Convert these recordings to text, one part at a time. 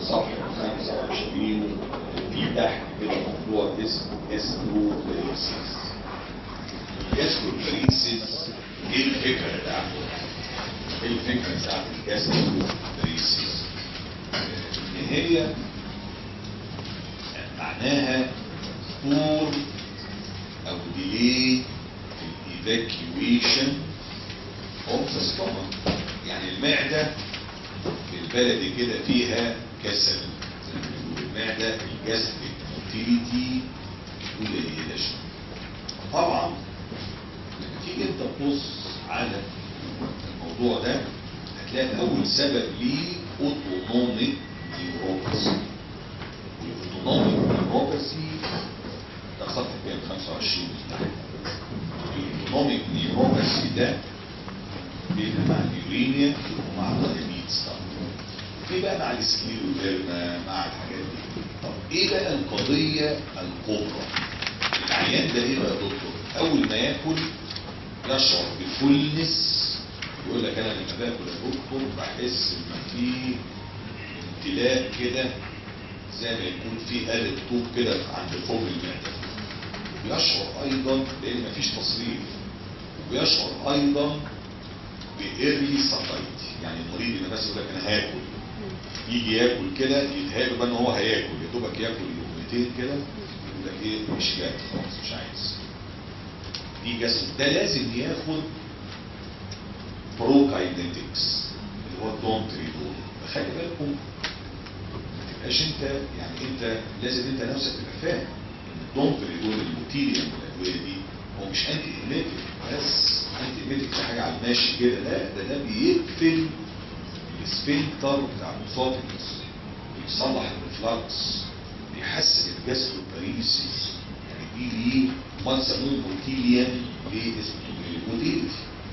صفحه 25 في تحت كده موضوع اسمه استروفيسيس الجاستروفيسيس ايه الفكره بتاعته؟ ايه الفكره بتاعت الجاستروفيسيس؟ ان هي معناها طول او ديلي في الايفاكيويشن اوف ذا ستومك يعني المعده بالبلدي كده فيها كسل زي ما بيقولوا المعده الجاستريك موتيليتي قليله شويه طبعا لما تيجي انت تبص على الموضوع ده هتلاقي اول سبب ليه اوتونوميك نيوروباثي الاوتونوميك نيوروباثي ده خط كام 25 تحت الاوتونوميك نيوروباثي ده بيبقى مع اليورينيا ومع الدايابيتس طبعا في بقى مع السكليروديرما مع الحاجات دي طب ايه بقى القضيه الكبرى العيان ده ايه بقى يا دكتور اول ما ياكل يشعر بفولنس يقول لك انا لما باكل يا دكتور بحس ان في امتلاء كده زي ما يكون في آلة طوب كده عند فوق المعدة ويشعر ايضا لان مفيش تصريف ويشعر ايضا بإيرلي ساتايتي يعني المريض اللي بس يقول لك انا هاكل يجي ياكل كده يتهيأ بقى ان هو هياكل يا دوبك ياكل يومتين كده يقول لك ايه مش جاي خلاص مش عايز دي جسد ده لازم ياخد بروكاينيتكس اللي هو الدونتريدول فخلي بالكم ما تبقاش انت يعني انت لازم انت نفسك تبقى فاهم ان الدونتريدول الموتيليوم والادويه دي هو مش انتي ايميتك بس انتي ايميتك ده حاجه على الماشي كده لا ده ده بيقفل السفنكتر بتاع الاسوفيجس بيصلح الريفلكس بيحسن الجاستروباريسيس يعني دي ليه ما تسموه موتيليوم ليه اسمه موتيليوم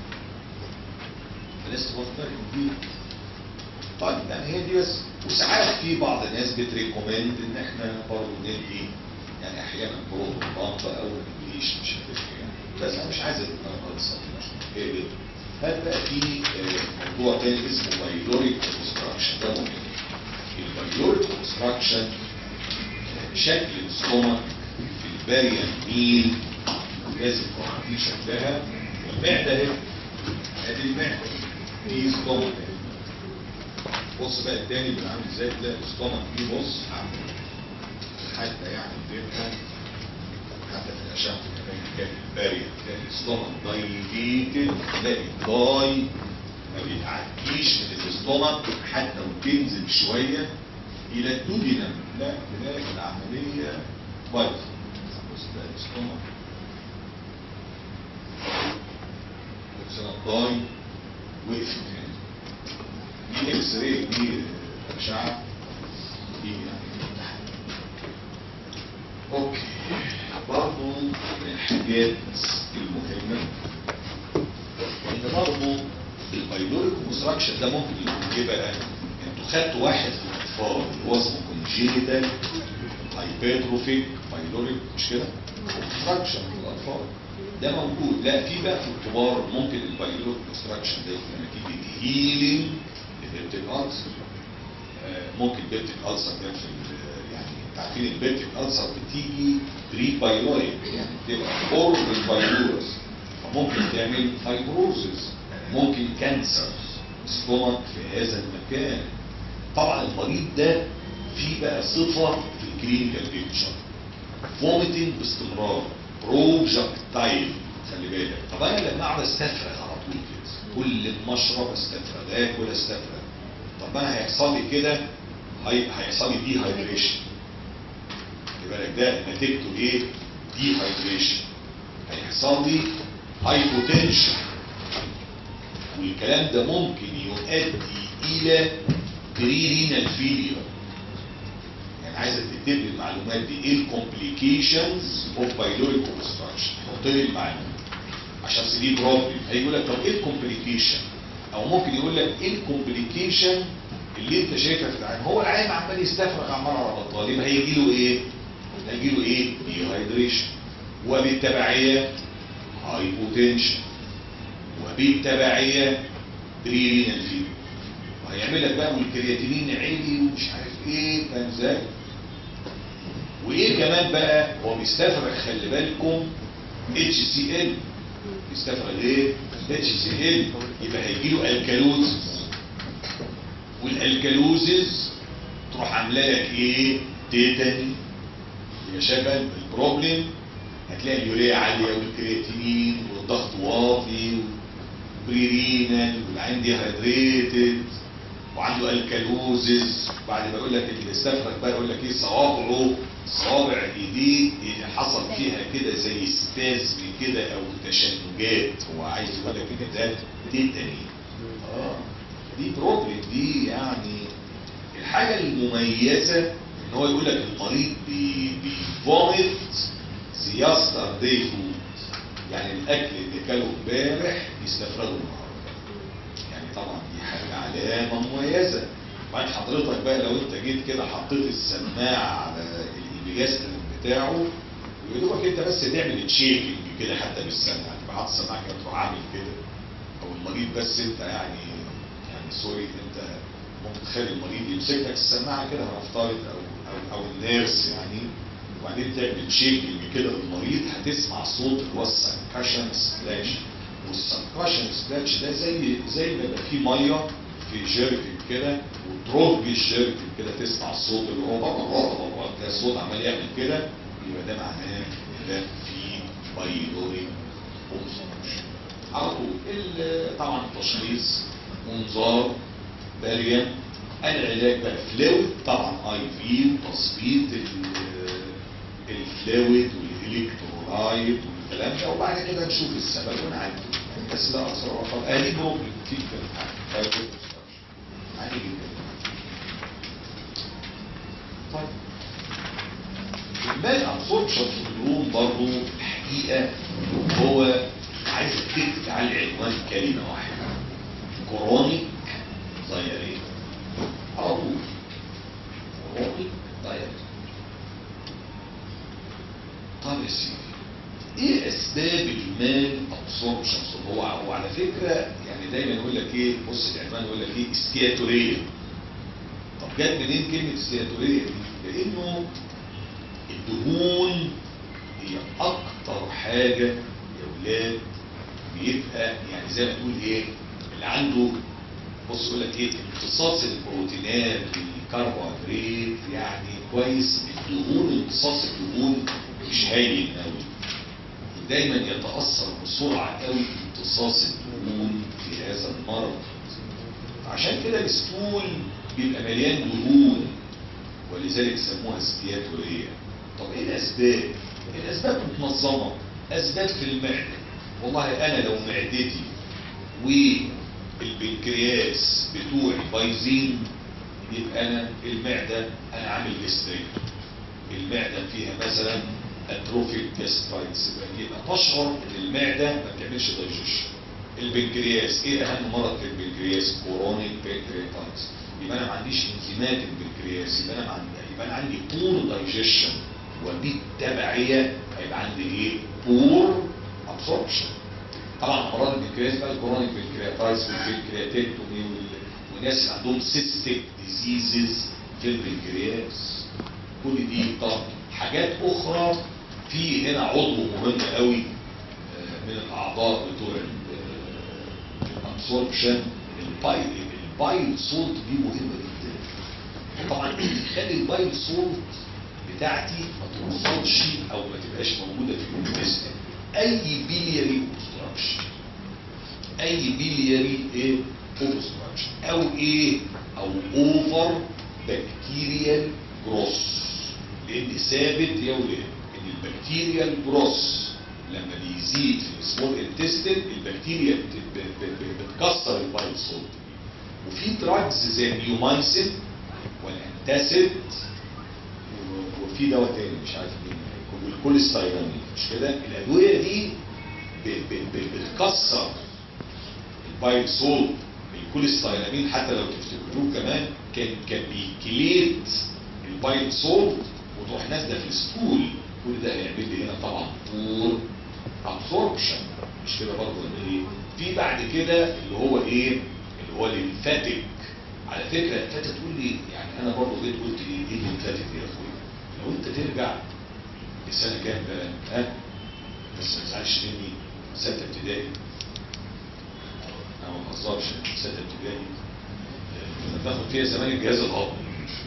فالناس توفر دي طيب يعني هي دي بس وساعات في بعض الناس بتريكومند ان احنا برضه ندي يعني احيانا بروتون بامب او انجليش مش هتفرق يعني بس انا مش عايز القصه دي هي دي هل بقى في آه، موضوع تاني اسمه بايلوريك اوبستراكشن ده مهم البايلوريك اوبستراكشن شكل الستومك في الباريان ميل لازم تكون دي شكلها والمعده اهي ادي المعده دي ستومك بص بقى التاني بيبقى عامل ازاي تلاقي الستومك دي بص حتى يعني بيبقى حتى في الاشعه كمان كان البارية تلاقي الستومك دايليتد تلاقي الداي ما بيتعديش من الاستومك حتى وتنزل شويه الى الدودينم لا تلاقي العمليه بايظه بص تلاقي الاستومك بص الداي وقفت هنا دي اكس راي دي اشعه دي يعني اوكي برضه من الحاجات المهمه ان برضه البايلوريك كونستراكشن ده ممكن يكون ايه بقى؟ انتوا خدتوا واحد في الاطفال اللي هو اسمه كونجينيتال هايبرتروفيك بايلوريك مش كده؟ كونستراكشن في الاطفال ده موجود لا في بقى في الكبار ممكن البايلوريك كونستراكشن ده يكون نتيجه هيلينج البيبتيك ألسر ممكن بيبتيك ألسر ده في ال- يعني انت عارفين البيبتيك ألسر بتيجي بري بايلويد يعني بتبقى قرب البايلورس فممكن تعمل فايبروزس ممكن كانسر ستومك في هذا المكان طبعا المريض ده في بقى صفة في الكلينيكال بيكتشر فوميتنج باستمرار بروجكتايل خلي بالك طب انا لما اقعد استفرغ على طول كده كل ما اشرب استفرغ اكل استفرغ طب انا هيحصل لي كده هي- هيحصل لي دي هايدريشن خلي بالك ده نتيجته ايه؟ دي هايدريشن هيحصل لي هايبوتنشن والكلام ده ممكن يؤدي الى بريرينال فيلير يعني عايزك تكتب لي المعلومات دي ايه الكومبليكيشنز اوف بايلوريك اوبستراكشن حط لي المعلومه عشان دي بروبلم هيقول لك طب ايه الكومبليكيشن او ممكن يقول لك ايه الكومبليكيشن اللي انت شايفها في العين هو العين عمال يستفرغ عمال على بطال يبقى هيجي له ايه هيجي له ايه ديهايدريشن وبالتبعيه هايبوتنشن وبالتبعيه بريرينال فيبر وهيعمل لك بقى والكرياتينين عالي ومش عارف ايه ازاي وايه كمان بقى هو بيستفرغ خلي بالكم اتش سي ال بيستفرغ ايه اتش سي ال يبقى هيجي له الكالوزز والالكالوزز تروح عامله لك ايه تيتاني يا شباب البروبلم هتلاقي اليوريا عاليه والكرياتينين والضغط واطي وبريرينال والعين دي هيدريتد وعنده الكالوزز بعد ما يقول لك اللي استفرغ بقى يقول لك ايه صوابعه صوابع ايديه اللي حصل فيها كده زي سبازم كده او تشنجات هو عايز يقول لك ان ده تيتاني اه دي بروبلم دي يعني الحاجه المميزه ان هو يقول لك المريض بي بيفومت سياستر داي فود يعني الاكل اللي كله امبارح يستفرغه النهارده يعني طبعا دي حاجه علامه مميزه بعدين حضرتك بقى لو انت جيت كده حطيت السماعه على الانبجاز بتاعه ويدوبك انت بس تعمل تشيكنج كده حتى بالسماعه تبقى حاطط السماعه كده تروح عامل كده او المريض بس انت يعني يعني سوري انت ممكن تخلي المريض يمسك لك السماعه كده هنفترض او او او النيرس يعني وبعدين تعمل تشيكنج كده للمريض هتسمع صوت اللي هو السنكشن سبلاش والسنكشن سبلاش ده زي زي ما يبقى فيه ميه في جيركن كده وتروج الجيركن كده تسمع الصوت اللي هو بابا بابا بابا تلاقي الصوت عمال يعمل كده يبقى ده معناه ان ده في بايلوري اوبستراكشن على طول ال- طبعا التشخيص منظار باريا العلاج بقى فلويد طبعا اي في وتظبيط ال- الفلويد والالكترولايت والكلام ده وبعد كده نشوف السبب ونعالجه يعني بس لا اكثر ولا اقل اهلي بروبلم كتير في الحاجه عادي جدا طيب المال ابسوربشن سندروم برضه الحقيقه هو عايز تكتب على العنوان كلمه واحده كرونيك ضيارين على طول كرونيك ضيارين طب يا سيدي ايه اسباب المال ابسوربشن هو هو على فكره يعني دايما يقول لك ايه بص العنوان يقول لك ايه استياتوريه طب جت منين كلمه استياتوريه دي؟ لانه الدهون هي اكتر حاجه يا ولاد بيبقى يعني زي ما تقول ايه اللي عنده بص يقول لك ايه امتصاص البروتينات والكربوهيدرات يعني كويس الدهون امتصاص الدهون مش هاين قوي دايما يتاثر بسرعه قوي امتصاص الدهون في هذا المرض عشان كده الستول بيبقى مليان دهون ولذلك سموها استياتوريه طب ايه الاسباب الاسباب متنظمه اسباب في المعده والله انا لو معدتي والبنكرياس بتوعي بايظين يبقى انا المعده انا عامل جستريك المعده فيها مثلا اتروفيك جاسترايتس يبقى تشعر ان المعده ما بتعملش دايجيشن البنكرياس ايه اهم مرض في البنكرياس كورونيك بنكرياتايتس يبقى انا ما عنديش انزيمات البنكرياس يبقى انا ما عندي يبقى انا عندي بور دايجيشن وبالتبعيه هيبقى عندي ايه بور ابسوربشن طبعا امراض البنكرياس بقى الكورونيك بنكرياتايتس والبنكرياتيكتومي وال- والناس اللي عندهم سيستيك ديزيزز في البنكرياس كل دي طب حاجات اخرى في هنا عضو مهم قوي آه، من الاعضاء بتوع الابسوربشن البايل البايل سولت دي مهمه جدا طبعا بيخلي البايل سولت بتاعتي ما توصلش او ما تبقاش موجوده في الانتستين اي بيلياري اوبستراكشن اي بيلياري ايه اوبستراكشن او ايه او اوفر بكتيريال جروس لان ثابت يا ولاد ان البكتيريال جروس لما بيزيد في السمول انتستين البكتيريا بت- بت- بت- بتكسر البايل سولت وفي دراجز زي النيومايسين والانتاسيد و- وفي دواء تاني مش عارف مين والكوليستيرول مش كده الادويه دي ب- ب- ب- بتكسر البايل سولت الكوليستيرامين حتى لو تفتكروه كمان كان كان بيكليت البايل سولت وتروح نازله في الستول كل ده هيعمل لي هنا طبعا بور ابسوربشن مش كده برضه ولا ايه في بعد كده اللي هو ايه اللي هو الليمفاتيك على فكره انت تقول لي يعني انا برضه جيت قلت ايه ايه الليمفاتيك دي يا اخويا لو انت ترجع لسنه كام بقى ها بس ما تزعلش مني سته ابتدائي انا ما بهزرش سته ابتدائي كنا بناخد فيها زمان الجهاز الهضمي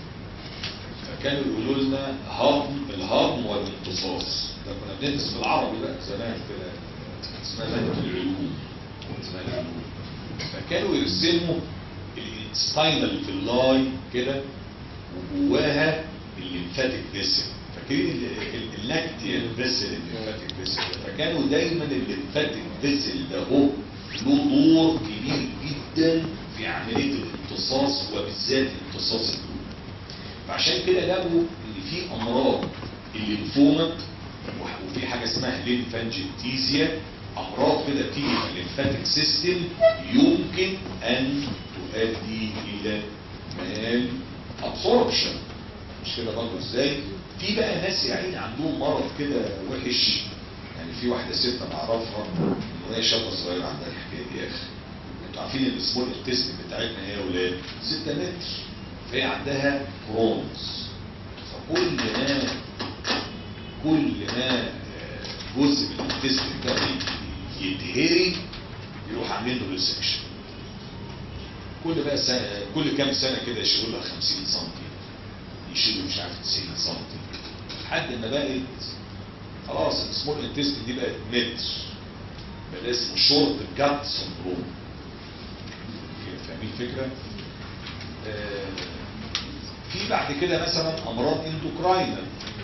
فكانوا يقولوا لنا هضم الهضم والامتصاص ده كنا بندرس بالعربي بقى زمان كده اسمها ماده العلوم اسمها العلوم فكانوا يرسموا الانستاينال في اللاي كده وجواها الليمفاتيك فيسل فاكرين اللاكتيال فيسل الليمفاتيك فيسل فكانوا دايما الليمفاتيك فيسل ده هو له دور كبير جدا في عمليه الامتصاص وبالذات امتصاص الدم فعشان كده لقوا ان في امراض الليمفوما وفي حاجه اسمها ليمفانجيتيزيا امراض كده بتيجي في الليمفاتيك سيستم يمكن ان تؤدي الى مال ابسوربشن مش كده برضه ازاي في بقى ناس يا عيني عندهم مرض كده وحش يعني في واحده ست انا اعرفها وهي شابه صغيره عندها الحكايه دي يا اخي انتوا عارفين السمول التست بتاعتنا هي يا ولاد 6 متر فهي عندها كرونز فكل ما كل ما جزء من التست ده يتهري يروح عاملين له ريسكشن كل بقى سنة كل كام سنة كده يشيلوا لها 50 سم يشيلوا مش عارف 90 سم لحد ما بقت خلاص السمول انتست دي بقت متر بقى اسمه شورت جات سندروم فاهمين الفكرة؟ آه في بعد كده مثلا امراض اندوكراينال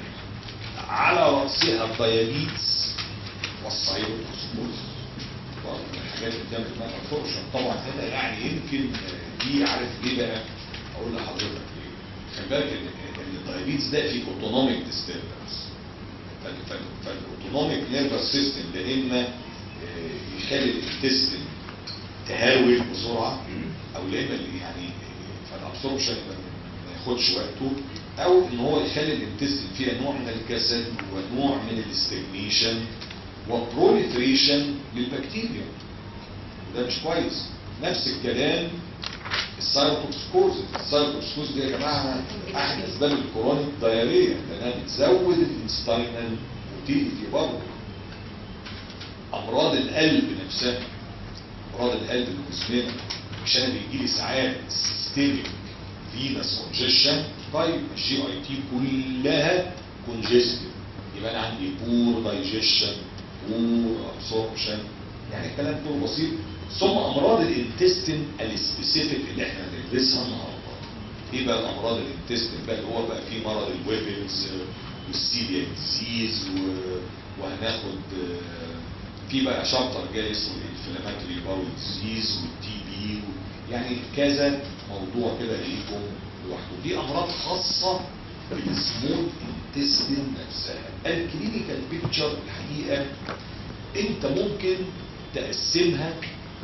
على رأسها الديابيتس والسايروكسموز الحاجات اللي بتعمل دماغ الفرشة طبعا هنا يعني يمكن دي عارف ايه بقى اقول لحضرتك ايه خلي بالك ان الدايابيتس ده فيه اوتونوميك ديستربنس فالاوتونوميك نيرفس سيستم ده اما يخلي الانتستين تهاول بسرعه او لا اما يعني فالابسوربشن ما ياخدش وقته او ان هو يخلي الانتستين فيها نوع من الكسل ونوع من الاستجنيشن وبروليفريشن للبكتيريا وده مش كويس نفس الكلام السايروتوكسكوز السايروتوكسكوز دي يا جماعه احد اسباب الكرونيك دايريه لانها بتزود الانستاينال موتيليتي برضه امراض القلب نفسها امراض القلب المزمنه مش انا بيجي لي ساعات سيستميك فينس كونجيشن طيب الجي اي تي كلها كونجستد يبقى انا عندي بور دايجيشن بور ابسوربشن يعني الكلام كله بسيط ثم امراض الانتستين السبيسيفيك اللي احنا هندرسها النهارده ايه بقى الامراض الانتستين بقى اللي هو بقى فيه مرض الويبلز والسيليا ديزيز وهناخد في بقى شابتر جاي اسمه الانفلاماتوري باول ديزيز والتي بي يعني كذا موضوع كده ليكم لوحده دي امراض خاصه بالسمول انتستين نفسها الكلينيكال بيكتشر الحقيقه انت ممكن تقسمها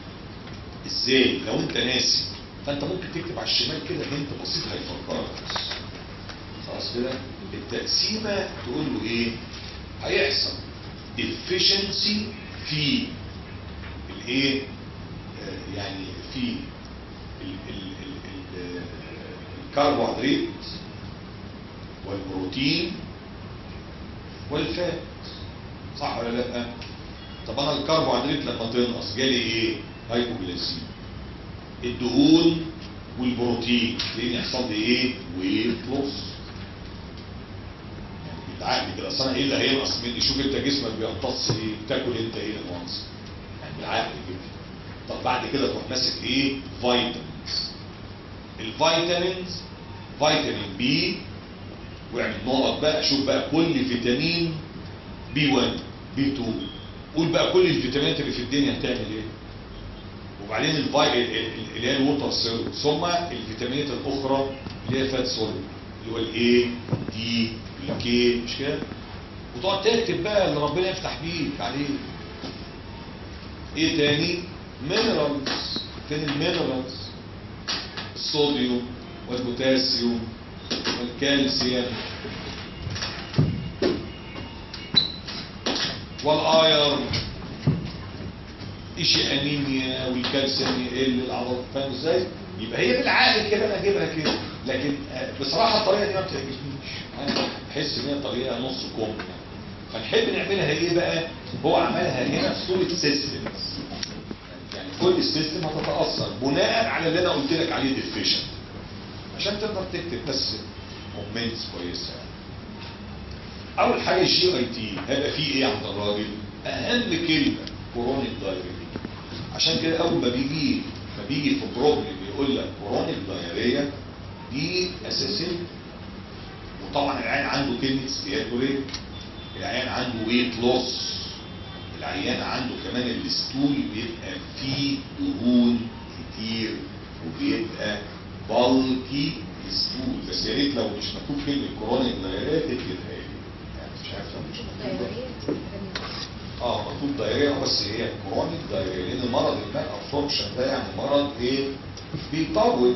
ازاي لو انت ناسي فانت ممكن تكتب على الشمال كده هنت بسيط هيفكرك بس خلاص كده التقسيمه تقول له ايه هيحصل efficiency في الايه آه يعني في ال ال ال ال الكربوهيدرات والبروتين والفات صح ولا لا طب انا الكربوهيدرات لما تنقص جالي ايه هايبوجليسيميا الدهون والبروتين لان يحصل لي ايه ويت لوس بالعقل كده اصل انا ايه اللي هينقص مني شوف انت جسمك بيمتص ايه تاكل انت ايه المنصب يعني بالعقل كده طب بعد كده تروح ماسك ايه فيتامينز الفيتامينز فيتامين بي واعمل نقط بقى شوف بقى كل فيتامين بي 1 بي 2 قول بقى كل الفيتامينات اللي في الدنيا هتعمل ايه وبعدين الفاي اللي هي الووتر سيل ثم الفيتامينات الاخرى اللي هي فات سوليد اللي هو الاي دي الكي مش كده وتقعد تكتب بقى اللي ربنا يفتح بيك عليه ايه تاني مينرالز فين المينرالز الصوديوم والبوتاسيوم والكالسيوم والايرن اشي انيميا والكالسيوم يقل العضلات فاهم ازاي يبقى هي بالعقل كده انا اجيبها كده لكن آه، بصراحه الطريقه دي ما بتعجبنيش انا بحس ان هي طريقه نص كم يعني فنحب نعملها ايه بقى هو عملها هنا في صوره سيستمز يعني كل سيستم هتتاثر بناء على اللي انا قلت لك عليه ديفيشن عشان تقدر تكتب بس كومنتس كويسه يعني. اول حاجه الجي اي تي هيبقى فيه ايه عند الراجل اهم كلمه كورونيك دايريا عشان كده اول ما بيجي ما بيجي في بروبلم يقول لك كورونيك دايريا دي اساسيه وطبعا العيان عنده كلمه ستياتوريك العيان عنده ويت لوس العيان عنده كمان الستول بيبقى فيه دهون كتير وبيبقى بالكي ستول بس يا ريت لو مش مكتوب كلمه كورونيك دايريا تكتبها لي يعني مش عارف لو مش مكتوب اه مكتوب دايريا بس هي كرونيك دايريا لان مرض الماء ابسوربشن ده يعني مرض ايه بيطول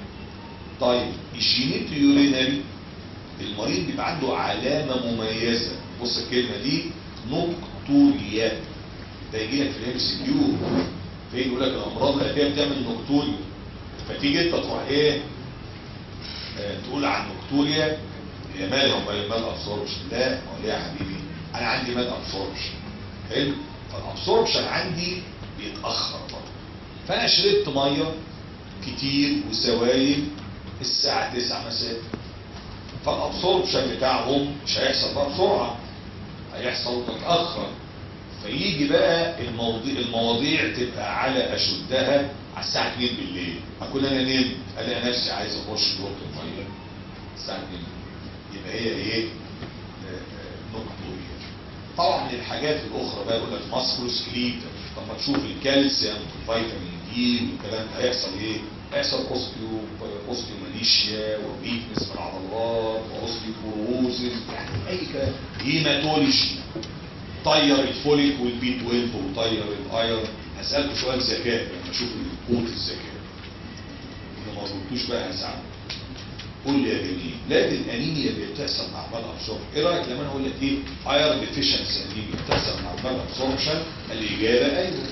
طيب الجينيت يورينري المريض بيبقى عنده علامه مميزه بص الكلمه دي نوكتوريا ده يجي لك في الام سي كيو فين يقول لك الامراض الاتيه بتعمل نوكتوريا فتيجي انت تروح ايه آه، تقول عن نوكتوريا هي مالها امال المال ابسوربشن لا امال ايه يا حبيبي انا عندي مال ابسوربشن حلو فالابسوربشن عندي بيتاخر برضه فانا شربت ميه كتير وسوائل الساعه 9 مساء فالابسوربشن بتاعهم مش هيحصل بقى بسرعه هيحصل متاخر فيجي بقى المواضيع المواضيع تبقى على اشدها على الساعه 2 بالليل اكون انا نمت الاقي نفسي عايز اخش جوه الميه الساعه 2 يبقى هي ايه آه، آه، نقطويه طبعا من الحاجات الاخرى بقى يقول لك ماسكروسكليتا طب ما تشوف الكالسيوم والفيتامين دي والكلام ده هيحصل ايه؟ هيحصل اوستيو اوستيوماليشيا وويكنس في العضلات واوستيوبوروزيس يعني اي كلام هيماتولوجي طير الفوليك والبي 12 وطير الايرون هسألكوا سؤال ذكاء لما اشوف قوة الذكاء اللي ما ظبطوش بقى هساعدك قول لي يا جميل لكن الانيميا اللي بتحصل مع المال ابسوربشن ايه رايك لما انا اقول لك ايه ايرون ديفيشنسي انيميا بتحصل مع المال ابسوربشن الاجابه ايوه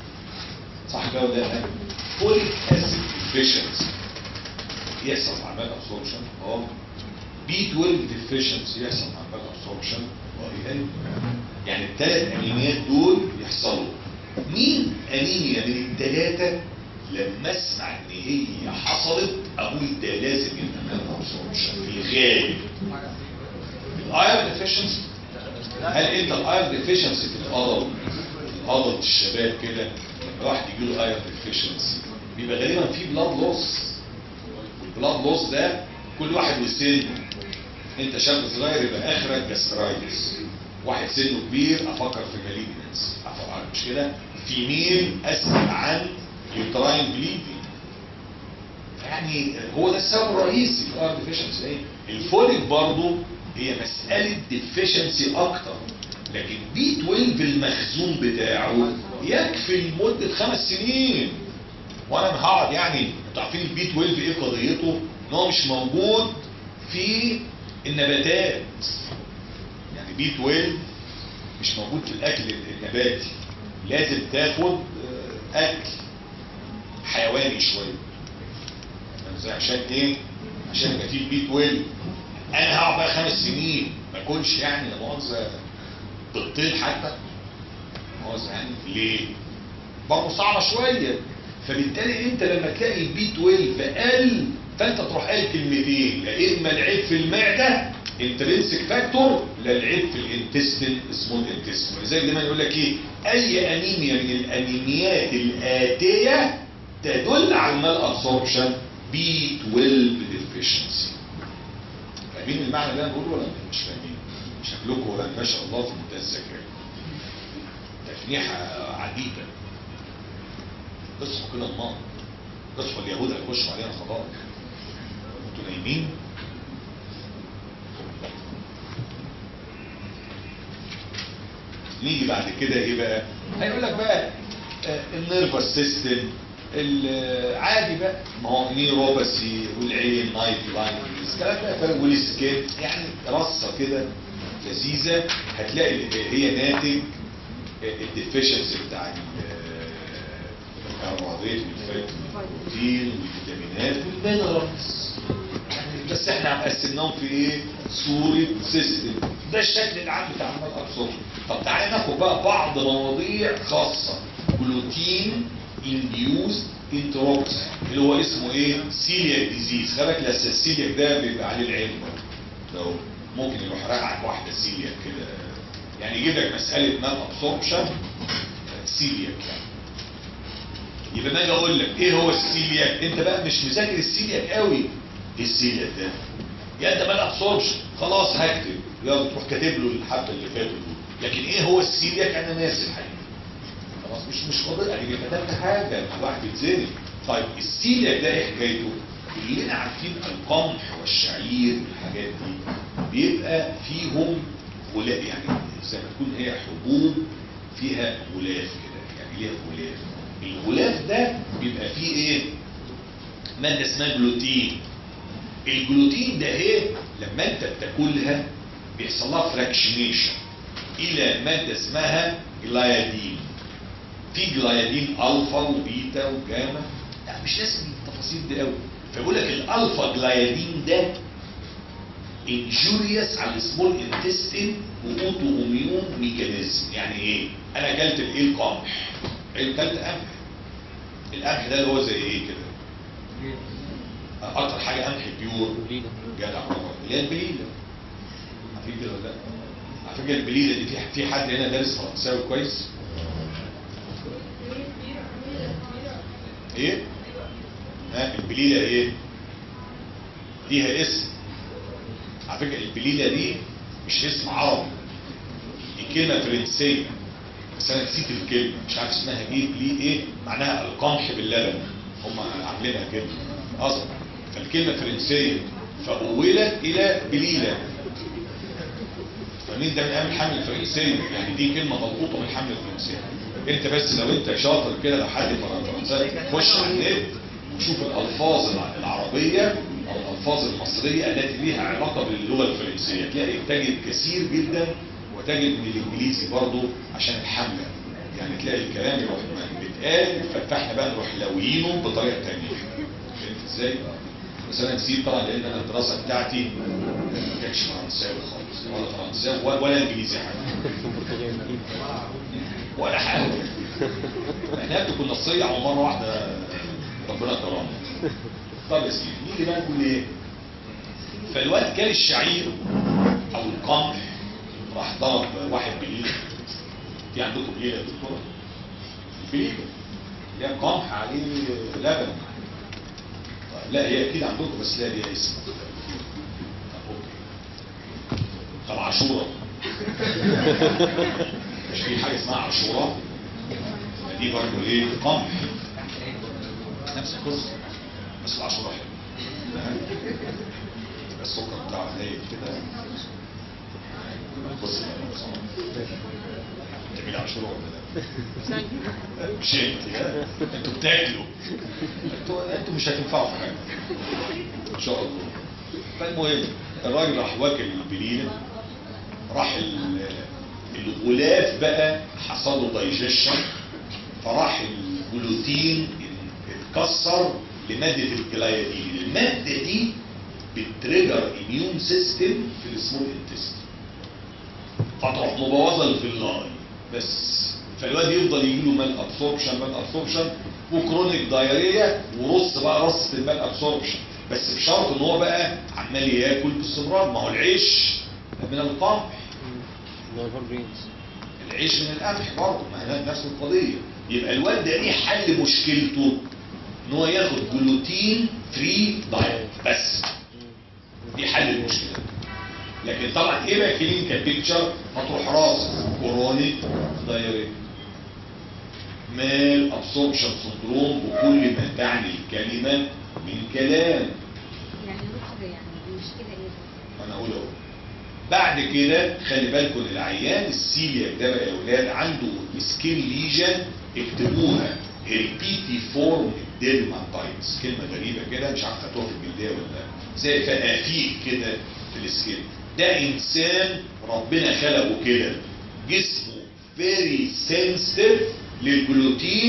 صح كده ولا لا فوليك اسيد ديفيشنسي يحصل مع المال ابسوربشن اه بي 12 ديفيشنسي يحصل مع المال ابسوربشن اه ايوه يعني الثلاث انيميات دول يحصلوا مين انيميا من الثلاثه لما اسمع ان هي حصلت اقول ده لازم يبقى مال ابسوربشن في الغالب الايرون ديفيشنسي هل انت الايرون ديفيشنسي في الادلت الادلت الشباب كده لما واحد يجي له ايرون ديفيشنسي بيبقى غالبا في بلاد لوس والبلاد لوس ده كل واحد وسنه انت شاب صغير يبقى اخرك جاسترايتس واحد سنه كبير افكر في ماليجنس مش كده في ميل اسال عن يوتراين بليدنج يعني هو ده السبب الرئيسي في الار ديفيشنسي ايه الفوليك برضه هي مساله ديفيشنسي اكتر لكن بي 12 المخزون بتاعه يكفي لمده خمس سنين وانا ما هقعد يعني انتوا عارفين البي 12 ايه قضيته ان هو مش موجود في النباتات يعني بي 12 مش موجود في الاكل النباتي لازم تاخد آه، اكل حيواني شويه فاهم ازاي؟ عشان ايه عشان يبقى فيه البي 12 انا هقعد بقى خمس سنين ما اكلش يعني لا مؤاخذه بيضتين حتى لا مؤاخذه يعني ليه برضه صعبه شويه فبالتالي انت لما تلاقي البي 12 قل فانت تروح قايل كلمتين لا اما العيب في المعده انترنسك فاكتور لا العيب في الانتستين سمول انتستين ولذلك دايما يقول لك ايه اي انيميا من الانيميات الاتيه تدل على المال ابسوربشن بي 12 ديفيشنسي فاهمين المعنى اللي انا بقوله ولا مش فاهمين شكلكم ولا ما شاء الله في منتهى الذكاء تفنيحه عديده اصحوا كده النار اصحوا اليهود هيخشوا علينا خلاص انتوا نايمين نيجي بعد كده ايه بقى هيقول لك بقى النيرفس سيستم عادي بقى ما هو نيوروباثي والعين نايت لاينز الكلام ده والسكين يعني رصه كده لذيذه هتلاقي هي ناتج الديفيشنسي بتاع ال- كربوهيدرات والفات والبروتين والفيتامينات والمينرالز بس احنا قسمناهم في ايه؟ صورة سيستم ده الشكل العام بتاع المال ابسوربشن طب تعالى ناخد بقى بعض مواضيع خاصة جلوتين انديوز انتروكس اللي هو اسمه ايه؟ سيلياك ديزيز خلي بالك لسه السيلياك ده بيبقى عليه العين برضه لو ممكن يروح راجعك واحدة سيلياك كده يعني يجيب لك مسألة مال ابسوربشن سيلياك يعني يبقى ما اجي اقول لك ايه هو السيلياك انت بقى مش مذاكر السيلياك قوي ايه السيلياك ده يا انت ما ابسوربشن خلاص هكتب يلا تروح كاتب له الحبه اللي فاتوا دول لكن ايه هو السيلياك انا ناسي الحقيقه خلاص مش مش قضيه يعني كتبت حاجه الواحد بيتزنق طيب السيلياك ده ايه حكايته كلنا عارفين القمح والشعير والحاجات دي بيبقى فيهم غلاف يعني زي ما تكون هي حبوب فيها غلاف كده يعني ليها غلاف الغلاف ده بيبقى فيه ايه ماده اسمها جلوتين الجلوتين ده ايه لما انت بتاكلها بيحصل لها فراكشنيشن الى ماده اسمها جلايادين في جلايادين الفا وبيتا وجاما لا مش لازم التفاصيل دي قوي فيقول لك الالفا جلايادين ده انجوريوس على السمول انتستين واوتو اميون ميكانيزم يعني ايه انا اكلت الايه القمح اكلت قمح القمح ده اللي هو زي ايه كده اكتر حاجه قمح بيور جدع اللي هي البليله عارفين كده ولا لا على فكره البليله دي في في حد هنا دارس فرنساوي كويس ايه ها البليله ايه ليها اسم على فكره البليله دي مش اسم عربي دي كلمه فرنسيه بس انا نسيت الكلمه مش عارف اسمها ايه بلي ايه معناها القمح باللبن هم عاملينها كده اصلا فالكلمه فرنسيه فاولت الى بليله فمين ده من ايام الحمله الفرنسيه يعني دي كلمه مضبوطه من الحمله الفرنسيه انت بس لو انت شاطر كده لو حد فرنساوي خش على النت وشوف الالفاظ العربيه او الالفاظ المصريه التي ليها علاقه باللغه الفرنسيه تلاقي تجد كثير جدا وتجد من الانجليزي برضه عشان الحمله يعني تلاقي الكلام يروح بيتقال فاحنا بقى نروح لاويينه بطريقه ثانيه فهمت ازاي؟ بس انا نسيت طبعا لان انا الدراسه بتاعتي ما كانتش فرنساوي خالص ولا فرنساوي ولا, ولا انجليزي حاجه ولا حاجه احنا كنا نصيع ومره واحده ربنا كرمنا طب يا سيدي نيجي بقى نقول ايه فالواد كان الشعير او القمح راح ضرب واحد بليله في عندكم بليله يا دكتوره بليله اللي هي قمح عليه لبن طيب لا هي اكيد عندكم بس لا ليها اسم طب اوكي طب عاشوره مش في حاجه اسمها عاشوره دي برضه ايه قمح نفس القصه بس العاشوره حلو السكر بتاعه هايل كده بص تعملي عاشوره ولا لا؟ مش انت انتوا بتاكلوا انتوا انتوا مش هتنفعوا في حاجه ان شاء الله فالمهم الراجل راح واكل البليله راح الغلاف بقى حصل له دايجيشن فراح الجلوتين اتكسر لماده الجلايادين الماده دي بتريجر اميون سيستم في السمول انتستين فتروح مبوظه الفيلاي بس فالواد يفضل يجي له مال ابسوربشن مال ابسوربشن وكرونيك دايريا ورص بقى رص المال ابسوربشن بس بشرط ان هو بقى عمال ياكل باستمرار ما هو العيش من القمح العيش من القمح برضه ما هي نفس القضيه يبقى الواد ده ايه حل مشكلته ان هو ياخد جلوتين فري دايت بس دي حل المشكله لكن طبعا ايه بقى كلينيكال بيكتشر هتروح راس كورونيك دايريا مال ابسوربشن سندروم بكل ما تعني الكلمه من كلام يعني نقطة يعني المشكلة ايه؟ انا اقول اهو بعد كده خلي بالكم العيان السيلياك ده بقى يا اولاد عنده سكين ليجن اكتبوها هيربيتي فورم ديرماتايتس كلمه غريبه كده مش عارف خدتوها في الجلديه ولا لا زي فقافيق كده في السكين ده انسان ربنا خلقه كده جسمه فيري سنسيتيف للجلوتين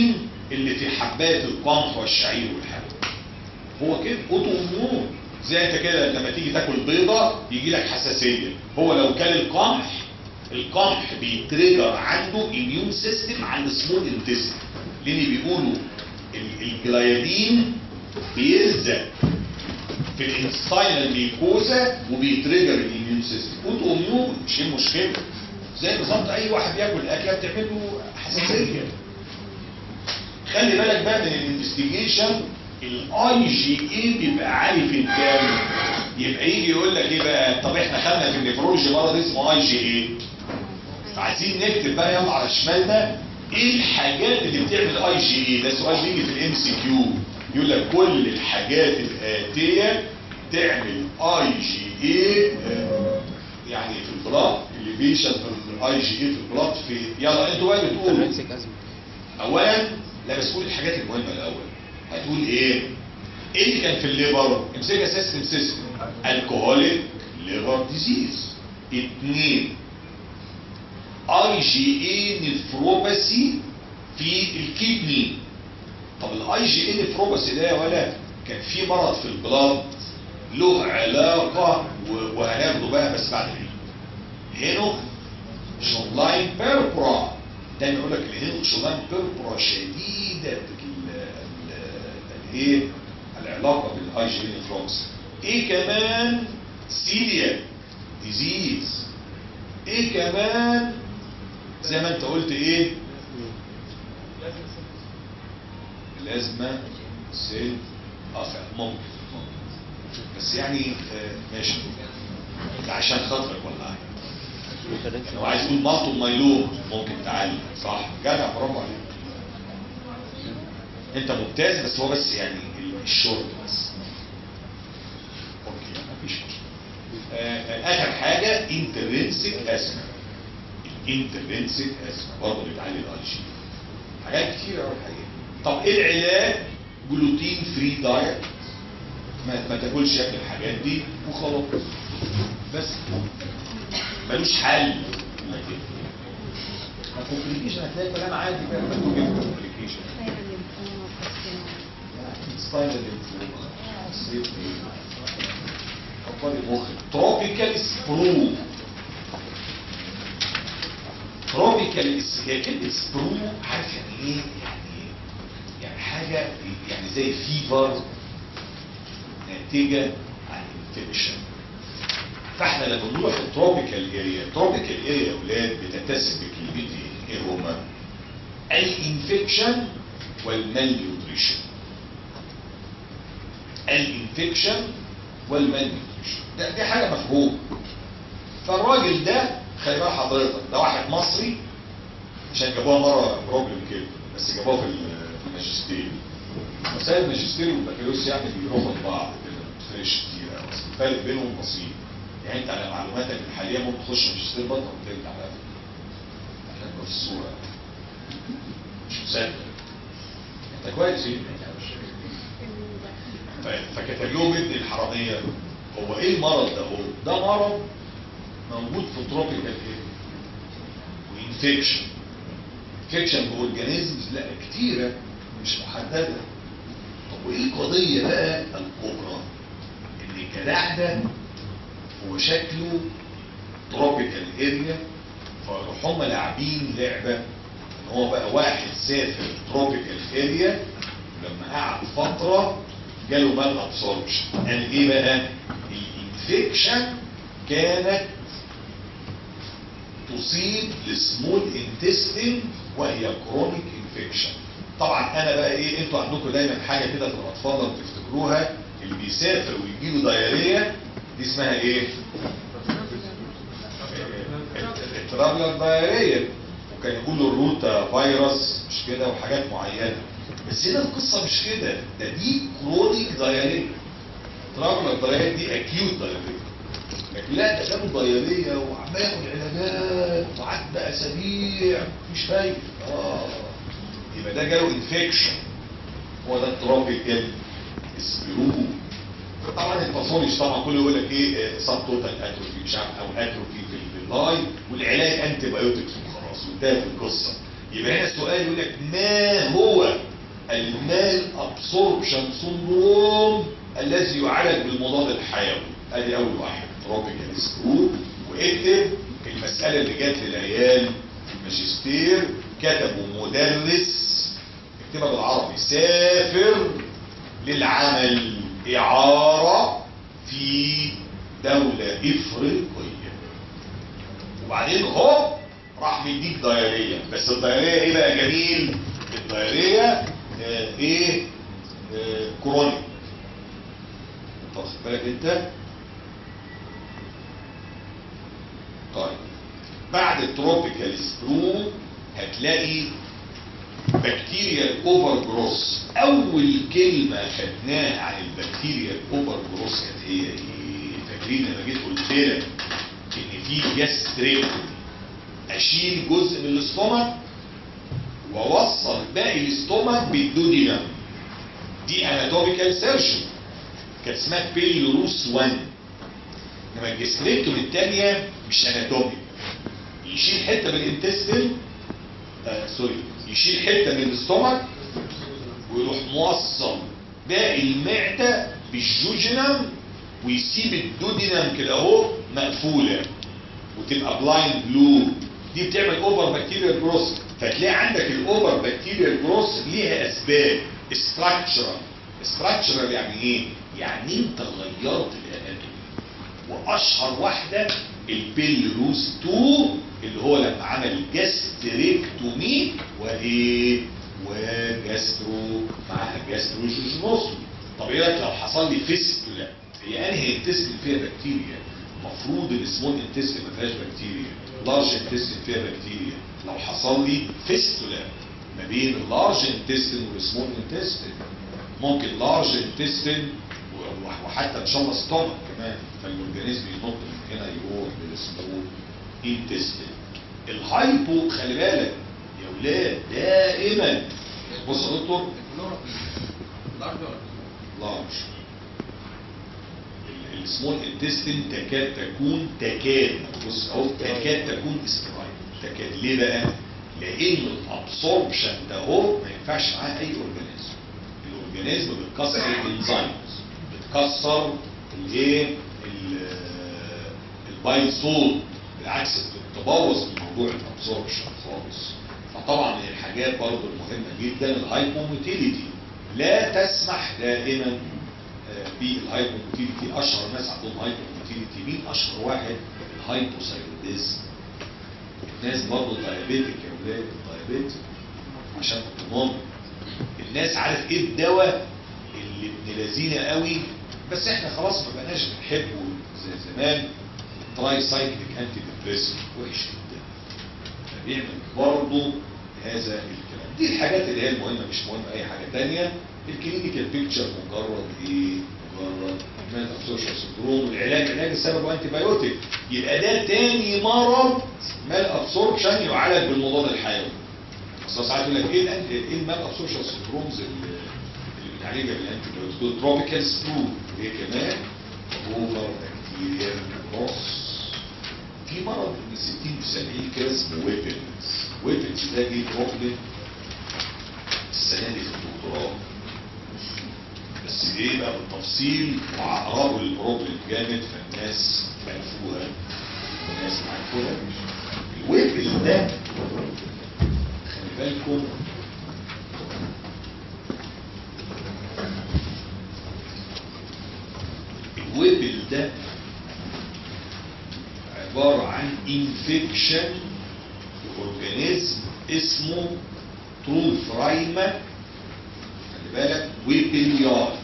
اللي في حبات القمح والشعير والحاجات هو كده اوتو اميون زي انت كده لما تيجي تاكل بيضه يجي لك حساسيه هو لو كان القمح القمح بيتريجر عنده اميون سيستم على السمول انتستين لان بيقولوا ال- الجلايدين بيلزق في الانستاينال ميكوزا وبيتريجر الاميون سيستم اوتو اميون مش هي مشكله زي بالظبط اي واحد بياكل اكله بتعمل له حساسيه خلي بالك بقى من الانفستيجيشن الاي جي اي بيبقى عالي في الكام يبقى يجي يقول لك ايه بقى طب احنا خدنا في النفرولوجي مرض اسمه اي جي اي عايزين نكتب بقى يلا على شمالنا ايه الحاجات اللي بتعمل اي جي اي ده سؤال بيجي في الام سي كيو يقول لك كل الحاجات الاتيه تعمل اي جي اي يعني في البلاط الليفيشن في الاي جي اي في البلاط في يلا انتوا بقى بتقولوا تمسك أزمة اولا لا بس قول الحاجات المهمه الاول هتقول ايه ايه اللي كان في الليبر امسكها سيستم سيستم الكهوليك ليبر ديزيز اتنين اي جي اي نفروباسي في الكدني طب الاي جي اي نفروباسي ده يا ولا كان في مرض في البلاد له علاقه و- وهناخده بقى بس بعد العيد هنا شولاين بيربرا ده يقول لك الهند شولاين بيربرا شديده ال- ال- الايه العلاقه بالاي جي نفروبس ايه كمان سيليا ديزيز ايه كمان زي ما انت قلت ايه الازمه سيل اه ممكن ممكن. بس يعني آه، ماشي ده عشان خاطرك ولا حاجه لو عايز تقول مالتو مايلوم ممكن تعلم صح جدع برافو عليك انت ممتاز بس هو بس يعني الشورت بس اوكي مفيش مشكله آه، آه، اخر حاجه انترنسك اسما الانترنسك اسما برضه بتعلي الاي جي حاجات كتير قوي الحقيقه طب ايه العلاج جلوتين فري دايت ما, ما تاكلش يا ابني الحاجات دي وخلاص بس ملوش حل ما كومبليكيشن هتلاقي كلام عادي بقى مكتوب كومبليكيشن ستايل الليمفوما فكري مخك تروبيكال سبرو تروبيكال هي كلمة سبرو عارف يعني ايه؟ يعني يعني حاجة يعني زي فيفر ناتجة عن انفكشن فاحنا لما نروح التروبيكال اريا التروبيكال اريا يا اولاد بتتسم بكلمتين ايه هما؟ الانفكشن والمالنيوتريشن الانفكشن والمالنيوتريشن ده دي حاجه مفهومه فالراجل ده خلي بال حضرتك ده واحد مصري عشان جابوها مره بروبلم كده بس جابوها في ال- في الماجستير مسائل الماجستير والبكالوريوس يعني بيروحوا لبعض كده ما بتفرقش كتير قوي بس الفرق بينهم بسيط يعني انت على معلوماتك الحاليه ممكن تخش ماجستير بطل وترجع على عشان تبقى في الصوره مش مسافر انت كويس ايه؟ ف- فكتب لهم ابن الحراميه هو ايه المرض ده هو ده مرض موجود في تروبيكال ايه وانفكشن انفكشن اورجانيزمز لا كتيره مش محدده طب وايه القضيه بقى الكبرى ان الجدع ده هو شكله تروبيكال اريا فراحوا هم لاعبين لعبه ان هو بقى واحد سافر تروبيكال اريا لما قعد فتره جاله مال ابسوربشن قال ايه بقى الانفكشن كانت تصيب السمول انتستين وهي كرونيك انفكشن طبعا انا بقى ايه انتوا عندكم دايما حاجه كده في الاطفال لو تفتكروها اللي بيسافر ويجيله دايريه دي اسمها ايه الترابلر دايريه وكان يقولوا الروتا فيروس مش كده وحاجات معينه بس هنا القصه مش كده ده دي كرونيك دايريه ترابلر دايريه دي اكيوت دايريه لكن لا ده جابوا دايريه وعمال ياخد علاجات وعدى اسابيع مفيش فايده اه يبقى ده جاله انفكشن هو ده التروبيكال سبيرو طبعا الباثولوجي طبعا كله يقول لك ايه سب توتال اتروفي مش عارف او اتروفي في اللاي والعلاج انتي بايوتكس وخلاص وانتهت القصه يبقى هنا السؤال يقول لك ما هو المال ابسوربشن سندروم الذي يعالج بالمضاد الحيوي ادي اول واحد تروبيكال سكرو واكتب المساله اللي جت للعيال في الماجستير كتبوا مدرس اكتبها بالعربي سافر للعمل اعاره في دوله افريقيه وبعدين هوب راح مديك دايريه بس الدايريه ايه بقى جميل الدايريه آه ايه آه كرونيك انت واخد بالك انت طيب بعد التروبيكال سبرو هتلاقي بكتيريا اوفر جروس اول كلمه خدناها عن البكتيريا اوفر جروس كانت هي ايه فاكرين لما جيت قلت لك ان في جاستريكتومي اشيل جزء من الاستومك واوصل باقي الاستومك بالدودينم دي اناتوميكال سيرشن كانت اسمها بيلوروس 1 انما الجستريكتومي الثانيه مش اناتومي يشيل حته من الانتستين آه سوري يشيل حته من الاستومك ويروح موصل باقي المعده بالجوجنم ويسيب الدودينم كده اهو مقفوله وتبقى بلايند لوب دي بتعمل اوفر بكتيريال جروس فتلاقي عندك الاوفر بكتيريال جروس ليها اسباب استراكشرال استراكشرال يعني ايه؟ يعني انت غيرت الاناتومي واشهر واحده البيلروس 2 اللي هو لما عمل جاستريكتومي وايه وجاسترو معاها جاستروجوجينوسومي طب ايه رايك لو حصل لي فيستولا هي انهي انتستين فيها بكتيريا المفروض السمول انتستين ما فيهاش بكتيريا لارج انتستين فيها بكتيريا لو حصل لي فيستولا ما بين اللارج انتستين والسمول انتستين ممكن لارج انتستين وحتى ان شاء الله ستومك كمان فالاورجانيزم ينط من هنا يروح للسمول انتستين الهايبو خلي بالك يا ولاد دائما بص يا دكتور لارج ولا لارج السمول انتستين تكاد تكون تكاد بص اهو تكاد تكون استرايل تكاد ليه بقى؟ لان الابسوربشن ده هو ما ينفعش معاه اي اورجانيزم الاورجانيزم بتكسر الانزيمز بتكسر الايه البايل سول بالعكس بتبوظ الموضوع الابسوربشن خالص فطبعا من الحاجات برضه المهمه جدا الهايبوموتيليتي لا تسمح دائما بالهايبوموتيليتي اشهر ناس عندهم هايبوموتيليتي مين اشهر واحد الهايبوثايروديزم الناس برضه دايابيتك يا ولاد دايابيتك عشان الطمام الناس عارف ايه الدواء اللي ابن لذينه قوي بس احنا خلاص ما بقناش بنحبه زي زمان تراي سايكليك انتي ديبريسنت وحش جدا فبيعمل برضه هذا الكلام دي الحاجات اللي هي المهمه مش مهمه اي حاجه تانية الكلينيكال بيكتشر مجرد ايه مجرد مان ابسورشن سندروم والعلاج علاج السبب انتي بايوتيك يبقى ده تاني مرض مال ابسوربشن يعالج بالمضاد الحيوي اصل ساعات يقول لك ايه الأنت- ايه المال ابسوربشن سندرومز اللي اللي بنعالجها بالانتي بايوتيك تروبيكال سكرو هي كمان اوفر بكتيريال كروس في مرض من 60 و 70 كده اسمه ويبنز ويبنز ده جه بروبلم السنه دي في الدكتوراه بس ايه بقى بالتفصيل وعقربوا البروبلم جامد فالناس عرفوها الناس ما عرفوهاش الويبل ده خلي بالكم الويبل ده عبارة عن انفكشن اورجانيزم اسمه تروفرايما خلي بالك ويبليار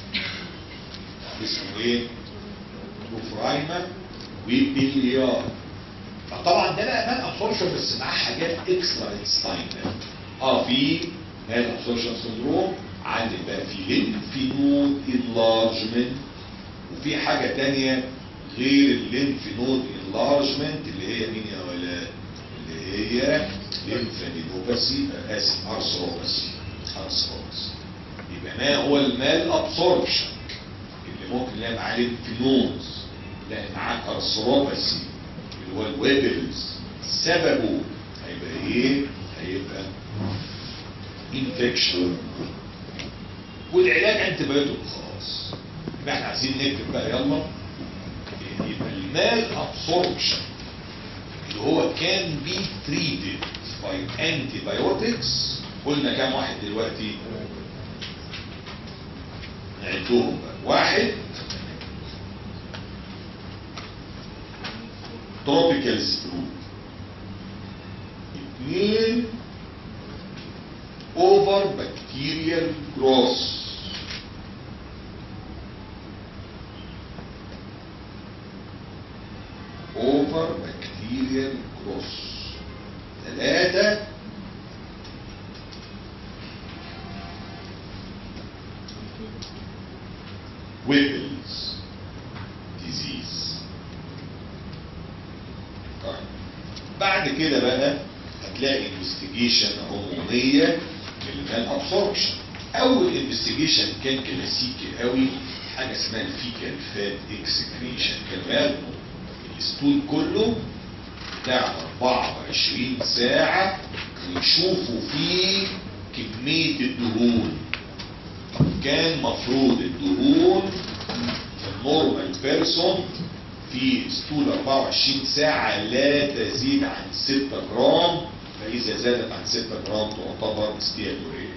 اسمه ايه؟ تروفرايما ويبليار فطبعا ده بقى مان ابسوربشن بس معاه حاجات اكسترا انستاين اه في مان ابسوربشن سندروم عندك بقى في ليمف نود انلارجمنت وفي حاجه تانية غير الليمف نود انلارجمنت اللي هي مين يا ولاد؟ اللي هي ليمفانيدوباسي اسف ارثروباسي ارثروباسي يبقى ما هو المال ابسوربشن اللي ممكن نلاقي معاه ليمف نودز نلاقي معاه ارثروباسي اللي هو الويبلز سببه هيبقى ايه؟ هيبقى انفكشن والعلاج انتي بايوتيك خلاص يبقى احنا عايزين نكتب بقى يلا يبقى المال ابسوربشن اللي هو كان بي تريتد باي انتي بايوتكس قلنا كام واحد دلوقتي نعدهم بقى واحد تروبيكال سكرو اثنين اوفر بكتيريال جروس اوفر بكتيريال جروس ثلاثة ويبلز ديزيز طيب بعد كده بقى هتلاقي انفستيجيشن هرمونيه للمال ابسوربشن اول انفستيجيشن كان كلاسيكي قوي حاجه اسمها الفيكال فات اكسكريشن كمان الستول كله بتاع 24 ساعه ويشوفوا فيه كميه الدهون كان مفروض الدهون في النورمال بيرسون في ستول 24 ساعة لا تزيد عن 6 جرام فإذا زادت عن 6 جرام تعتبر استياتورية.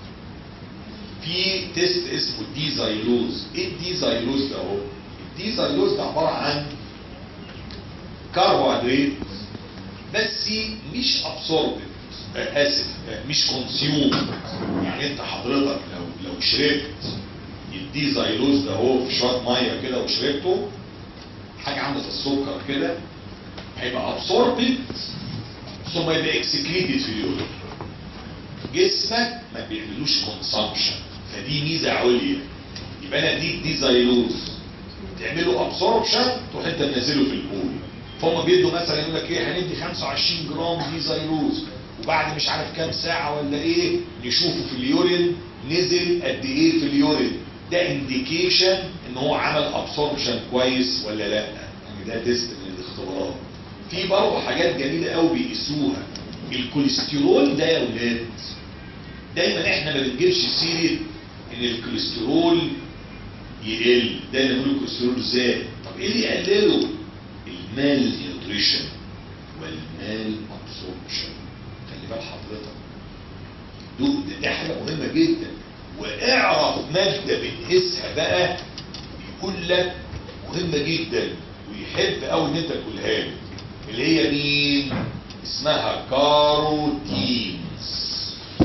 في تيست اسمه الديزايلوز، ايه الديزايلوز ده اهو؟ الديزايلوز ده عبارة عن كربوهيدرات بس مش ابسوربت اسف مش كونسيوم يعني انت حضرتك لو لو شربت الديزايلوز ده اهو في شويه ميه كده وشربته حاجه عامله زي السكر كده هيبقى ابسوربت ثم يبقى اكسكريتد في اليورين جسمك ما بيعملوش كونسامشن فدي ميزه عليا يبقى انا اديك ديزايلوز تعمله ابسوربشن تروح انت منزله في البول فهم بيدوا مثلا يقول لك ايه هندي 25 جرام ديزايلوز وبعد مش عارف كام ساعه ولا ايه نشوفه في اليورين نزل قد ايه في اليورين ده انديكيشن ان هو عمل ابسوربشن كويس ولا لا يعني ده تيست من الاختبارات في برضه حاجات جميله قوي بيقيسوها الكوليسترول ده يا ولاد دايما احنا ما بنجيبش سيره ان الكوليسترول يقل دايما نقول الكوليسترول زاد طب ايه اللي يقلله المال نيوتريشن والمال ابسوربشن خلي بال حضرتك دول دي حاجه مهمه جدا واعرف ماده بنقيسها بقى يقول لك مهمه جدا ويحب قوي ان انت تقولها له اللي هي مين اسمها كاروتينز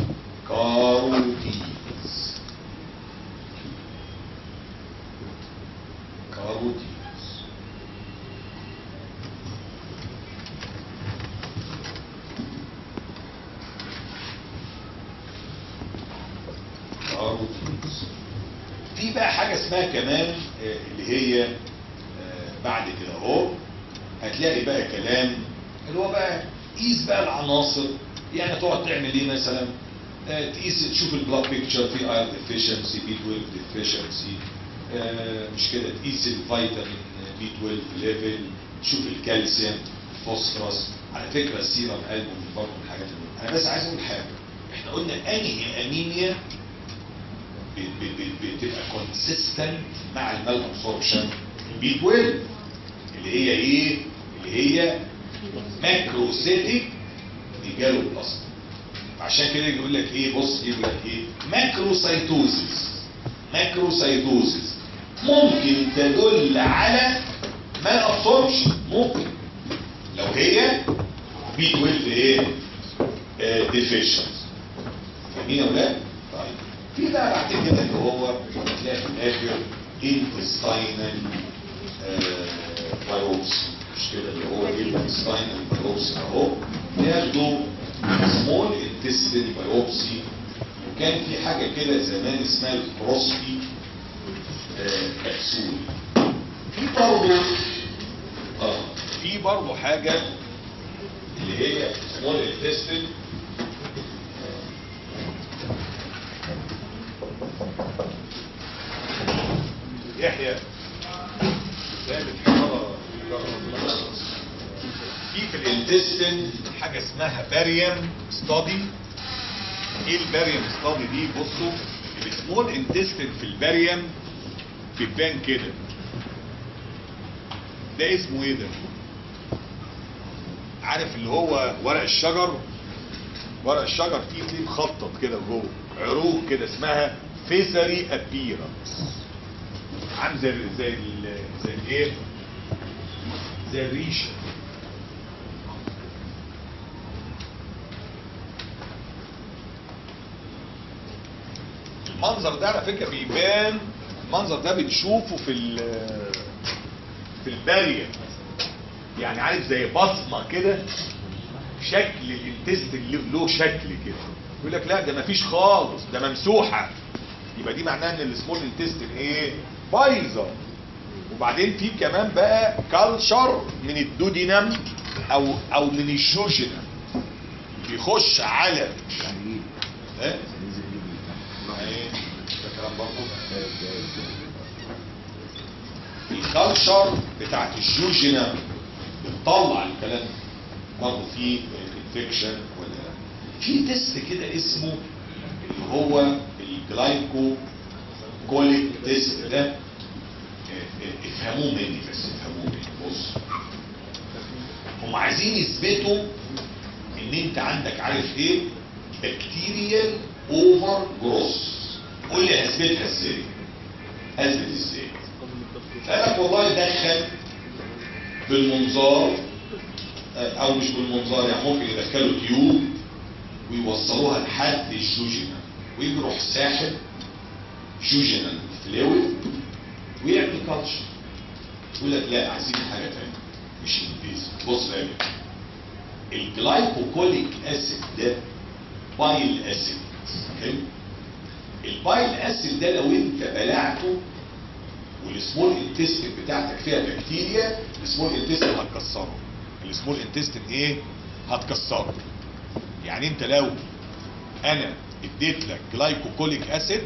كاروتينز كاروتينز كاروتينز في بقى حاجه اسمها كمان آه، اللي هي آه، بعد كده اهو هتلاقي بقى كلام اللي هو بقى قيس بقى العناصر يعني تقعد تعمل ايه مثلا آه، تقيس تشوف البلاد بيكتشر في ايرون ديفيشنسي بي 12 ديفيشنسي مش كده تقيس الفيتامين بي 12 ليفل تشوف الكالسيوم الفوسفورس على فكره السيرم قلب من برضه من الحاجات اللي انا بس عايز اقول حاجه احنا قلنا انهي انيميا ب- ب- ب- بتبقى كونسيستنت مع المال ابسوربشن بي 12 اللي هي ايه اللي هي ماكروسيتيك ميجالو بلاستيك عشان كده يقول لك ايه بص يقول لك ايه ماكروسايتوزيس ماكروسايتوزيس ممكن تدل على مال ابسوربشن ممكن لو هي بي 12 ايه ديفيشنت فاهمين يا ولاد؟ طيب في بقى بعد كده اللي هو هتلاقي في الاخر intestinal بايوبسي مش كده اللي هو intestinal بايوبسي اهو بياخدوا سمول intestinal بايوبسي وكان في حاجه كده زمان اسمها البروستي كبسول في برضه اه في برضه حاجه اللي هي سمول intestine يحيى ثابت حرارة في في الانتستين حاجة اسمها باريم ستادي ايه الباريوم ستادي دي بصوا السمول انتستين في الباريوم بتبان كده ده اسمه ايه ده عارف اللي هو ورق الشجر ورق الشجر فيه فيه مخطط كده جوه عروق كده اسمها فيزري ابيرنس عامل زي زي ال- زي الايه زي الريشه المنظر ده على فكره بيبان المنظر ده بتشوفه في ال- في الباريه يعني عارف زي بصمه كده شكل الانتستين له- له شكل كده يقول لك لا ده مفيش خالص ده ممسوحه يبقى دي معناها ان السمول انتستين ايه بايظه وبعدين في كمان بقى كالشر من الدودينم او او من الشوشنم بيخش على ها ايه ده كلام برضه الكالشر بتاعت الجوجينا بتطلع الكلام برضه في انفكشن ولا في تيست كده اسمه اللي هو الجلايكو كوليك تيست ده اه، اه، افهموه مني بس افهموه مني بص هم عايزين يثبتوا ان انت عندك عارف ايه بكتيريال اوفر جروس قول لي هثبتها ازاي اثبت ازاي قال لك والله دخل بالمنظار آه، او مش بالمنظار يعني ممكن يدخلوا تيوب ويوصلوها لحد الجوجينا ويجي يروح ساحب جوجينال فلويد ويعمل كاتش يقول لك لا عايزين حاجه ثانيه مش انجليزي بص بقى الجلايكوكوليك اسيد ده بايل اسيد اوكي البايل اسيد ده لو انت بلعته والسمول انتستين بتاعتك فيها بكتيريا السمول انتستين هتكسره السمول انتستين ايه هتكسره يعني انت لو انا اديت لك جلايكوكوليك اسيد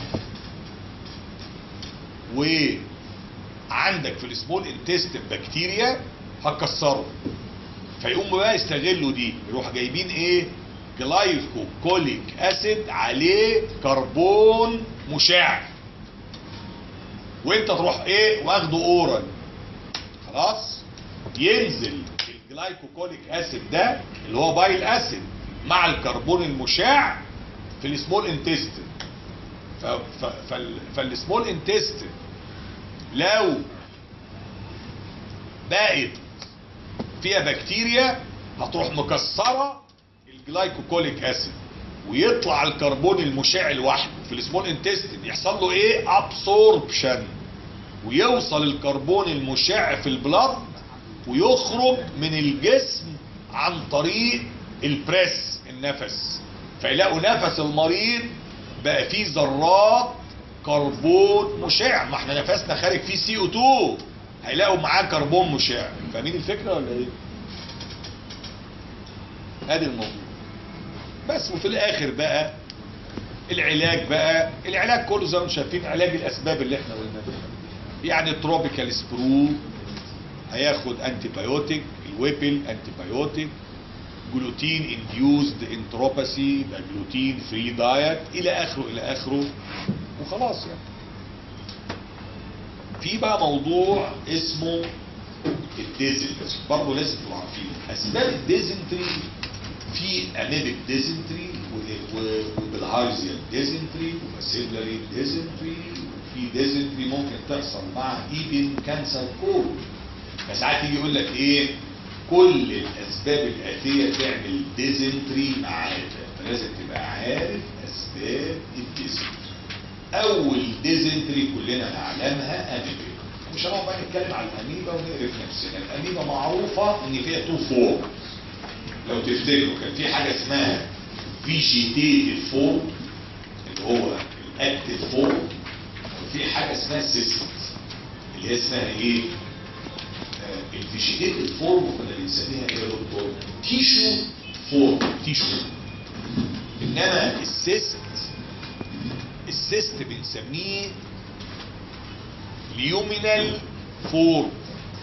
وعندك في السمول انتستين بكتيريا هتكسره فيقوم بقى يستغلوا دي يروح جايبين ايه جلايكوكوليك اسيد عليه كربون مشع وانت تروح ايه واخده اورال خلاص ينزل الجلايكوكوليك اسيد ده اللي هو بايل اسيد مع الكربون المشع في السمول انتستين ف- ف- فال- فالسمول انتستين لو بقت فيها بكتيريا هتروح مكسره الجلايكوكوليك اسيد ويطلع الكربون المشع لوحده في السمول انتستين يحصل له ايه ابسوربشن ويوصل الكربون المشع في البلد ويخرج من الجسم عن طريق البريس النفس فيلاقوا نفس المريض بقى فيه ذرات كربون مشع ما احنا نفسنا خارج فيه سي او 2 هيلاقوا معاه كربون مشع فاهمين الفكره ولا ايه؟ ادي الموضوع بس وفي الاخر بقى العلاج بقى العلاج كله زي ما انتم شايفين علاج الاسباب اللي احنا قلناها يعني تروبيكال سبرو هياخد انتي بايوتيك الويبل انتي بايوتيك جلوتين انديوزد انتروباسي يبقى جلوتين فري دايت الى اخره الى اخره وخلاص يعني في بقى موضوع اسمه الديزنتري برضه لازم تبقوا عارفين اسباب الديزنتري في انيبك ديزنتري وبالهارزيال ديزنتري وباسيلري ديزنتري وفي ديزنتري ممكن تحصل مع ايبن كانسر كود فساعات يجي يقول لك ايه كل الاسباب الاتيه تعمل ديزنتري معاك فلازم تبقى عارف اسباب الديزنتري اول ديزنتري كلنا نعلمها اميبا مش هنقعد بقى نتكلم على الاميبا ونقرف نفسنا الاميبا معروفه ان فيها تو فورم لو تفتكروا كان في حاجه اسمها فيجيتيتيف فورم اللي هو الاكتيف فورم وفي حاجه اسمها سيستم اللي هي اسمها ايه؟ آه، الفيجيتيتيف فورم كنا بنسميها ايه يا دكتور؟ تيشو فورم تيشو انما السيست السيست بنسميه ليومينال فورم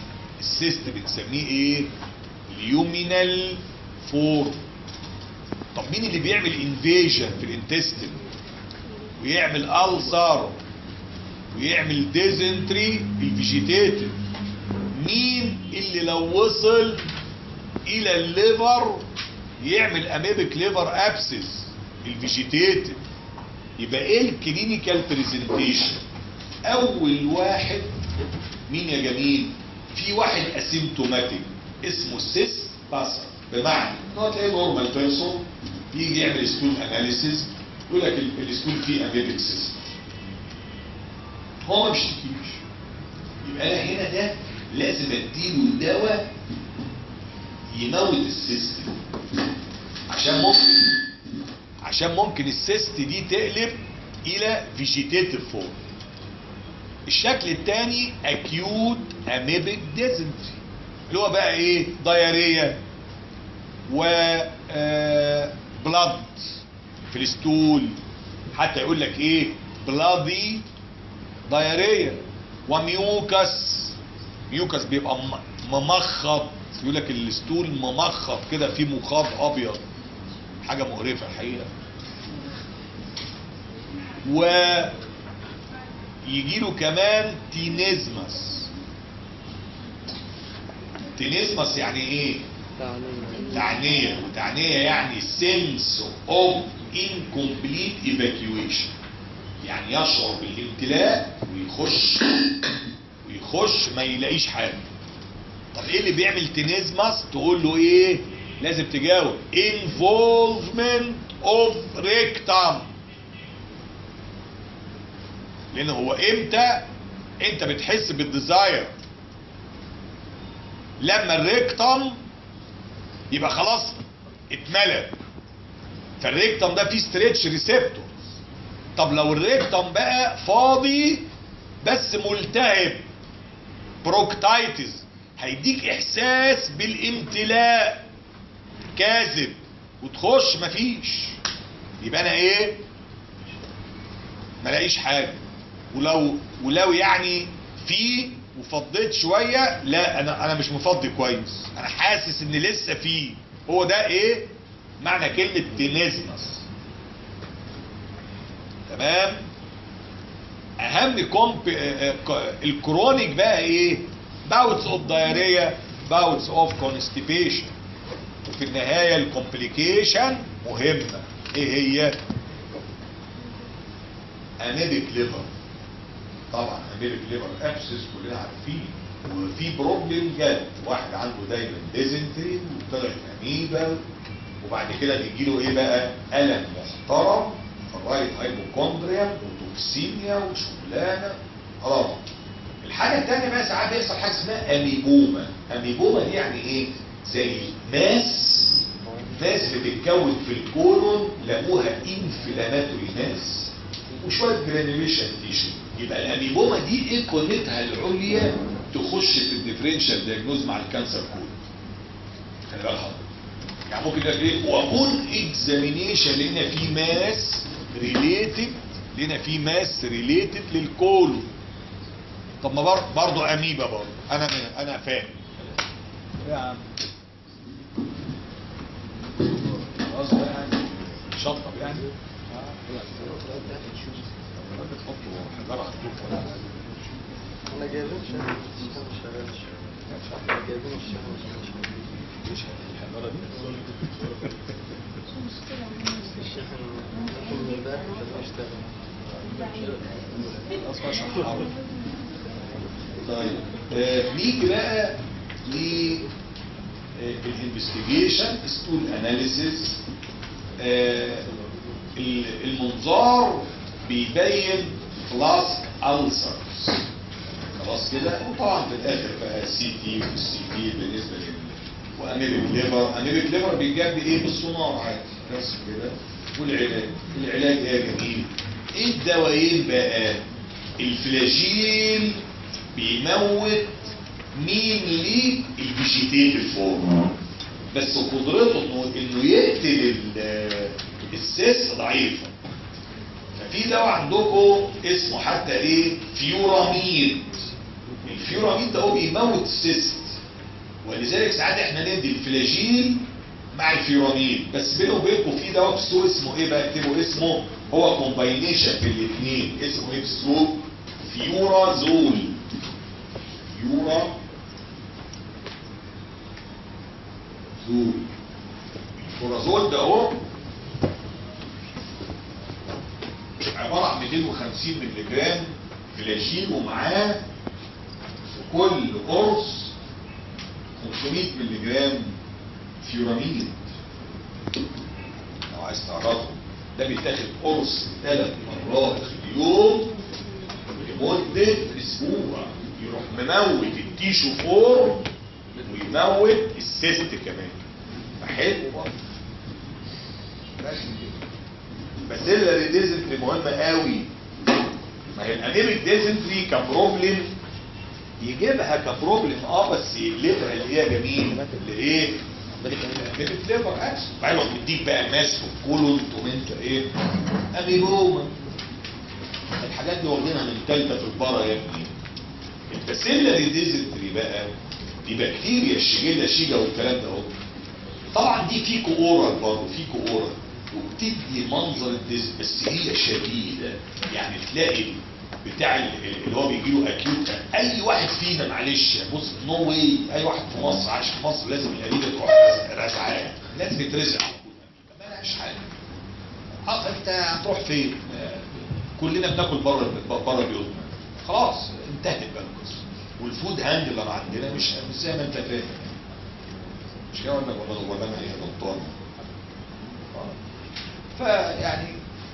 السيست بنسميه ايه ليومينال فورم طب مين اللي بيعمل انفيجن في الانتستين ويعمل ألسر ويعمل ديزنتري الفيجيتيتيف مين اللي لو وصل الى الليفر يعمل اميبك ليفر ابسس الفيجيتيتيف يبقى ايه الكلينيكال بريزنتيشن اول واحد مين يا جميل في واحد اسيمتوماتيك اسمه سيس باسر بمعنى ان هو تلاقيه نورمال بيرسون يجي يعمل ستول اناليسيز يقول لك ال- الستول فيه اميبك سيستم هو ما بيشتكيش يبقى انا هنا ده لازم اديله دواء يموت السيستم عشان ممكن عشان ممكن السيست دي تقلب الى فيجيتيتيف فورم الشكل الثاني اكيوت اميبك ديزنتري اللي هو بقى ايه دايريا و بلاد في الستول حتى يقول لك ايه بلادي دايريا وميوكس ميوكس بيبقى م- ممخط يقول لك الستول ممخط كده فيه مخاط ابيض حاجه مقرفه الحقيقه و يجي له كمان تينيزمس تينيزمس يعني ايه تعنية وتعنية يعني sense of incomplete evacuation يعني يشعر بالامتلاء ويخش ويخش ما يلاقيش حاجة طب ايه اللي بيعمل تينيزمس تقول له ايه لازم تجاوب involvement of rectum لان هو امتى انت بتحس بالديزاير لما الريكتم يبقى خلاص اتملى فالريكتم ده فيه ستريتش ريسبتورز طب لو الريكتم بقى فاضي بس ملتهب بروكتايتس هيديك احساس بالامتلاء كاذب وتخش مفيش يبقى انا ايه ما لاقيش حاجه ولو ولو يعني في وفضيت شويه لا انا انا مش مفضي كويس انا حاسس ان لسه في هو ده ايه معنى كلمه تينيزمس تمام اهم كومب الكرونيك بقى ايه باوتس اوف دايريا باوتس اوف كونستيبيشن وفي النهايه الكومبليكيشن مهمه ايه هي انيميك ليفر طبعا انيميك ليفر ابسس كلنا عارفين وفي بروبلم جد واحد عنده دايما ديزنتري وطلعت اميبا وبعد كده بيجي له ايه بقى الم محترم في الرايت هايبوكوندريا وتوكسيميا وشغلانه خلاص الحاجه الثانيه بقى ساعات بيحصل حاجه اسمها اميبوما اميبوما دي يعني ايه زي ماس ماس بتتكون في الكولون لقوها انفلاماتوري ماس وشويه جرانيوليشن تيشو يبقى الاميبوما دي ايه قيمتها العليا تخش في الديفرنشال دياجنوز مع الكانسر كود خلي بالك حضرتك يعني ممكن يقول ايه وابون اكزامينيشن لقينا في ماس ريليتد لقينا في ماس ريليتد للكولون طب ما بر- برضه اميبا برضه انا انا فاهم يا عم خلاص بقى يعني شطب يعني بتحطوا حجاره خطوط ولا احنا جايبين شهر مش شغالش احنا جايبين الشهر ايش الحجاره دي الشحن من امبارح مش هتشتغل اصلا شحار طيب آه، نيجي بقى ل الانفستيجيشن ستول اناليسيس المنظار بيبين فلاسك ألسرز خلاص كده وطبعا في الاخر بقى سي تي والسي تي بالنسبه لل واميبك ليفر اميبك ليفر بيجاب ايه بالسونار عادي بس كده والعلاج العلاج ايه يا جميل ايه الدوايين بقى الفلاجيل بيموت مين ليه الفيجيتيف فورم بس قدرته انه انه يقتل ال- السيس ضعيفه ففي دواء عندكم اسمه حتى ايه فيوراميد الفيوراميد ده هو بيموت السيست ولذلك ساعات احنا ندي الفلاجيل مع الفيورامين بس بينه وبينكم في دواء في السوق اسمه ايه بقى اكتبوا اسمه هو كومباينيشن في الاثنين اسمه ايه في السوق فيورازول فيورا زول الفورازول ده اهو عبارة عن 250 مللي جرام فلاجين ومعاه في كل قرص 500 مللي جرام فيوراميد لو عايز تعرفه ده بيتاخد قرص ثلاث مرات في اليوم لمدة أسبوع يروح مموت التيشو فور ويموت السيست كمان فحلو برضه بس كده باسيلاري ديزنتري مهمة قوي ما هي الانيميك ديزنتري كبروبلم يجيبها كبروبلم اه بس يقلبها اللي هي جميل اللي ايه الانيميك ليفر اكشن بعدين بيديك بقى ماس في الكولون تقوم انت ايه اميلوما الحاجات دي واخدينها من تالتة في البارا يا ابني الباسيلاري ديزنتري بقى دي بكتيريا الشيجيلا شيجا والكلام ده اهو طبعا دي فيكو اورال برضه فيكو اورال وبتدي منظر الديز بس هي شديده يعني تلاقي بتاع ال- اللي هو بيجي له اكيوت اي واحد فينا معلش بص نو واي اي واحد في مصر عايش في مصر لازم القليله تروح رزعاه لازم يترزع على طول. ما لهاش حاجه اه انت هتروح فين؟ آه، كلنا بناكل بره بره بيوتنا خلاص انتهت بقى القصه والفود هاندلر عندنا مش مش زي ما انت فاهم مش كده ولا ولا ولا انا ايه غلطان فيعني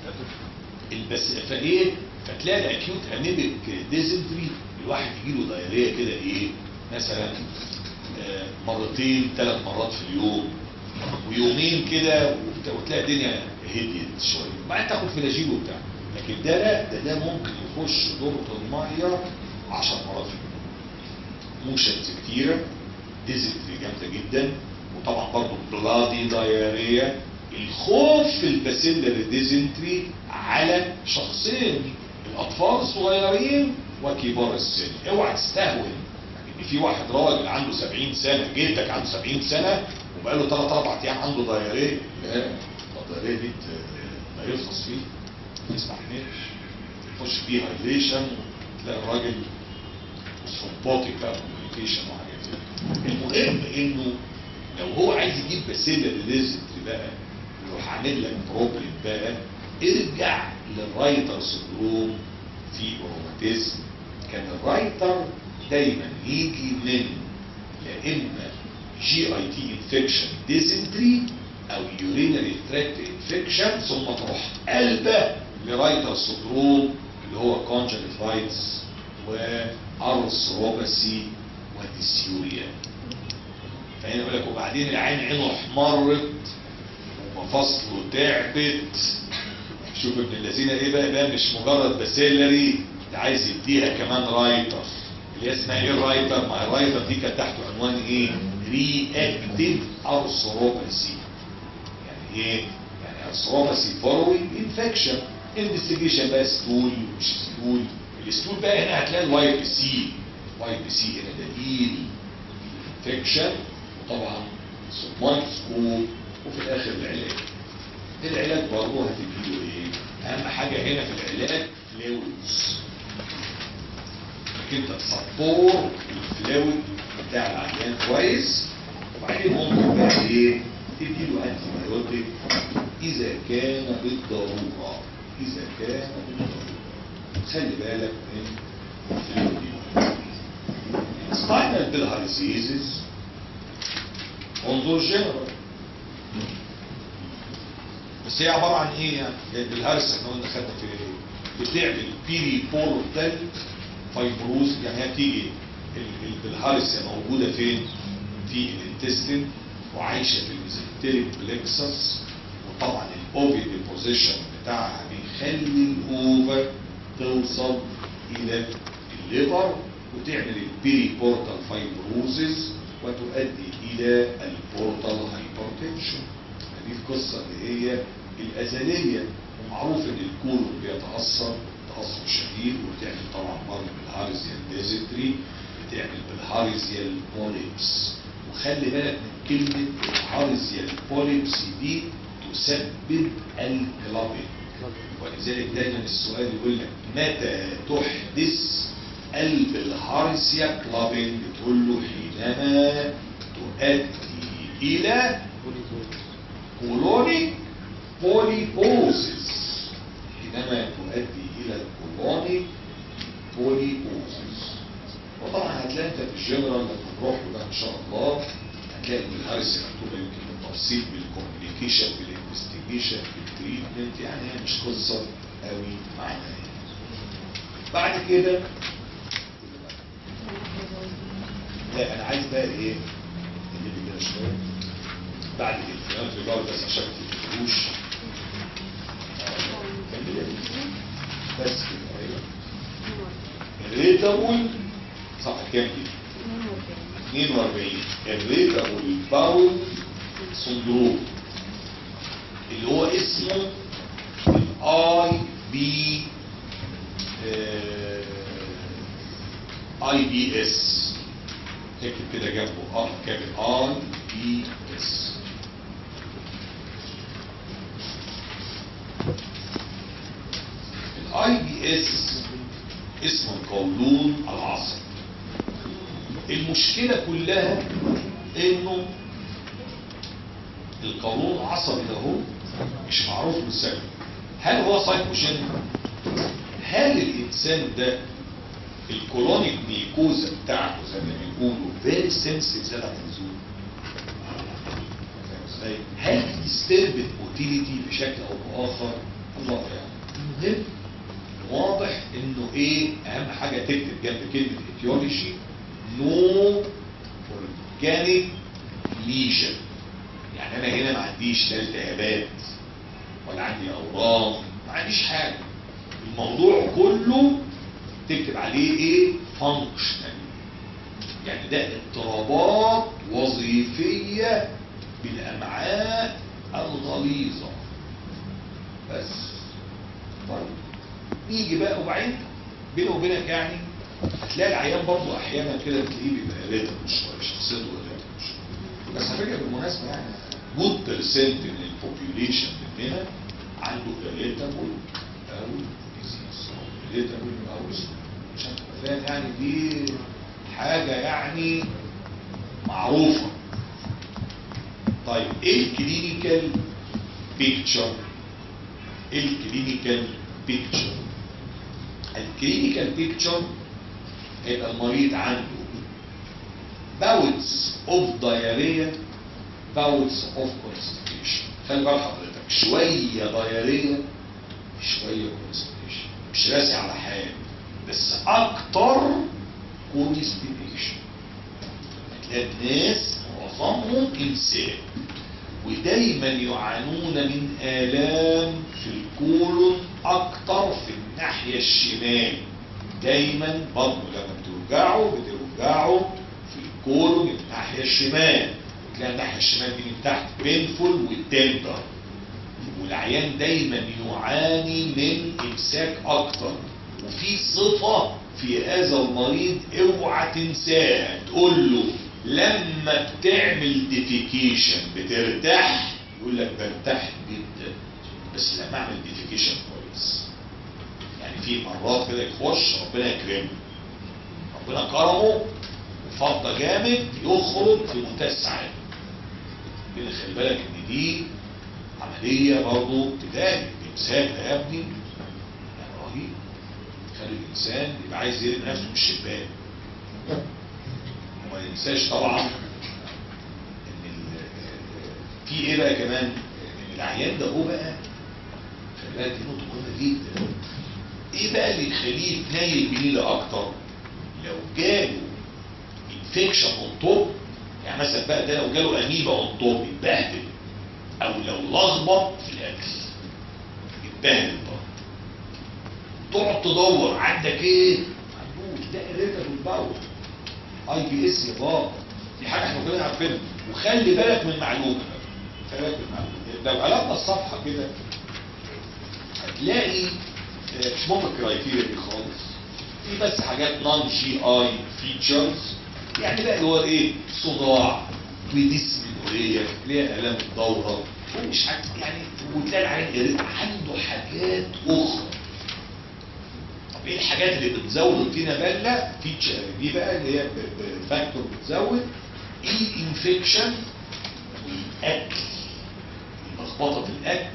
البس فايه فتلاقي الاكيوت انيميك ديزنتري الواحد يجي له دايريه كده ايه مثلا آه، مرتين ثلاث مرات في اليوم ويومين كده وبت- وتلاقي الدنيا هديت شويه وبعدين تاخد فلاجيل وبتاع لكن ده لا ده ده ممكن يخش دورة الميه 10 مرات في اليوم موشنز كتيرة ديزنتري جامدة جدا وطبعا برضه بلادي دايريا الخوف في الباسيلر ديزنتري على شخصين الاطفال الصغيرين وكبار السن اوعى تستهون ان في واحد راجل عنده 70 سنه جدك عنده 70 سنه وبقاله 3 4 ايام عنده دايريه لا الدايريه دي ت- لا يفطس فيه ما يستحملش يخش فيه هايدريشن تلاقي الراجل سمباتيك بقى كوميونيكيشن وحاجات زي كده. المهم انه لو هو عايز يجيب باسيلا ريزنتري بقى يروح عامل لك بروبلم بقى ارجع للرايتر سندروم في الروماتيزم كان الرايتر دايما يجي من يا اما جي اي تي انفكشن ديزنتري او يورينري تراكت انفكشن ثم تروح قلبه لرايتر سندروم اللي هو كونجنتايتس وارثروباسي وديسيوريا فهنا يقول لك وبعدين العين عينه احمرت ومفاصله تعبت شوف ابن الذين ايه بقى بقى مش مجرد باسيلري ده عايز يديها كمان رايتر اللي هي اسمها ايه الرايتر؟ ما الرايتر دي كانت تحت عنوان ايه؟ رياكتيف ارثروباسي يعني ايه؟ يعني ارثروباسي فولوينج انفكشن انفستيجيشن بقى ستول مش ستول الستول بقى هنا هتلاقي الواي بي سي واي بي سي هنا دليل انفكشن وطبعا مايكروسكوب وفي الاخر العلاج العلاج برضه هتديله ايه؟ اهم حاجه هنا في العلاج فلويدز انك انت تصبور الفلويد بتاع العيان كويس وبعدين ممكن بقى ايه؟ تديله انتي بايوتيك اذا كان بالضروره اذا كان بالضروره خلي بالك من الفلويد سباينال بالهارسيزز انظر جنرال بس هي عبارة عن ايه يعني الهرس احنا قلنا خدنا في ايه بتعمل بيري بورتال فايبروز يعني هي بتيجي ال- ال- بالهرس موجودة فين في الانتستين وعايشة في الميزنتريك بلكسس وطبعا الاوفي ديبوزيشن بتاعها بيخلي الاوفر توصل الى الليفر وتعمل البيري بورتال فايبروزز وتؤدي الى البورتال هايبرتنشن دي القصة اللي هي الأزلية ومعروف إن الكولون بيتأثر تأثر شديد وبتعمل طبعا برضه بالهارزيال ديزنتري بتعمل بالهارزيال بوليبس وخلي بالك من كلمة الهارزيال بوليبس دي تسبب الكلابين ولذلك دايما السؤال يقول لك متى تحدث قلب الهارسيا كلابين بتقول له حينما تؤدي الى كولونيك بوليبوزيس حينما تؤدي الى الكولونيك بوليبوزيس وطبعا هتلاقي انت في الجنرال لما تروح له ده ان شاء الله هتلاقي ان الهارسيا مكتوبه يمكن بالتفصيل بالكوميونيكيشن بالانفستيجيشن بالتريتمنت يعني هي مش قصه قوي معانا يعني. بعد كده لا انا عايز بقى ايه اللي كده شويه بعد الكلام في الجو بس عشان ما تفتكروش بس كده ايوه الريتابول صفحه كام دي 42 الريتابول باول سندروم اللي هو اسمه الاي بي اي بي اس اكتب كده جنبه اه كامل اي بي اس الاي بي اس اسمه القولون العصبي المشكله كلها انه القولون العصبي ده هو مش معروف بالسبب هل هو سايكوشين هل الانسان ده الكولونيك ميكوزا بتاعته زي ما بيقولوا فيري سنسيتيف زي اللزوم هل ديستربت موتيليتي بشكل او باخر الله يعلم المهم واضح انه ايه اهم حاجه تكتب جنب كلمه ايتيولوجي نو اورجانيك ليجن يعني انا هنا ما عنديش لا التهابات ولا عندي اورام ما عنديش حاجه الموضوع كله تكتب عليه ايه فانكشنال يعني ده اضطرابات وظيفيه بالامعاء الغليظه بس طيب نيجي بقى وبعدين بيني وبينك يعني هتلاقي العيان برضه احيانا كده تلاقيه بيبقى ريتم شويه شخصيته ريتم شويه بس على فكره بالمناسبه يعني جود بيرسنت من البوبيوليشن مننا عنده irritable او disease irritable او disease عشان تبقى فاهم يعني دي حاجه يعني معروفه طيب ايه الكلينيكال بيكتشر ايه الكلينيكال بيكتشر الكلينيكال بيكتشر هيبقى المريض عنده باوتس اوف diarrhea باوتس اوف constipation خلي بال حضرتك شويه diarrhea شويه constipation مش راسي على حاجه بس اكتر constipation هتلاقي الناس معظمهم انسان ودايما يعانون من آلام في الكولون أكتر في الناحية الشمال دايما بطنه لما بتوجعه بتوجعه في الكولون من الناحية الشمال تلاقي الناحية الشمال دي من تحت بينفول والتندر والعيان دايما يعاني من إمساك أكتر وفي صفة في هذا المريض اوعى تنساها تقول له لما بتعمل ديفيكيشن بترتاح يقول لك برتاح جدا بس لما اعمل ديفيكيشن كويس يعني في مرات كده يخش ربنا يكرمه ربنا كرمه وفضى جامد يخرج في منتهى السعاده كده خلي بالك ان دي عمليه برضه تداري الامساك ده يا ابني يعني رهيب خلي الانسان يبقى عايز يرمي نفسه من الشباك وما ننساش طبعا ان ال- في ايه بقى كمان ان العيان ده هو بقى خلي بالك دي نقطه مهمه جدا ايه بقى اللي يخليه يتنيل بنيله اكتر لو جاله انفكشن اون توب يعني مثلا بقى ده لو جاله اميبا اون توب يتبهدل او لو لخبط في الاكل يتبهدل برضه تقعد تدور عندك ايه؟ عندوش ده اريتابل باور اي بي اس يا بابا دي حاجه احنا كلنا عارفينها وخلي بالك من معلومه خلي بالك من معلومه لو قلبنا الصفحه كده هتلاقي آه، مش مهم الكرايتيريا دي خالص في بس حاجات نون جي اي فيتشرز يعني بقى اللي هو ايه صداع وديسمنورية ليها الام الدورة ومش عارف يعني وتلاقي العيان عنده حاجات اخرى طب ايه الحاجات اللي بتزود الطينه بله فيتشر دي بقى اللي هي ب- ب- فاكتور بتزود الانفكشن والاكل لخبطه في الاكل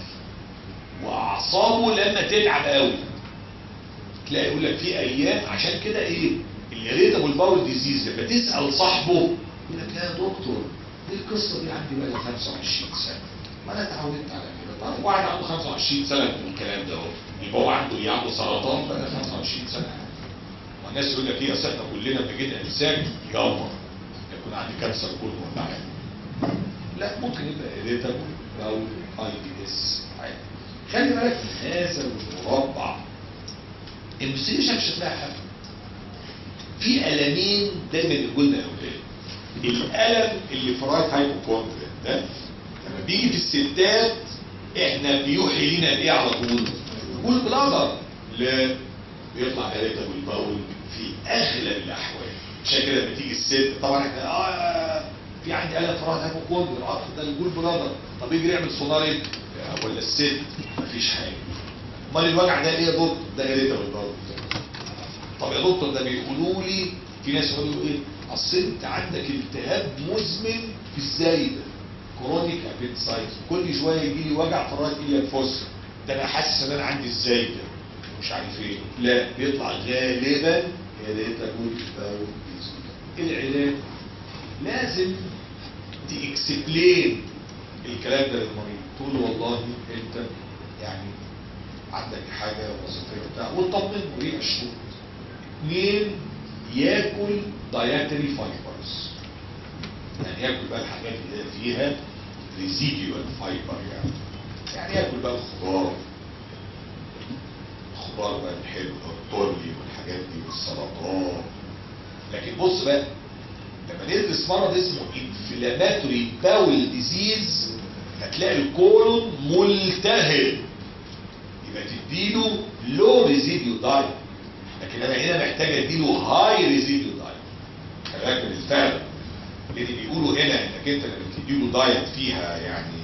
واعصابه لما تتعب قوي تلاقي يقول لك في ايام عشان كده ايه الاريتابل باول ديزيز لما تسال صاحبه يقول لك يا دكتور دي القصه دي عندي بقى لها 25 سنه ما انا اتعودت على كده طيب واحد عنده 25 سنه في الكلام ده اهو يبقى هو عنده ايه عنده سرطان بقى 25 سنه والناس يقول لك ايه اصل احنا كلنا لما جينا انسان يلا يكون عندي كانسر كله ولا حاجه لا ممكن يبقى اريتابل او اي دي اس عادي خلي بالك من هذا المربع المستشفى مش هتلاقي حاجه في ألمين دايما يقولنا يا اولاد الألم اللي في رايت هايبوكوندريا ده لما بيجي في الستات احنا بيوحي لينا ايه على طول؟ بول بلادر لا بيطلع اريتابل باول في اغلب الاحوال عشان كده لما تيجي الست طبعا احنا اه في عندي الم في رايت هايبوكوندريا اه ده البول بلادر طب يجي يعمل سونار ايه؟ ولا الست مفيش حاجه امال الوجع ده ايه يا دكتور؟ ده اريتابل باول طب يا دكتور ده بيقولوا لي في ناس يقولوا ايه اصل انت عندك التهاب مزمن في الزايده كرونيك ابيتسايت كل شويه يجي لي وجع في الرايت ايليا فوس ده انا حاسس ان انا عندي الزايده مش عارف ايه لا بيطلع غالبا يا ريت اقول باول العلاج لازم تاكسبلين الكلام ده للمريض تقول له والله انت يعني عندك حاجه وظيفيه بتاع وتطمنه ايه الشروط اثنين ياكل دايتري فايبرز يعني ياكل بقى الحاجات اللي هي فيها ريزيديوال فايبر يعني يعني ياكل بقى الخضار الخضار بقى الحلو والطري والحاجات دي والسلطات لكن بص بقى لما ندرس مرض اسمه انفلاماتوري باول ديزيز هتلاقي الكولون ملتهب يبقى تديله لو ريزيديو دايت لكن انا هنا محتاج اديله هاي ريزيديو دايت خلي بالك من الفرق اللي بيقولوا هنا انك انت لما بتديله دايت فيها يعني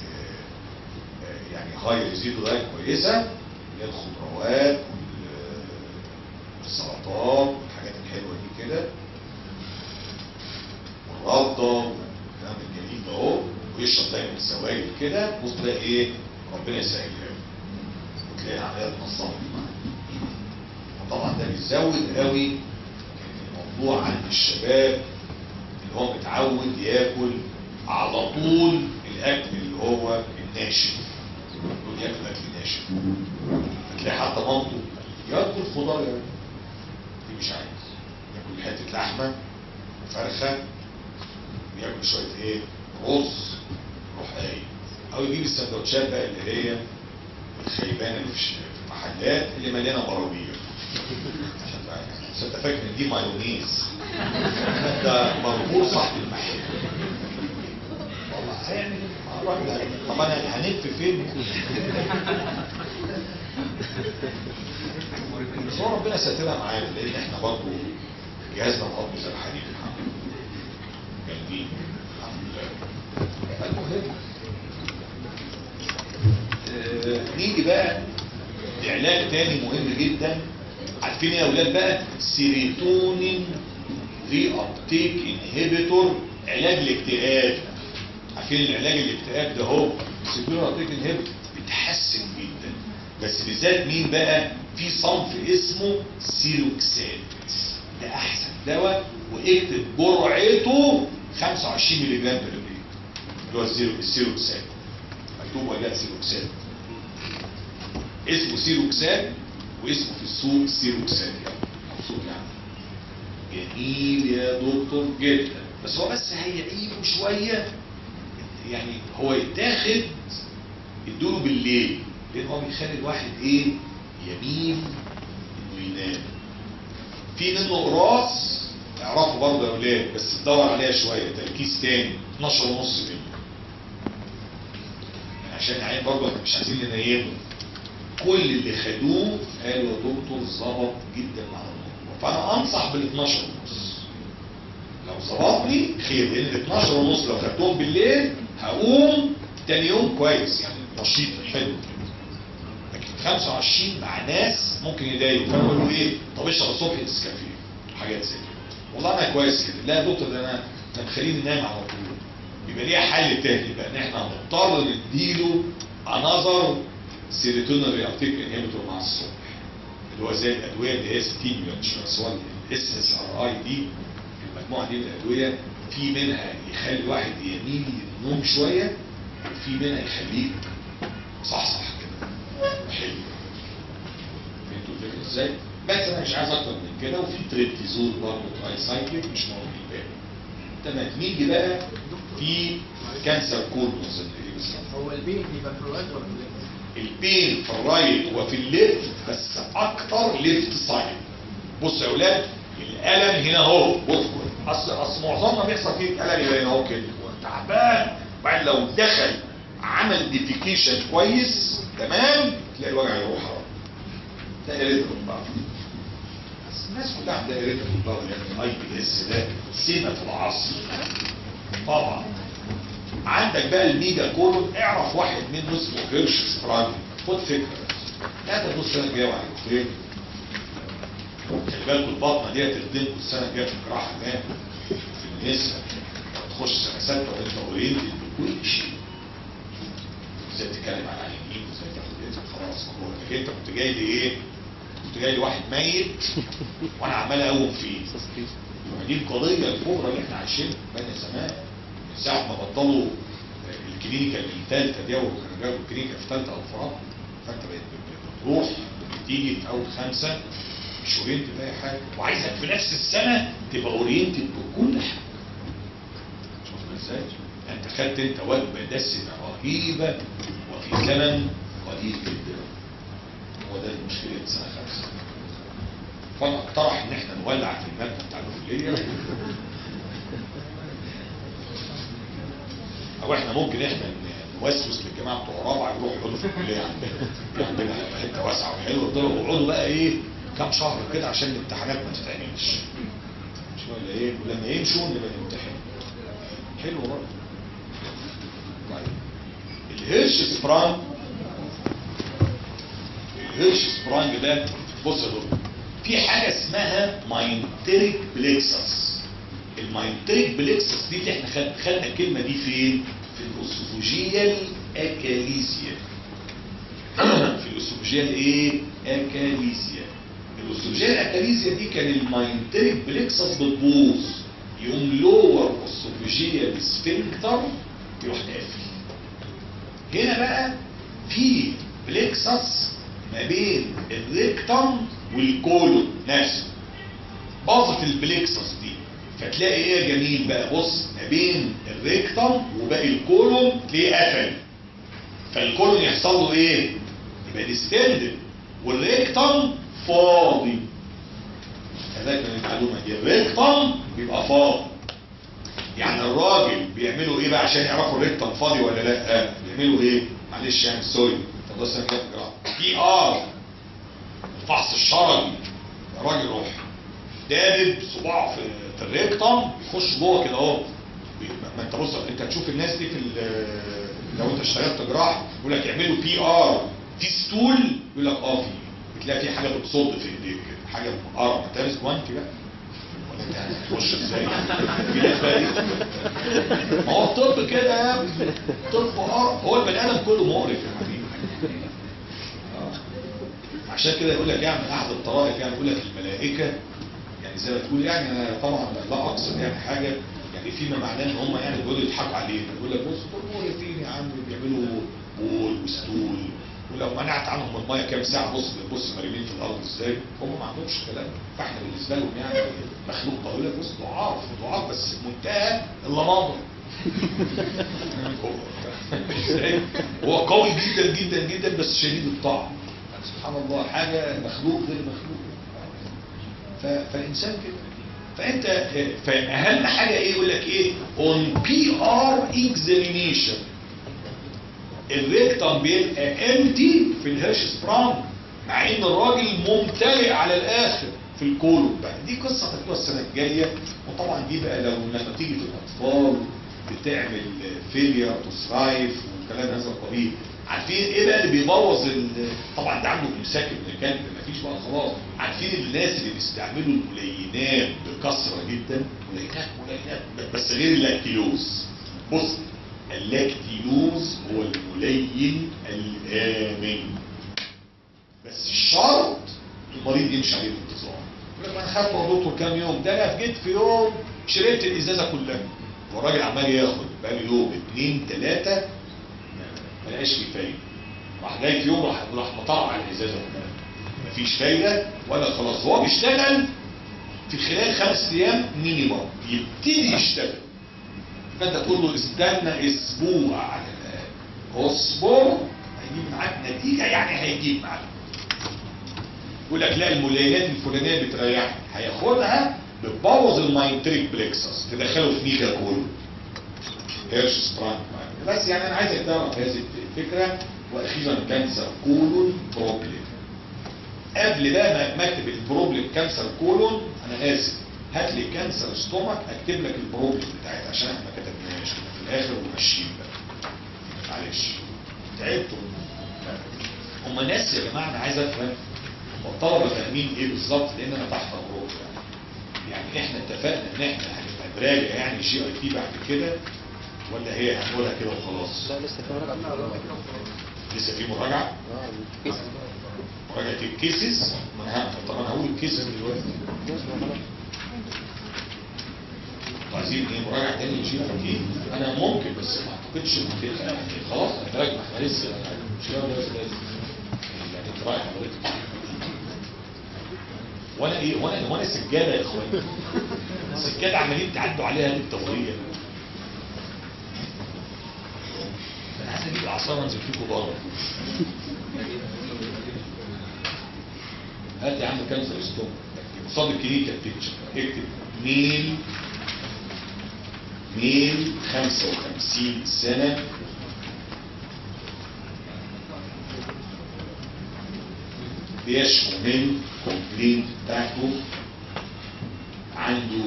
يعني هاي ريزيديو دايت كويسه اللي هي الخضروات وال- والسلطات والحاجات الحلوه دي كده والرده والكلام الجميل ده اهو ويشرب دايما سوائل كده بص تلاقي ايه ربنا يسهلها له وتلاقي العمليه اتنظمت معاه وطبعا ده بيزود قوي الموضوع عند الشباب اللي هو متعود ياكل على طول الاكل اللي هو الناشف يقول ياكل اكل ناشف هتلاقي حتى مامته ياكل خضار يا ولد. دي مش عايز ياكل حته لحمه فرخه وياكل شويه ايه رز روح قايم او يجيب السندوتشات بقى اللي هي الخيبانه اللي في المحلات اللي مليانه برابير عشان تبقى- عشان انت فاكر ان دي مايونيز ده مربوط صاحب المحل والله هيعمل ايه؟ الراجل طب انا هنلف فين؟ بس هو ربنا ساترها معانا لان احنا برضه جهازنا الهضمي زي الحديد الحمد لله جامدين الحمد لله المهم آه، نيجي بقى لعلاج تاني مهم جدا عارفين ايه يا اولاد بقى سيروتونين ري ابتيك انهبيتور علاج الاكتئاب عارفين العلاج الاكتئاب ده هو سيروتونين ابتيك انهبيتور بيتحسن جدا بس بالذات مين بقى في صنف اسمه سيروكسات ده احسن دواء واكتب جرعته 25 ملي جرام في الليل اللي هو السيرو- السيروكسات مكتوب ولا سيروكسات اسمه سيروكسات واسمه في السوق سيروكسات يعني مبسوط يعني جميل يا دكتور جدا بس هو بس هيعيبه شويه يعني هو يتاخد يدوله بالليل لان هو بيخلي الواحد ايه يميل انه ينام في منه قراص اعرفوا برضه يا اولاد بس تدور عليها شويه تركيز تاني 12 ونص منه عشان العين برضه احنا مش عايزين ننيمه كل اللي خدوه قالوا يا دكتور ظبط جدا مع الموضوع فانا انصح بال 12 ونص لو ظبطني خير لان ال 12 ونص لو خدتهم بالليل هقوم تاني يوم كويس يعني نشيط حلو لكن 25 مع ناس ممكن يضايقوا فانا بقول له ايه طب اشرب الصبح نسكافيه حاجات زي كده والله انا كويس كده لا يا دكتور ده انا ده مخليني نايم على طول يبقى ليها حل تاني بقى ان احنا هنضطر نديله انذر سيروتونين ريابتيك انهبيتور مع الصبح اللي هو زي الادويه اللي هي ستيمولانت بس هو الاس اس ار اي دي المجموعه دي من الادويه في منها يخلي الواحد يميل للنوم شويه وفي منها يخليك صحصح كده حلو فهمتوا الفكره ازاي؟ بس انا مش عايز اكتر من كده وفي تريبتيزول برضه تراي سايكليك مش موجود الباقي تمام نيجي بقى في كانسر كولونز اللي بيسموه هو البين بيبقى في الرايت ولا في الليفت؟ البين في الرايت وفي الليفت بس اكتر ليفت سايد بص يا اولاد الالم هنا اهو بص اصل اصل معظمنا بيحصل فيه الالم يبقى هنا اهو كده تعبان وبعدين لو دخل عمل ديفيكيشن كويس تمام تلاقي الوجع يروح اهو ده اريتابل ضغط بس الناس كلها عندها اريتابل ضغط يعني الاي بي اس ده سمه العصر طبعا عندك بقى الميجا كولون اعرف واحد منه اسمه هيرش ستراجل خد فكره لا ده بص السنه الجايه وعلى فين خلي بالكوا البطنه ديت تخدمكم السنه الجايه في الجراحه هناك في النساء تخش سنه سته وانت اورينتد بكل شيء ازاي تتكلم على اليمين ازاي تاخد ايه خلاص هو لكن انت كنت جاي لي ايه؟ كنت جاي لي واحد ميت وانا عمال اقوم فيه دي القضيه الكبرى اللي احنا عايشينها بقالنا زمان من ساعه ما بطلوا الكلينيكال الثالثه دي ورجعوا الكلينيكال في ثالثه او في رابعه فانت بقيت بتروح بتيجي في اول خمسه مش اورينتد باي حاجه وعايزك في نفس السنه تبقى اورينتد بكل حاجه شوف ازاي؟ انت خدت انت وجبه دسمه رهيبه وفي زمن قليل جدا هو ده المشكله سنه خمسه فانا اقترح ان احنا نولع في الماده بتاع الكليه او احنا ممكن احنا نوسوس للجماعه بتوع رابعه يروحوا يقعدوا في الكليه عندنا عندنا حته واسعه وحلوه يفضلوا يقعدوا بقى ايه كام شهر كده عشان الامتحانات ما تتعملش مش ولا ايه ولما يمشوا نبقى نمتحن حلو برضه طيب الهيرش سبرانج الهيرش سبرانج ده بص يا دكتور في حاجه اسمها ماينتريك بليكسس الماينتريك بليكسس دي اللي احنا خد- خدنا الكلمه دي فين في الاسوفوجيال اكاليزيا في الاسوفوجيال ايه اكاليزيا الاسوفوجيال اكاليزيا دي كان الماينتريك بليكسس بتبوظ يقوم لور اسوفوجيال سفنكتر يروح قافل هنا بقى في بليكسس ما بين الريكتم والكولون نفسه باظت البليكسس دي فتلاقي ايه يا جميل بقى بص ما بين الريكتم وباقي الكولون تلاقيه قفل فالكولون يحصل له ايه يبقى ديستندد والريكتم فاضي كذلك المعلومه دي الريكتم بيبقى فاضي يعني الراجل بيعملوا ايه بقى عشان يعرفوا الريكتم فاضي ولا لا بيعملوا ايه معلش يعني سوري طب بس انا كده بي ار الفحص الشرجي الراجل روح دابب صباعه في في الريكتم يخش جوه كده اهو ما انت بص انت تشوف الناس دي في ال- لو انت اشتغلت جراح يقول لك اعملوا بي ار في ستول يقول لك اه في بتلاقي في حاجه بتصد في ايديك كده حاجه اه ما تلبس جوانتي بقى ولا انت هتخش ازاي؟ في ناس بقى ايه؟ ما هو الطب كده يا ابني الطب اه هو البني ادم كله مقرف يا حبيبي آه. عشان كده يقول لك يعني احد الطرائف يعني يقول لك الملائكه يعني زي ما تقول يعني انا طبعا لا اقصد يعني حاجه يعني فيما معناه ان هم يعني بيقولوا يضحكوا علينا يقول لك بص دول مقرفين يا عم بيعملوا بول وستول ولو منعت عنهم الميه كام ساعه بص بص مرمين في الارض ازاي هم ما عندهمش كلام فاحنا بالنسبه لهم يعني مخلوق طويل بص ضعاف ضعاف بس منتهى اللماضه ازاي؟ هو قوي جدا جدا جدا بس شديد الطعم سبحان الله حاجه مخلوق غير مخلوق ف- فالانسان كده فانت فاهم حاجه ايه يقول لك ايه اون بي ار اكزامينيشن الريكتم بيبقى امتي في الهيرش سبرانج مع ان الراجل ممتلئ على الاخر في الكولون بقى دي قصه تاخدوها السنه الجايه وطبعا دي بقى لو لما تيجي في الاطفال بتعمل فيلير تو ثرايف وكلام هذا القبيل عارفين ايه بقى اللي بيبوظ ال- طبعا ده عنده امساك ابن كلب مفيش بقى خلاص عارفين الناس اللي بيستعملوا الملينات بكثره جدا ملينات ملينات بس غير اللاكتيلوز بص اللاكتيلوز هو الملين الامن بس الشرط المريض يمشي عليه بانتظام يقول لك انا خدت دكتور كام يوم ده انا جيت في يوم شربت الازازه كلها والراجل عمال ياخد بقى يوم اتنين تلاته ما لقاش فيه فايده راح جاي في يوم راح راح مطلع على الازازه كلها مفيش فايده ولا خلاص هو بيشتغل في خلال خمس ايام مينيمم يبتدي يشتغل فانت تقول له استنى اسبوع على الاقل اصبر هيجيب معاك نتيجه يعني هيجيب معاك يقول لك لا الملينات الفلانيه بتريحك هياخدها بتبوظ الماينتريك بلكسس تدخله في نيكا كله هيرش سترانك معاك. بس يعني انا عايزك تعرف هذه الفكره واخيرا كانسر كولون بروبلم قبل بقى ما اكتب البروبلم كانسر كولون انا اسف هات لي كانسر ستومك اكتب لك البروبلم بتاعتها عشان احنا ما كتبناهاش في الاخر وماشيين بقى معلش تعبتوا هم ناس يا جماعه انا عايز افهم هم الطلبه فاهمين ايه بالظبط لان انا تحت امرهم يعني يعني احنا اتفقنا ان احنا هنبقى نراجع يعني جي اي تي بعد كده ولا هي هنقولها كده وخلاص لا لسه في ورقة لسه في مراجعه اه الكيس مراجعه الكيسز ما انا ه- طب انا هقول الكيسز دلوقتي انتوا عايزين ايه مراجعه تاني لجي اي تي انا ممكن بس ما اعتقدش ان كده يعني خلاص هنراجع ما احنا لسه مش كده ولا لسه يعني انت رايح حضرتك وانا ايه وانا وانا سجاده يا اخوان السجاده عمالين تعدوا عليها بالتفضيل انا عايز اجيب اعصاب انزل فيكم بره هات يا عم كانسر ستوم قصاد الكلينيكال بيكتشر اكتب ميل ميل 55 سنه بيشكو من كومبلينت بتاعته عنده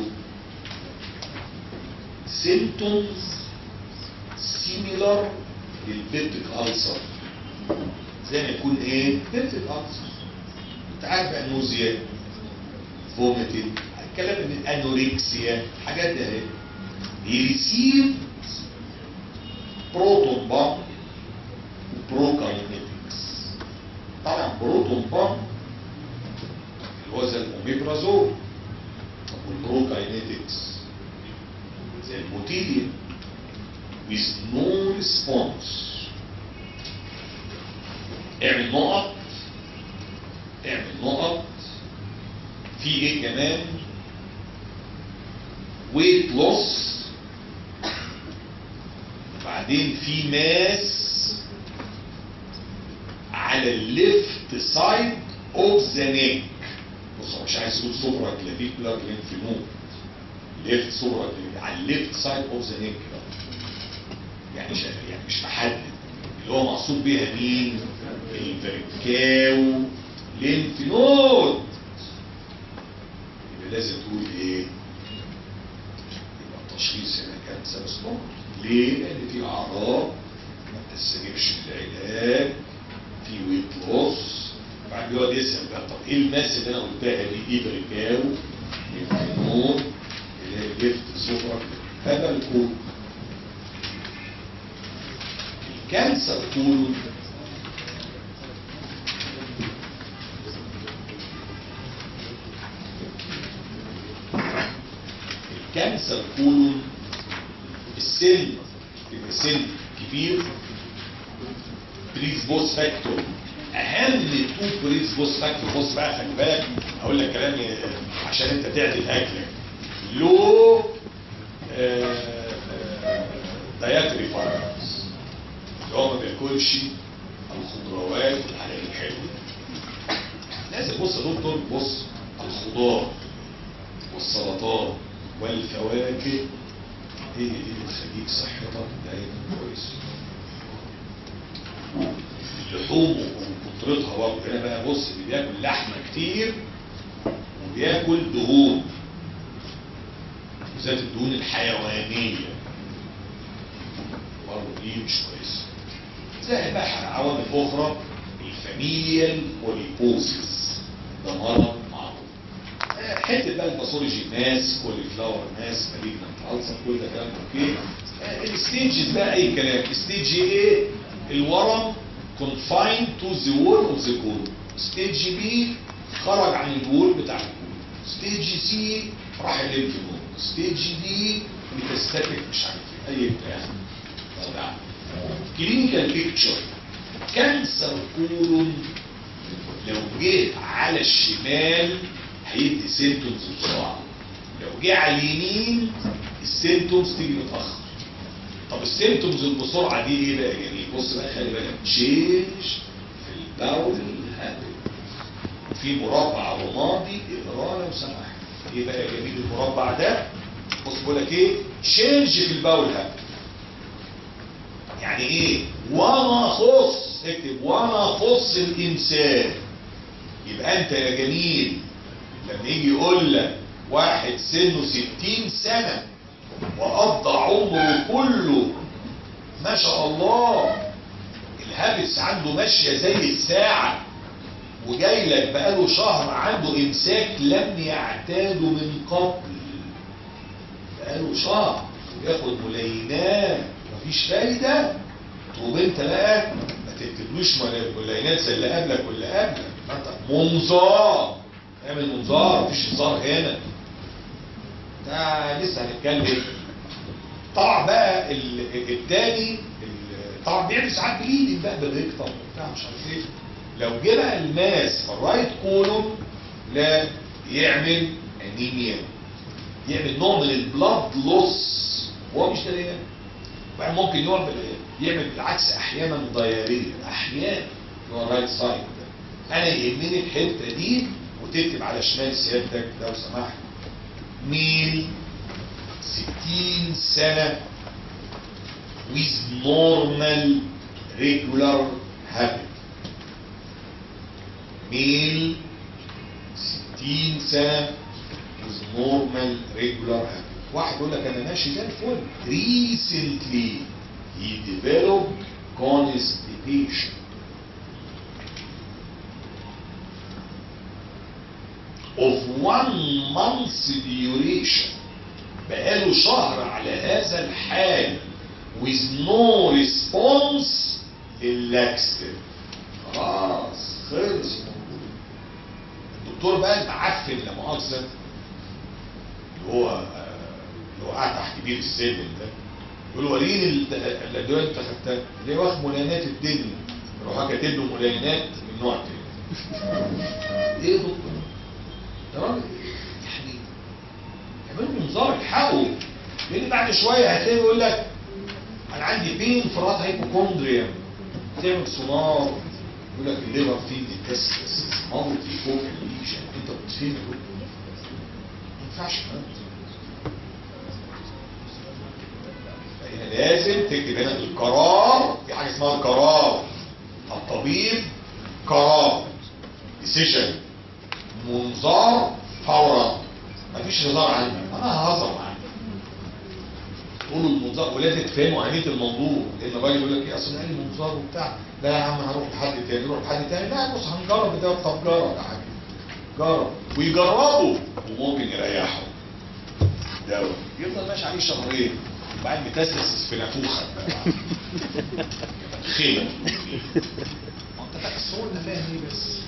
symptoms similar للبيبتيك ألسر زي ما يكون ايه بيبتيك ألسر انت عارف بقى نوزيا فوميتنج الكلام من الانوركسيا حاجات ده اهي يريسيف بروتون بامب وبروكاينيتكس طبعا بروتون بامب اللي هو زي الاوميبرازول طب والبروكاينيتكس زي الموتيليا with no response اعمل نقط اعمل نقط في ايه كمان weight loss بعدين في ماس على الليفت سايد اوف ذا نيك بص هو مش عايز يقول سوبرا كلافيكولار لينف نود ليفت سوبرا على الليفت سايد اوف ذا نيك يعني مش يعني مش محدد اللي هو مقصود بيها مين الفركاو لينف نود يبقى لازم تقول ايه يبقى التشخيص هنا كانسر ستومك ليه؟ لان في اعراض ما بتستجيبش للعلاج في ويت لوس بعد يقعد يسال بقى طب ايه الماس اللي انا قلتها دي ايه بريكاو لينف نود اللي هي ليفت سوبر هذا الكود الكانسر كولون الكانسر كولون السن يبقى سن كبير بريز بوس فاكتور اهم تو بريز بوس فاكتور بص بقى خلي بالك هقول لك كلام ي- عشان انت تعدل اكلك لو دايتري فايبرز اللي هو ما بياكلش الخضروات والحاجات الحلوه لازم بص يا دكتور بص الخضار والسلطات والفواكه هي دي اللي بتخليك صحتك دايما كويسه اللحوم وكترتها برضه هنا بقى بص اللي بياكل لحمه كتير بياكل دهون بالذات الدهون الحيوانيه برضه دي مش كويسه زائد بقى عوامل اخرى الفاميليال بوليبوسيس ده مرض معروف آه، حته بقى الباثولوجي ماس كولي فلاور ماس مالجنت السر كل ده كلام اوكي آه، الستيجز بقى اي كلام ستيج ايه الورم confined to the wall of the colon ستيج بي خرج عن الوول بتاع الكولون ستيج سي راح الليمف نود ستيج دي ميتاستاتيك مش عارف ايه اي بتاع طبعا كلينيكال بيكتشر كانسر كولون لو جه على الشمال هيدي سيمتومز بسرعه لو جه على اليمين السيمتومز تيجي متاخر طب السيمتومز بسرعه دي ايه بقى يعني بص بقى خلي بالك تشينج في الباول هابت في مربع رمادي اقراه لو سمحت ايه بقى يا جميل المربع ده بص بقول لك ايه تشينج في الباول هابت يعني ايه وما خص اكتب وما خص الانسان يبقى انت يا جميل لما يجي يقول لك واحد سنه ستين سنة وقضى عمره كله ما شاء الله الهابس عنده ماشية زي الساعة وجاي لك بقاله شهر عنده امساك لم يعتاده من قبل بقاله شهر وياخد ملينات مفيش فايدة تقوم انت بقى ما تكتبلوش مل- ملينات زي اللي قبلك واللي قبلك ما انت منظار اعمل منظار مفيش انذار هنا ده لسه هنتكلم طبعا بقى ال- التاني ال- طبعا بيعمل ساعات بليدنج بقى بالريكتم وبتاع مش عارف ايه لو جه بقى الماس في الرايت كولوم لا يعمل انيميا يعمل نوع من البلاد لوس هو مش دريان بقى ممكن يعمل يعمل بالعكس احيانا ضياريه احيانا اللي هو الرايت سايد ده انا يهمني الحته دي وتكتب على شمال سيادتك لو سمحت ميل 60 سنه with normal regular habit ميل 60 سنه with normal regular habit واحد يقول لك انا ماشي زي الفل recently he developed constipation of one month duration بقاله شهر على هذا الحال with no response للاكستيف خلاص خلص الموضوع الدكتور بقى المعفن لا مؤاخذه اللي هو آه، اللي هو قاعد تحت بير السلم ده يقول له وريني ال- الادويه اللي انت خدتها اللي هو واخد ملينات الدنيا يروح كاتب له ملينات من نوع تاني ايه يا دكتور؟ يا راجل يعني اعملوا منظار الحقوا لان بعد شويه هتلاقي يقول لك انا عندي بين فرات هايبوكوندريا تعمل سونار يقول لك الليفر فيه ميتاستس مالتي فوكال ليجن انت بتفهم يا دكتور ما ينفعش الكلام ده. فهنا لازم تكتب هنا القرار في حاجه اسمها القرار الطبيب قرار ديسيجن منظار فورا مفيش هزار عندي انا ههزر معاك تقولوا المنظار ولازم تفهموا اهميه الموضوع لان الراجل يقول لك ايه اصل قال لي منظار وبتاع لا يا عم هروح لحد تاني نروح لحد تاني لا بص هنجرب ده طب جرب يا حبيبي جرب ويجربوا وممكن يريحوا دواء يفضل ماشي عليه شهرين وبعدين متسس في نافوخك بقى خيبه ما انت تحسون فاهم ايه بس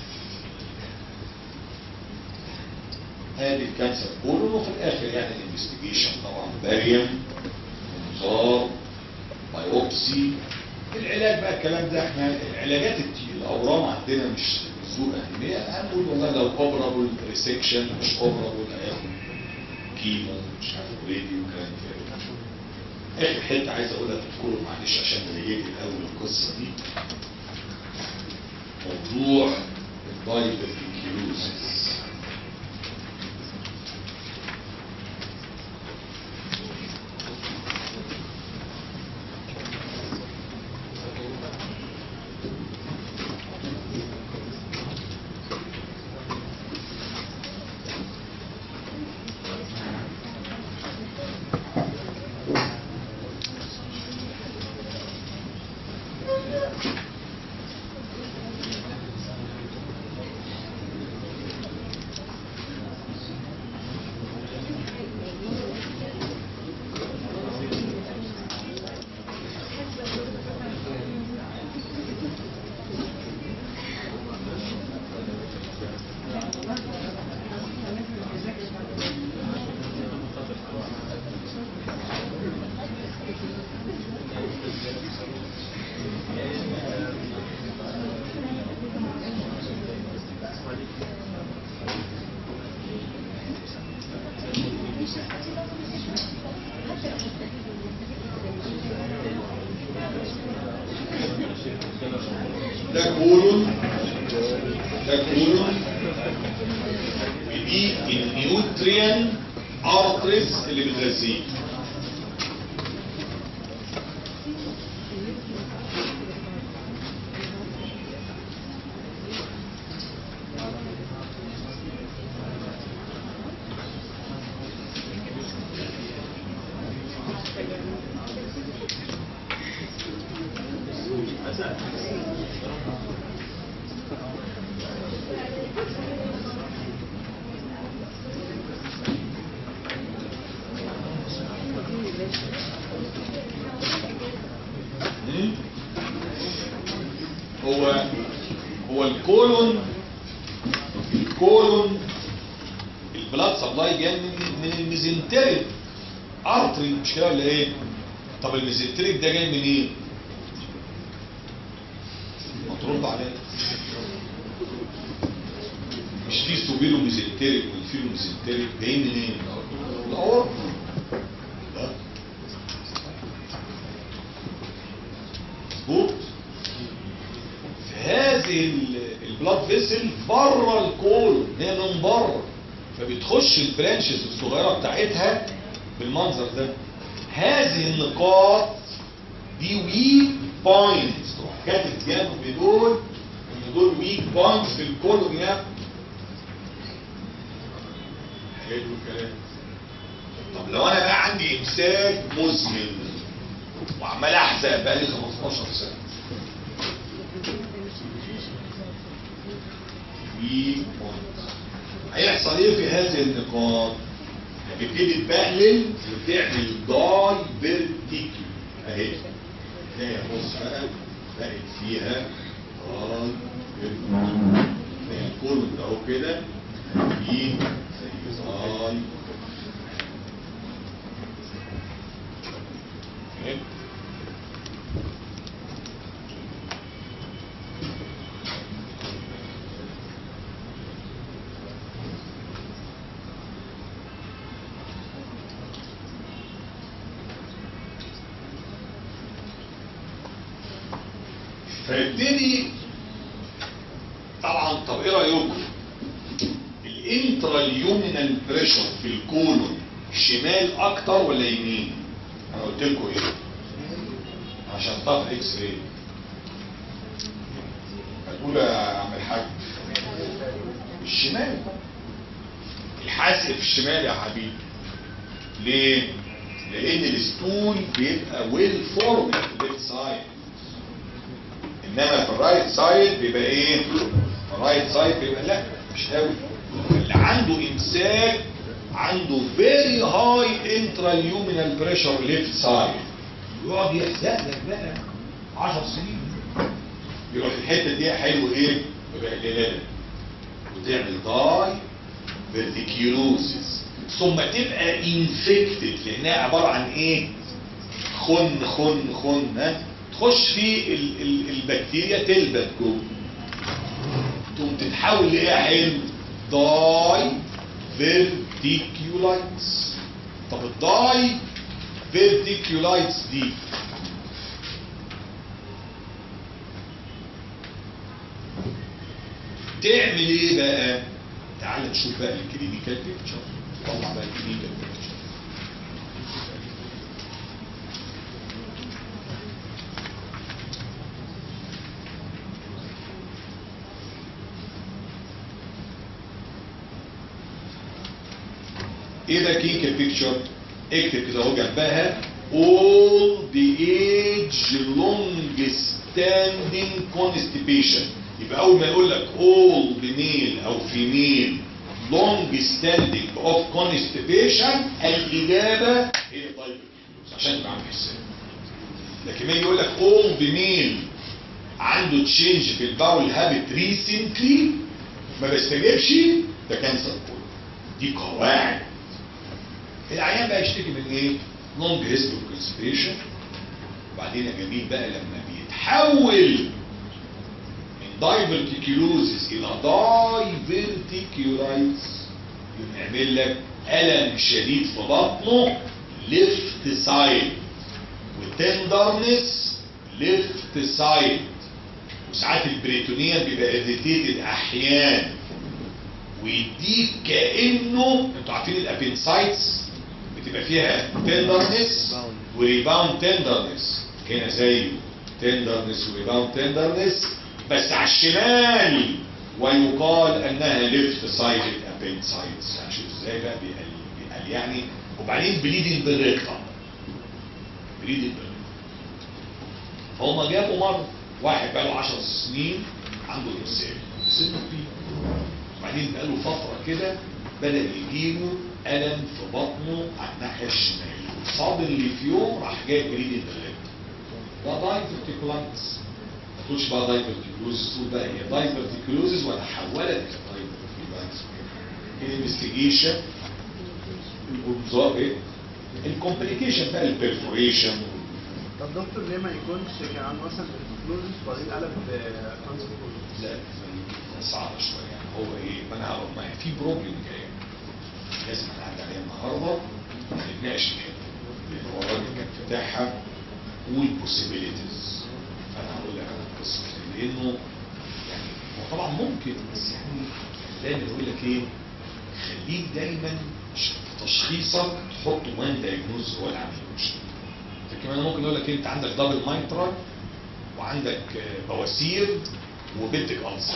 هذه الكانسر كله وفي الاخر يعني الانفستيجيشن طبعا باريم منظار بايوبسي العلاج بقى الكلام ده احنا العلاجات الت- الاورام عندنا مش ذو اهميه هنقول والله لو اوبرابل ريسكشن مش اوبرابل هياخد كيمو مش عارف راديو كلام كده اخر حته عايز اقولها تذكروا معلش عشان بلاقيك الاول القصه دي موضوع البايبركيوزيس ده كولون ده كولون ودي النيوتريان ارتريز اللي بتغذيه مم؟ هو هو الكولون الكولون البلاد سبلاي جاي من من الميزنتريك ارتري مش كده ولا ايه؟ طب الميزنتريك ده جاي منين؟ إيه؟ ما ترد عليا مش في سوبيلو ميزنتريك والفيلو ميزنتريك جايين منين؟ الاورطه لا مظبوط هذه ال- البلاد فيسل بره الكولون هي من بره فبتخش البرانشز الصغيره بتاعتها بالمنظر ده هذه النقاط دي ويك بوينتس تروح كاتب جنب دول ان دول ويك بوينتس في الكولون يعني حلو الكلام طب لو انا بقى عندي امساك مزمن وعمال احزق بقى لي 15 سنه ويك بوينتس هيحصل ايه في هذه النقاط هتبتدي تبهلل وتعمل داي فيرتيكل اهي تلاقي بص بقى بقت فيها داي فيرتيكل تلاقي الكل ده اهو كده فيه زي داي فهمت؟ فيبتدي طبعا طب ايه رايكم الانتراليومينال بريشر في الكولون شمال اكتر ولا يمين انا قلت لكم ايه عشان طب اكس راي هتقول يا عم الحاج الشمال الحاسق في الشمال يا حبيبي ليه لان الستول بيبقى ويل فورم ليفت سايد انما في الرايت سايد بيبقى ايه الرايت سايد بيبقى لا مش قوي اللي عنده امساك عنده فيري هاي انتراليومينال بريشر ليفت سايد يقعد يحزق لك بقى 10 سنين يروح الحته دي حلو ايه يبقى قليله وتعمل داي فيرتيكيولوسيس ثم تبقى انفكتد لانها عباره عن ايه خن خن خن ها تخش في ال ال البكتيريا تلبد جوه تقوم تتحول لايه يا حلو داي فيرتيكيولايتس طب الداي فيرتيكيولايتس دي تعمل ايه بقى تعال نشوف بقى الكلينيكال بيكتشر طلع بقى الكلينيكال بيكتشر ايه ده كلينيكال بيكتشر اكتب كده اهو جنبها all the age longest ستاندينج كونستيبيشن يبقى اول ما يقول لك اولد ميل او فيميل لونج ستاندينج اوف كونستيبيشن الاجابه هي دايبرتيكلوز عشان تبقى عامل حساب لكن ما يجي يقول لك اولد ميل عنده تشينج في الباول هابت ريسنتلي ما بستجيبش ده كانسر كله دي قواعد العيان بقى يشتكي من ايه؟ لونج هيستوري كونستيبيشن وبعدين يا جميل بقى لما بيتحول من دايفرتيكيلوزيس الى دايفرتيكيولايتس يعمل لك الم شديد في بطنه ليفت سايد وتندرنس ليفت سايد وساعات البريتونيا بيبقى اريتيتد احيانا ويديك كانه انتوا عارفين الابنسايتس بتبقى فيها تندرنس وريباوند تندرنس هنا زيه تندرنس وريباوند تندرنس بس على الشمال ويقال انها ليفت سايدد ابنسايتس هنشوف ازاي بقى بيقل بيقل يعني وبعدين بليدنج بالريكتم بليدنج بالريكتم فهم جابوا مرة واحد بقاله 10 سنين عنده إرسال سنه كبير وبعدين بقاله فترة كده بدأ يجيله ألم في بطنه على الناحية الشمال صادر اللي في يوم راح جاي بريد الدلات ده دايفرتيكولايتس ما تقولش بقى دايفرتيكلوزس تقول بقى هي دايفرتيكلوزس ولا حولت إلى دايفرتيكولايتس الانفستيجيشن والنظام ايه الكومبليكيشن بقى البرفوريشن طب دكتور ليه ما يكونش كان عنده مثلا الفلوس وبعدين قلب بكانسر كله؟ لا صعب شويه يعني هو ايه ما انا هقول ما هي في بروبلم جايه لازم هنعدي عليها النهارده ونتناقش فيها لان هو الراجل كان فتحها والبوسيبيليتيز فانا هقول لك على القصه دي، لانه يعني هو طبعا ممكن بس يعني دايما يقول لك ايه خليك دايما ش- في تشخيصك تحط وان دايجنوز هو العمليه مش لكن انا ممكن اقول لك انت عندك دبل مايترال وعندك آه، بواسير وبنتك ألسر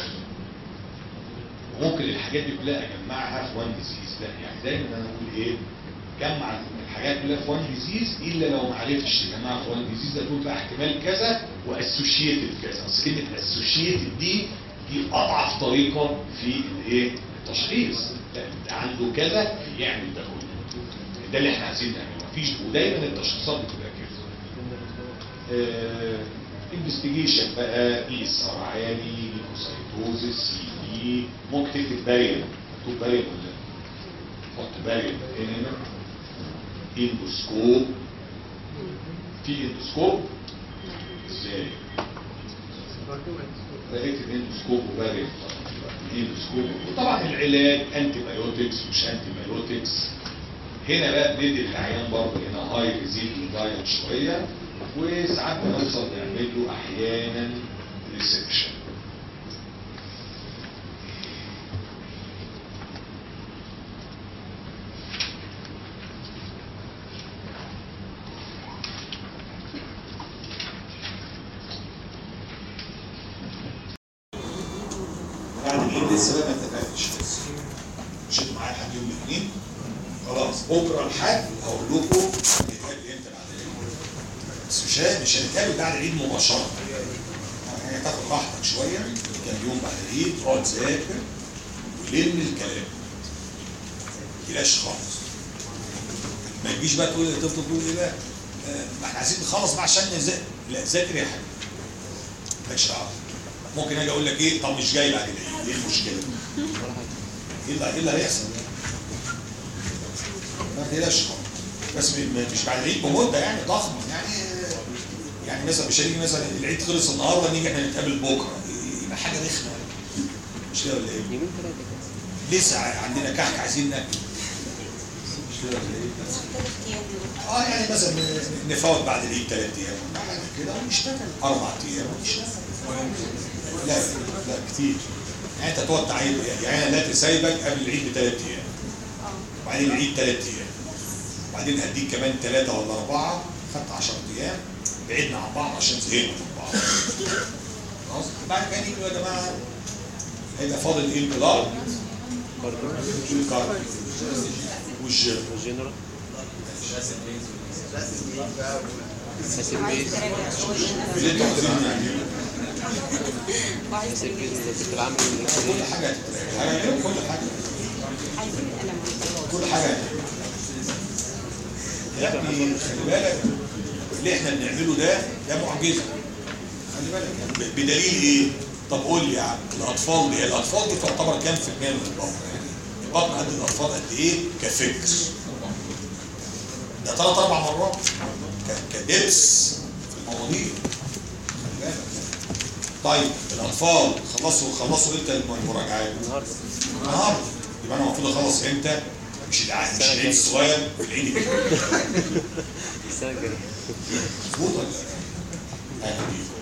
وممكن الحاجات دي كلها اجمعها في وان ديزيز لا يعني دايما انا اقول ايه جمع الحاجات كلها في وان ديزيز الا لو ما عرفتش تجمعها في وان ديزيز ده تقول بقى احتمال كذا واسوشيتد كذا اصل كلمه اسوشيتد دي دي اضعف طريقه في الايه التشخيص لا انت عنده كذا يعمل ده كله ده اللي احنا عايزين نعمله مفيش ودايما التشخيصات بتبقى كده انفستيجيشن بقى اي اس ار عالي ليكوسايتوزس سي دي ممكن تكتب بارير مكتوب بارير ولا حط بارير هنا اندوسكوب في اندوسكوب ازاي ده اكتب اندوسكوب وبارير اندوسكوب وطبعا العلاج انتي بايوتكس مش انتي بايوتكس هنا بقى بندي العيان برضه هنا هاي ريزيلينج دايت شويه وساعات بنوصل نعمل له احيانا ريسبشن بعد العيد لسه بقى ما اتفقتش لسه مشيت معايا لحد يوم الاثنين خلاص بكره الحد هقول لكم نتقابل امتى بعد العيد بس مش ه- مش هنتقابل بعد العيد مباشره يعني هتاخد راحتك شويه كام يوم بعد العيد تقعد تذاكر ولم الكلام ما تقلقش خالص ما تجيش بقى تقول تفضل تقول ايه بقى آه، ما احنا عايزين نخلص بقى عشان نذاكر لا ذاكر يا حبيبي مالكش دعوه ممكن اجي اقول لك ايه طب مش جاي بعد العيد ايه المشكله؟ ايه اللي ايه اللي هيحصل؟ ما تقلقش خالص بس م- م- مش بعد العيد بمده يعني ضخمه يعني يعني مثلا مش هنيجي مثلا العيد خلص النهارده نيجي احنا نتقابل بكره يبقى حاجه رخمه مش كده ولا ايه؟ يومين ثلاثة كده لسه عندنا كحك عايزين ناكل مش كده ولا ايه؟ اه يعني مثلا ن- نفوت بعد العيد ثلاث ايام ولا حاجه كده ونشتغل اربع ايام ونشتغل لا لا كتير يعني انت تقعد تعيد يعني انا دلوقتي سايبك قبل العيد بثلاث ايام وبعدين العيد ثلاث ايام وبعدين هديك كمان ثلاثه ولا اربعه خدت 10 ايام بعدنا عن بعض عشان زهقنا من بعض خلاص بعد كده يجوا يا جماعه هيبقى فاضل ايه البلاد والكارد والجيم والجنرال عايز تراجع اللي انتوا عايزينه نعمله وعايز تراجع كنت بعمل كل حاجه هتتراجع. هنعمل كل حاجه عايزين القلم كل حاجه هتتراجع. يا ابني خلي بالك اللي احنا بنعمله ده ده معجزه خلي بالك يعني ب- بدليل ايه؟ طب قول لي يا عم الاطفال دي الاطفال دي تعتبر كام في المية من البطن يعني؟ البطن عند الاطفال قد ايه كفكر؟ ده ثلاث اربع مرات ك- كدبس في المواضيع خلي بالك يعني. طيب الاطفال خلصوا خلصوا امتى المراجعات؟ النهارده النهارده يبقى انا المفروض اخلص امتى؟ مش العيد مش العيد الصغير في العيد الكبير السنه الجايه مظبوط ولا لا؟ أهلا بيكم.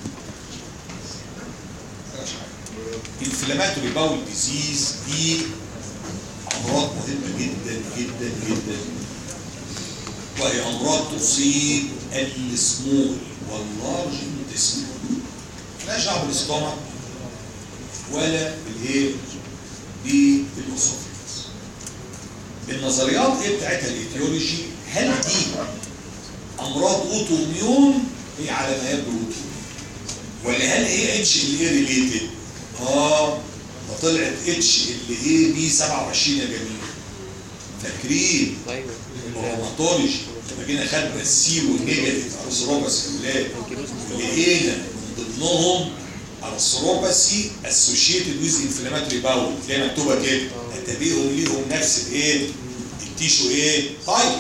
مفيهاش حاجة. انفلاماتوري باول ديزيز دي امراض مهمه جدا جدا جدا وهي امراض تصيب السمول واللارج انتستين مالهاش دعوه بالاستومك ولا بالايه؟ بالاسوفيس النظريات ايه بتاعتها الايتيولوجي هل دي امراض اوتو اميون هي على ما يبدو اوتو ولا هل هي اتش ال اي ريليتد؟ اه ده طلعت اتش ال اي بي 27 يا جميل فاكرين ايوه الروماتولوجي لما جينا خدنا السي والنيجاتيف ارثروباس اولاد ولقينا من ضمنهم ارثروباسي اسوشيتد ويز انفلاماتوري باول تلاقي مكتوبه كده اتبيهم ليهم نفس الايه؟ التيشو ايه؟ طيب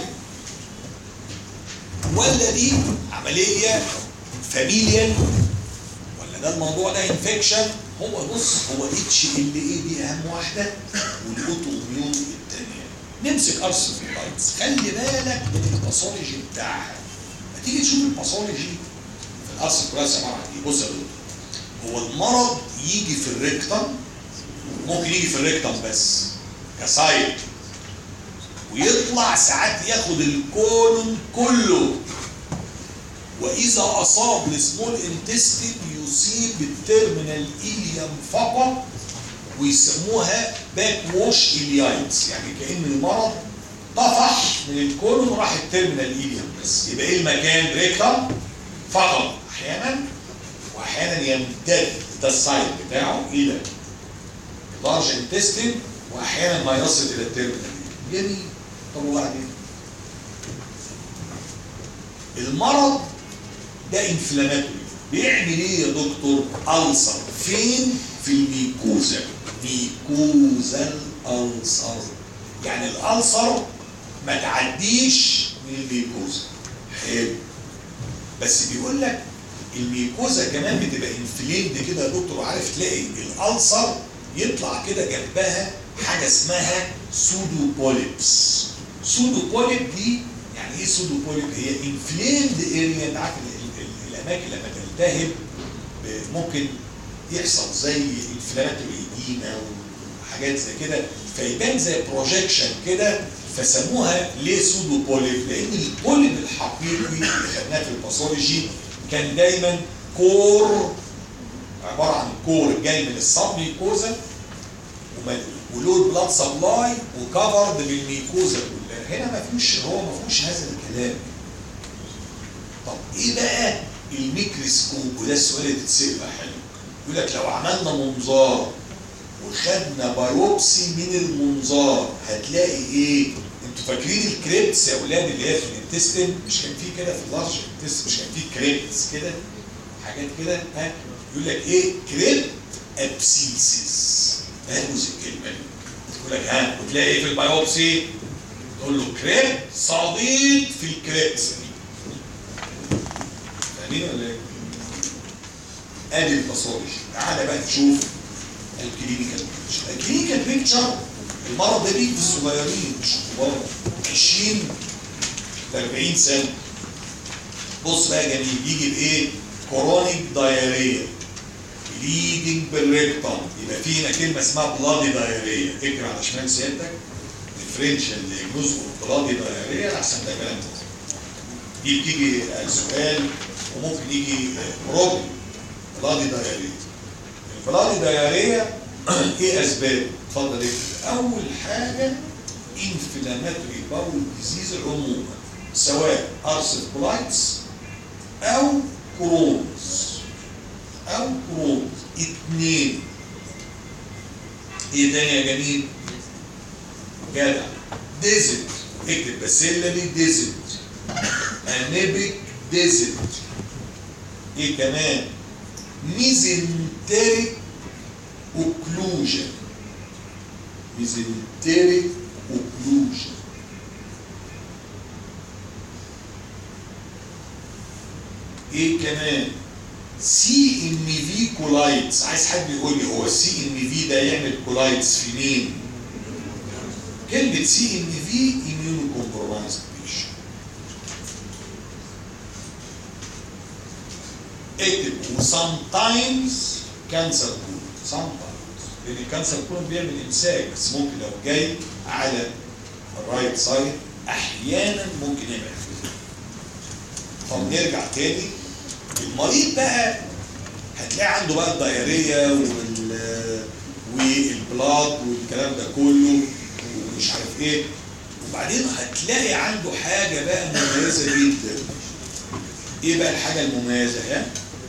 ولا دي عمليه فاميليال ولا ده الموضوع ده انفكشن هو بص هو اتش ال اي دي اهم واحده والاوتو اميون الثانيه نمسك ارثروبايتس خلي بالك من الباثولوجي بتاعها ما تيجي تشوف الباثولوجي في الارثروبايتس عباره عن ايه بص يا دكتور هو المرض يجي في الريكتم ممكن يجي في الريكتم بس كسايد ويطلع ساعات ياخد الكولون كله واذا اصاب السمول انتستين يصيب التيرمينال ايليوم فقط ويسموها باك ووش اليايتس يعني كان المرض طفح من الكولون وراح التيرمينال ايليوم بس يبقى ايه المكان ريكتم فقط احيانا واحيانا يمتد ده السايد بتاعه الى لارج انتستين واحيانا ما يصل الى التيرمينال جميل طب وبعدين المرض ده انفلاماتوري بيعمل ايه يا دكتور ألسر فين في الميكوزا ميكوزا الألسر يعني الألسر ما تعديش من الميكوزا حلو بس بيقول لك الميكوزا كمان بتبقى انفليمد كده يا دكتور عارف تلاقي الألسر يطلع كده جنبها حاجه اسمها سودو بوليبس سودو بوليب دي يعني ايه سودو بوليب هي انفليمد اريا انت عارف ال- ال- الاماكن لما تلتهب ب- ممكن يحصل زي انفلاماتوري ايديما وحاجات زي كده فيبان زي بروجيكشن كده فسموها ليه سودو بوليب لان البوليب الحقيقي اللي خدناه في الباثولوجي كان دايما كور عباره عن كور جاي من الصب ميكوزا ومل- ولود بلاد سبلاي وكفرد بالميكوزا كلها هنا ما فيهوش هو ما فيهوش هذا الكلام طب ايه بقى الميكروسكوب وده السؤال اللي تتسال بقى حلو يقول لك لو عملنا منظار وخدنا بايوبسي من المنظار هتلاقي ايه انتوا فاكرين الكريبتس يا اولاد اللي هي في الانتستين مش كان في كده في اللارج انتستين مش كان في كريبتس كده حاجات كده ها يقول لك ايه كريبت ابسيسس اهوز الكلمه دي يقول لك ها وتلاقي ايه في البايوبسي تقول له كريب صديق في الكريبس دي فاهمين ولا ايه؟ ادي الباثولوجي تعالى بقى نشوف الكلينيكال بيكتشر الكلينيكال بيكتشر المرض ده بيجي في الصغيرين مش الكبار 20 ل 40 سنه بص بقى يا جميل يجي بايه؟ كورونيك دايريا بليدنج بالريكتم يبقى في هنا كلمه اسمها بلادي دايريا اقرا على شمال سيادتك الفرنشال دياجنوز بلادي دايريا احسن ده كلام دي بتيجي سؤال وممكن يجي بروبلم بلادي دايريا البلادي دايريا ايه اسباب؟ اتفضل ايه؟ اول حاجه انفلاماتوري باول ديزيز عموما سواء ارثر كولايتس او كرونز او كرونز اتنين ايه تاني يا جميل جدع ديزنت اكتب باسيلا دي ديزنت انيبك ديزنت ايه كمان ميزنتريك اوكلوجن ميزنتريك اوكلوجن ايه كمان سي ان في كولايتس عايز حد يقول لي هو السي ان في ده يعمل كولايتس في مين؟ كلمة سي ان في اميونو كومبرومايز بيشن اكتب وسام تايمز كانسر كون سام تايمز لان الكانسر كون بيعمل امساك بس ممكن لو جاي على الرايت سايد احيانا ممكن يعمل كده طب نرجع تاني المريض بقى هتلاقي عنده بقى الدايريه وال والبلاط والكلام ده كله ومش عارف ايه وبعدين هتلاقي عنده حاجه بقى مميزه جدا ايه بقى الحاجه المميزه ها؟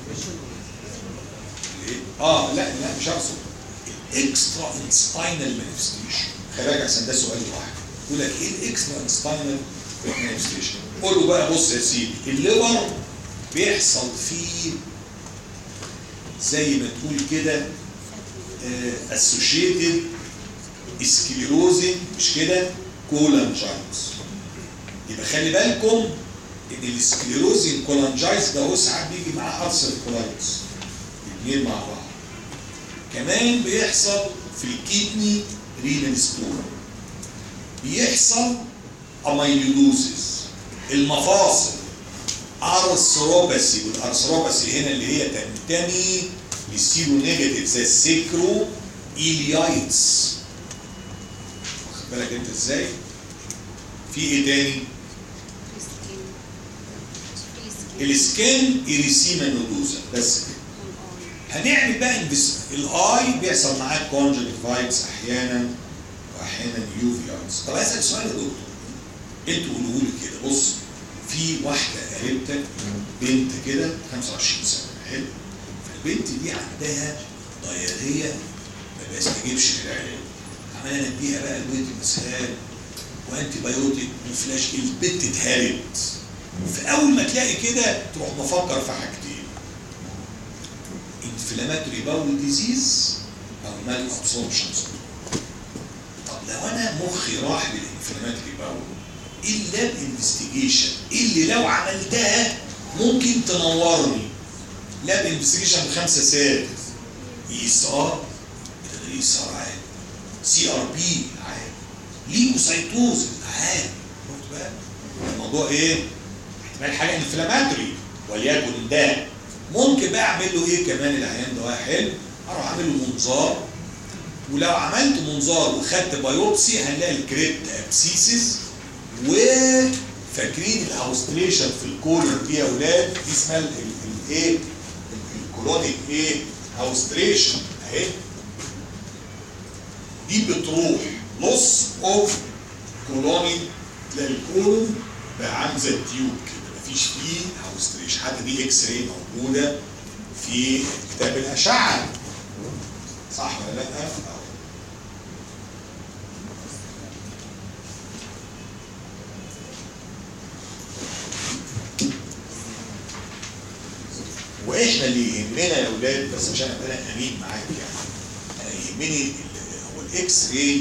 إيه؟ اه لا لا مش اقصد الاكسترا انستاينال مانيفستيشن خلي بالك عشان ده سؤال واحد يقول لك ايه الاكسترا انستاينال مانيفستيشن قول له بقى بص يا سيدي الليفر بيحصل فيه زي ما تقول كده اسوشيتد سكليروزنج مش كده كولانجايتس يبقى خلي بالكم ان السكليروزنج كولانجايتس ده هو ساعات بيجي معاه ارسل كولايتس الاثنين مع بعض كمان بيحصل في الكيدني رينال ستون بيحصل اميلوزيس المفاصل ارثروباسي والارثروباسي هنا اللي هي تنتمي للسيرو نيجاتيف زي السيكرو ايليايتس واخد بالك انت ازاي؟ في ايه تاني؟ السكين اريسيما نودوزا بس كده هنعمل بقى انفس الاي بيحصل معاه كونجكتيفايتس احيانا واحيانا يوفيايتس طب اسال سؤال يا دكتور انتوا قولوا لي كده بص في واحده قريبتك بنت كده 25 سنه حلو فالبنت دي عندها ضياريه ما بيستجيبش للعلاج عمال نديها بقى البنت مسهال وانتي بايوتيك وفلاش البنت اتهرت في اول ما تلاقي كده تروح مفكر في حاجتين انفلاماتوري باول ديزيز او مال ابسوربشن طب لو انا مخي راح للانفلاماتوري باول ايه اللاب انفستيجيشن اللي لو عملتها ممكن تنورني لاب انفستيجيشن بخمسه سات اي اس ار ده اي اس ار عادي سي ار بي عادي ليكوسايتوز عادي شفت بقى الموضوع ايه؟ احتمال حاجه انفلاماتوري وليكن ده ممكن بقى اعمل له ايه كمان العيان ده حلو اروح اعمل له منظار ولو عملت منظار وخدت بايوبسي هنلاقي الكريبت ابسيسز وفاكرين الهاوستريشن في الكولون دي يا اولاد دي اسمها الايه الكولونيك ايه هاوستريشن اهي دي بتروح نص اوف كولوني تلاقي الكولون بقى عامل زي التيوب كده مفيش فيه هاوستريشن حتى دي اكس راي موجوده في كتاب الاشعه صح ولا لا؟ واحنا اللي يهمنا يا اولاد بس عشان ابقى انا امين معاك يعني انا يهمني ال- هو الاكس راي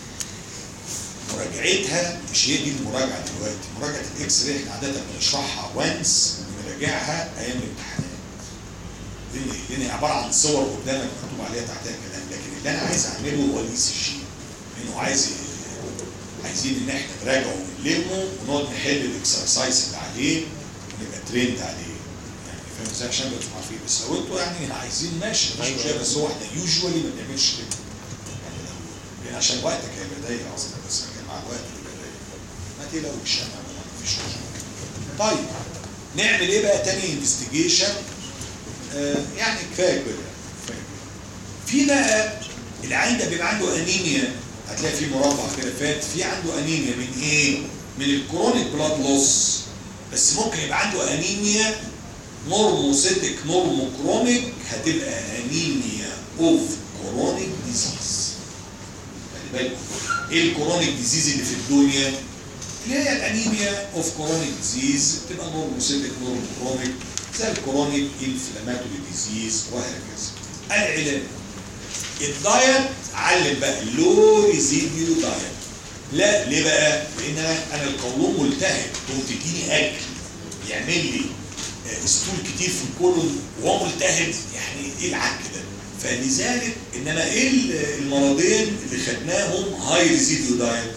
مراجعتها مش هي دي المراجعه دلوقتي مراجعه الاكس راي احنا عاده بنشرحها وانس بنراجعها ايام الامتحانات لان لان هي عباره عن صور قدامك مكتوب عليها تحتها كلام لكن اللي انا عايز اعمله هو الاي سي جي لانه عايز عايزين ان احنا نراجعه ونلمه ونقعد نحل الاكسرسايز اللي عليه ونبقى ترند عليه يعني فاهم ازاي عشان انتوا عارفين بس لو انتوا يعني عايزين ماشي مفيش أيوة. مشكله بس هو احنا يوجوالي ما بنعملش كده يعني لو- يعني عشان وقتك هيبقى ضيق اصلا بس كان مع الوقت هيبقى ضيق ما تقلقوش انا مفيش مشكله طيب نعمل ايه بقى تاني انفستيجيشن آه يعني كفايه كده كفايه كده. في بقى العين ده بيبقى عنده انيميا هتلاقي في مربع كده فات في عنده انيميا من ايه؟ من الكرونيك بلاد لوس بس ممكن يبقى عنده انيميا نورموسيتك نورموكروميك هتبقى انيميا اوف كورونيك ديزيز خلي بالكم ايه الكورونيك ديزيز اللي في الدنيا اللي هي الانيميا اوف كورونيك ديزيز بتبقى نورموسيتك نورموكروميك زي الكورونيك انفلاماتوري ديزيز وهكذا العلاج الدايت علم بقى لو ريزيديو دايت لا ليه بقى؟ لان انا انا القولون ملتهب تقوم تديني اكل يعمل لي آه، اسطول كتير في الكولون وهو ملتهب يعني ايه العك ده؟ فلذلك انما ايه ال- المرضين اللي خدناهم هاي ريزيديو دايت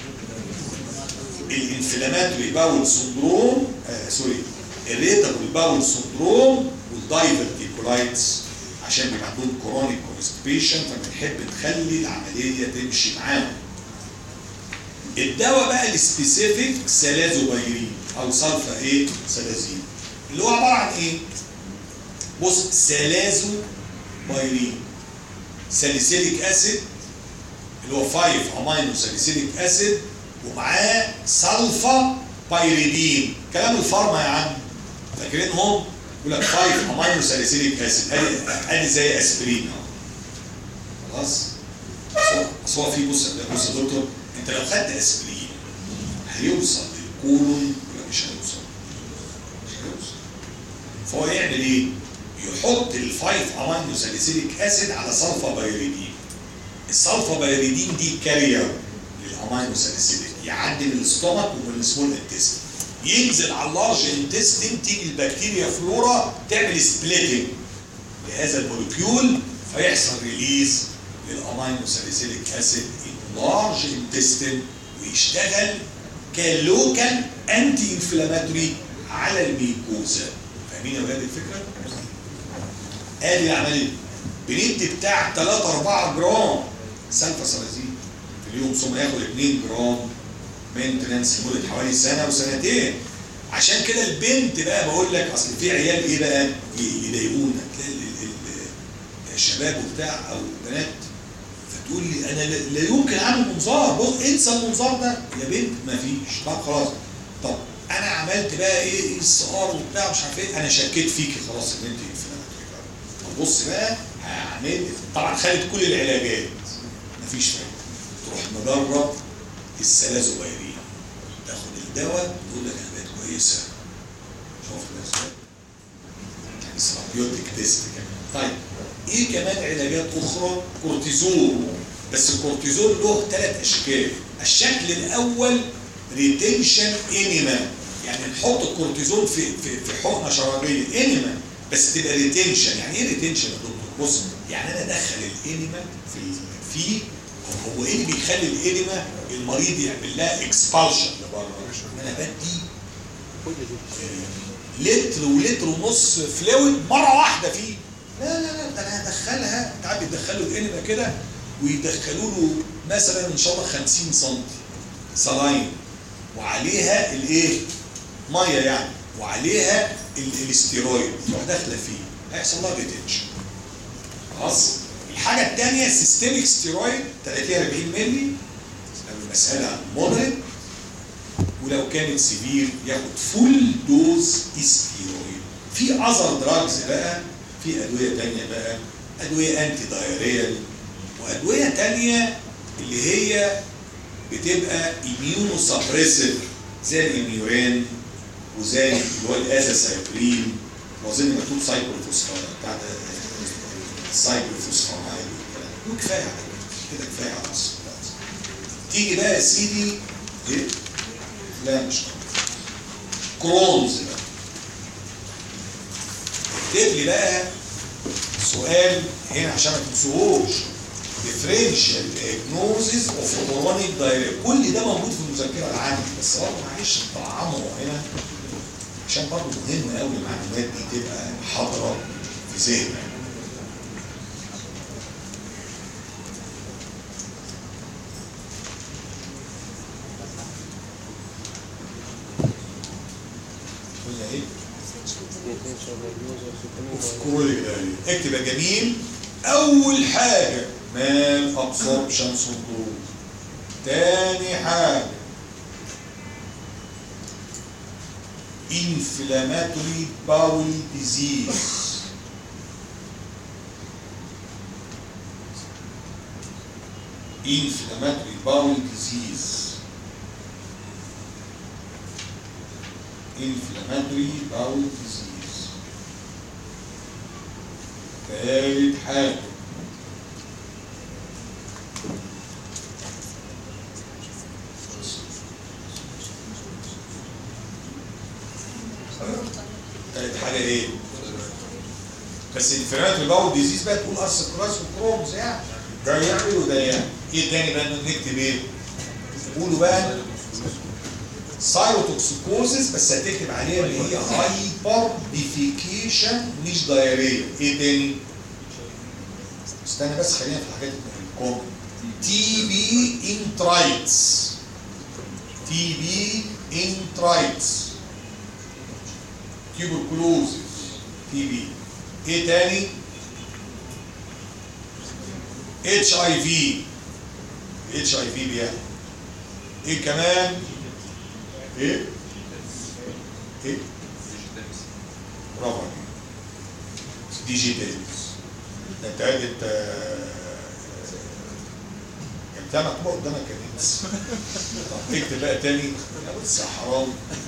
الانفلاماتوري باول سندروم آه سوري الريتابل باول سندروم والدايفرتيكولايتس عشان بيبقى عندهم كرونيك كونستيبيشن فبنحب نخلي العمليه تمشي معاهم الدواء بقى السبيسيفيك سلازوبايرين او سلفا ايه سلازين اللي هو عباره عن ايه بص سلازوبايرين ساليسيليك اسيد اللي هو 5 امينو ساليسيليك اسيد ومعاه سلفا بايريدين كلام الفارما يا عم فاكرينهم يقول لك 5 امينو ساليسيليك اسيد ادي ادي زي اسبرين اهو خلاص بس هو- بس هو في بص بص يا دكتور انت لو خدت اسبرين هيوصل للكولون ولا مش هيوصل؟ مش هيوصل فهو يعمل ايه؟ يحط الفايف امينو ساليسيليك اسيد على سلفا بايريدين السلفا بايريدين دي كارير للامينو ساليسيليك يعدي من الاستومك ومن السمول انتستين ينزل على اللارج انتستين تيجي البكتيريا فلورا تعمل سبليتنج لهذا المولكيول فيحصل ريليز للامينو ساليسيليك اسيد ان لارج انتستين ويشتغل كلوكال انتي انفلاماتوري على الميكوزا فاهمين يا ولاد الفكره؟ ادي العمليه بندي بتاع 3 4 جرام سلفا سلازين في اليوم ثم ياخد 2 جرام مينتننس لمده حوالي سنه وسنتين عشان كده البنت بقى بقول لك اصل في عيال ايه بقى ي- يضايقونا تلاقي ال- ال- الشباب وبتاع او البنات فتقول لي انا لا لا يمكن اعمل منظار بص انسى المنظار ده يا بنت مفيش طب خلاص طب انا عملت بقى ايه ايه السعار وبتاع مش عارف ايه انا شكيت فيكي خلاص ان انت انفلاماتوري طب بص بقى هعمل طبعا خدت كل العلاجات مفيش فايده تروح مجرب السلازوبايرين تاخد الدواء تقول لك انا بقيت كويسه شوف الاسباب يعني سيرابيوتيك تيست كمان طيب ايه كمان علاجات اخرى كورتيزون بس الكورتيزون له ثلاث اشكال الشكل الاول ريتنشن انيما يعني نحط الكورتيزون في في في حقنه شرابيه انيما بس تبقى ريتنشن يعني ايه ريتنشن يا دكتور بص يعني انا ادخل الانيما في في هو ايه اللي بيخلي الانيما المريض يعمل لها اكسبالشن لبره انا بدي لتر ولتر ونص فلويد مره واحده فيه لا لا لا ده انا هدخلها تعال بيدخلوا الانما كده ويدخلوا له مثلا ان شاء الله 50 سم صلاين وعليها الايه؟ ميه يعني وعليها ال- الاستيرويد تروح داخله فيه هيحصل لها ريتنشن خلاص الحاجه الثانيه سيستميك ستيرويد 30 40 مللي لو المساله مودريت ولو كانت سيفير ياخد فول دوز ستيرويد في اذر دراجز بقى في ادويه تانية بقى ادويه انتي دايريال وادويه تانية اللي هي بتبقى اميونو سبريسيف زي الاميورين وزي اللي هو الازاسايكلين واظن مكتوب سايكلوفوسفامايد بتاع ده السايكلوفوسفامايد والكلام ده. وكفايه على كده كده كفايه على مصر تيجي بقى يا سيدي ايه؟ لا مش كرونز بقى اكتب لي بقى سؤال هنا عشان ما تنسوهوش differential diagnosis of chronic diarrhea كل ده موجود في المذكره العامه بس برضه معلش طعمه هنا عشان برضه مهم قوي المعلومات دي تبقى حاضره في ذهنك قلنا ايه؟ كل اكتب يا جميل اول حاجه مال ابسوربشن سندروم تاني حاجه inflammatory bowel disease inflammatory bowel disease inflammatory bowel disease ثالث حاجة ثالث حاجة ايه؟ بس الانفلاماتوري باول ديزيز بقى تقول اصل كرايس وكرومز يعني ده يعمل وده يعمل ايه تاني بقى نكتب ايه؟ قولوا بقى سايروتوكسيكوزيس بس هتكتب عليها اللي هي هايبر ديفيكيشن مش دايريه ايه تاني؟ استنى بس خلينا في الحاجات الكومن تي بي انترايتس تي بي انترايتس تيوبركلوزيس تي بي ايه تاني اتش اي في اتش اي في بيعمل ايه كمان ايه ايه برافو عليك ديجيتالز ده انت قاعد انت انت مكتوب قدامك يا ناس طب اكتب بقى تاني يا بس يا حرام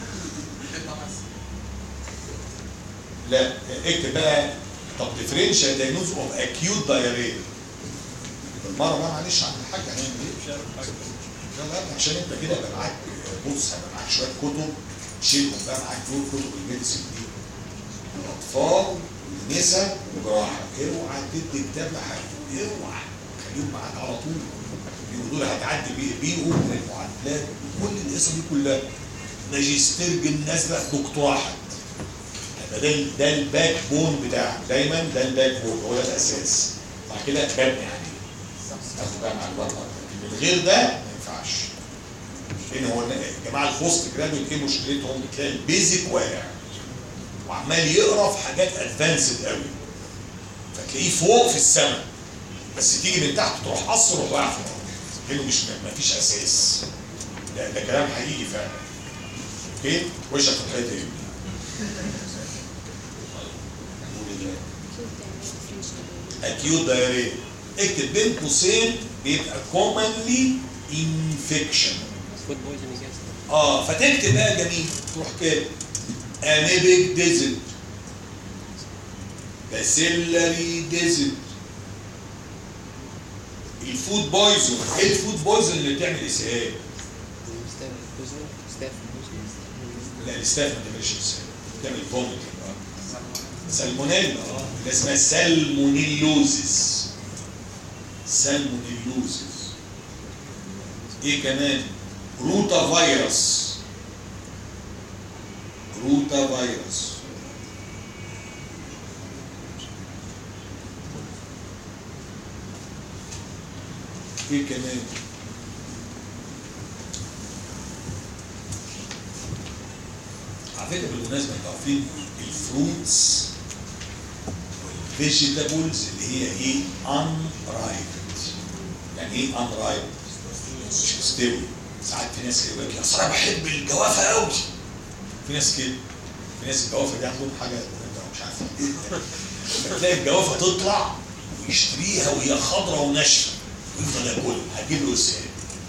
لا اكتب بقى طب ديفرنشال دايجنوز اوف اكيوت دايريا بالمره بقى معلش عند الحاج هنعمل ايه؟ لا لا عشان انت كده يبقى معاك بص هيبقى معاك شويه كتب شيلهم بقى معاك دول كتب الميديسن دي الاطفال والنساء وجراحه اوعى تدي كتاب لحد اوعى خليهم معاك على طول يبقوا دول هتعدي بيه بيهم من المعادلات كل القصه دي كلها ماجستير بالنسبه دكتوراه حتى يبقى ده ده الباك بون بتاعك دايما ده الباك بون هو ده الاساس بعد كده ببني عليه تاخد بقى معلومات اكتر من غير ده ما ينفعش لان هو يا جماعه البوست جرادويت ايه مشكلتهم بتلاقي البيزك واقع وعمال يقرا في حاجات ادفانسد قوي فتلاقيه فوق في السماء بس تيجي من تحت تروح قص تروح واقع في الارض لانه مش ما فيش اساس ده ده كلام حقيقي فعلا اوكي وشك في الحته دي اكيوت دايريا اكتب بين قوسين بيبقى commonly infection فود بويزنج اه فتكتب بقى جميل تروح كده اميبك ديزل باسيلاري ديزل الفود بويزون ايه الفود بويزون اللي بتعمل اسهال؟ ستاف بويزنج ستاف بويزنج لا الاستاف ما بتعملش اسهال بتعمل فوميتنج سالمونيلا اه اللي اسمها سالمونيلوزيس سالمونيلوزيس ايه كمان روتا فيروس روتا فيروس ايه كمان على فكره بالمناسبه انتوا عارفين الفروتس والفيجيتابلز اللي هي ايه unripened يعني ايه unripened مش مستوي ساعات في ناس كده يقول لك اصل انا بحب الجوافه قوي في ناس كده في ناس الجوافه دي عندهم حاجه مهمة مش عارف ايه فتلاقي الجوافه تطلع ويشتريها وهي خضراء وناشفه ويفضل ياكلها هتجيب له اسهال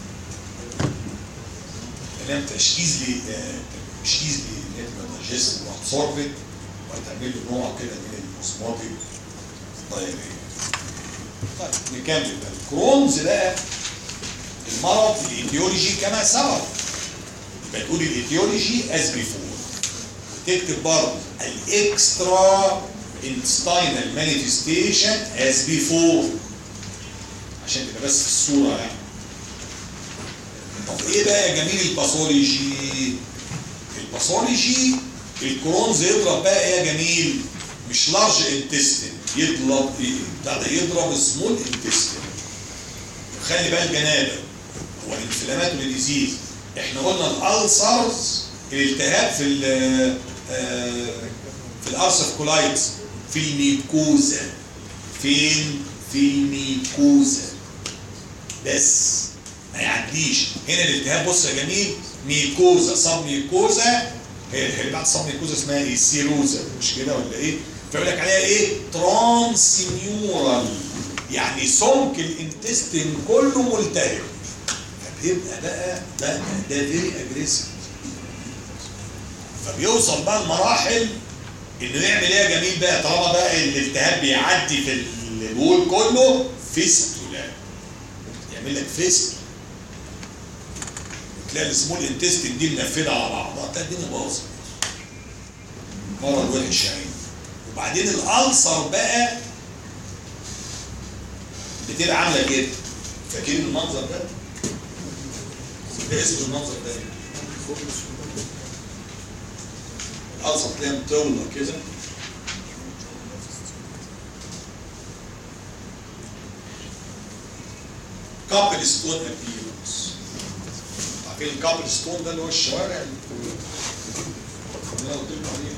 كلام تشكيز لي آه، تشكيز لي اللي هي تبقى دايجست وابسوربت وهتعمل له نوع كده من الاوزموتيك دايريا طيب نكمل بقى الكرونز بقى المرض الايديولوجي كما سبق يبقى تقول الايديولوجي از بيفور تكتب برضه الاكسترا intestinal manifestation as before عشان تبقى بس في الصوره يعني طب ايه بقى يا جميل الباثولوجي الباثولوجي الكرونز يضرب بقى ايه يا جميل مش لارج انتستين يضرب ايه بتاع ده يضرب سمول انتستين خلي بقى الجنابه هو الانفلاماتوري ديزيز احنا قلنا الالسرز الالتهاب في ال آه، في الارسف كولايتس في الميكوزا فين في الميكوزا بس ما يعديش هنا الالتهاب بص يا جميل ميكوزا صاب ميكوزا هي اللي بعد السبميكوزا اسمها ايه سيروزا مش كده ولا ايه فيقول لك عليها ايه ترانسيميورال يعني سمك الانتستين كله ملتهب فبيبقى بقى ده ده فيري اجريسيف فبيوصل بقى لمراحل انه يعمل ايه يا جميل بقى طالما بقى الالتهاب بيعدي في البول كله فيستولا يعمل لك فيستولا تلاقي السمول انتستين دي منفذه على بعضها تلاقي الدنيا باظت مرض وحش يعني وبعدين الالسر بقى بتبقى عامله كده فاكرين المنظر ده؟ ده اسمه المنظر ده إيه؟ الالسر تلاقيها مطوله كده كابل ستون ابيرنس عارفين الكابل ستون ده اللي هو الشوارع اللي اللي انا قلت لكم عليه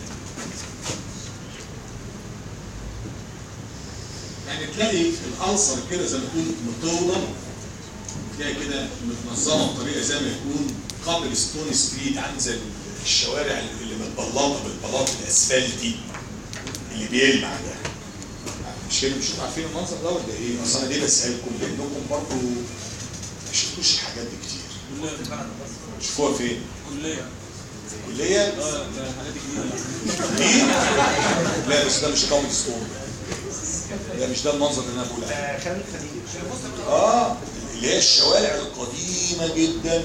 يعني تلاقي الالسر كده زي ما تكون مطوله تلاقي كده متنظمه بطريقه زي ما يكون قابل ستون ستريت عامل زي الشوارع اللي متبلطه بالبلاط الاسفلتي اللي بيلمع ده مش كده مش عارفين المنظر ده ولا ايه؟ اصل انا ليه بسالكم؟ لانكم برضه ما شفتوش الحاجات دي كتير. شوفوها فين؟ كلية كليه؟ اه ده حاجات جديدة دي؟ لا بس ده مش قابل ستون ده مش ده المنظر اللي انا بقول عليه. آه، خالد خليل اه اللي هي الشوارع القديمه جدا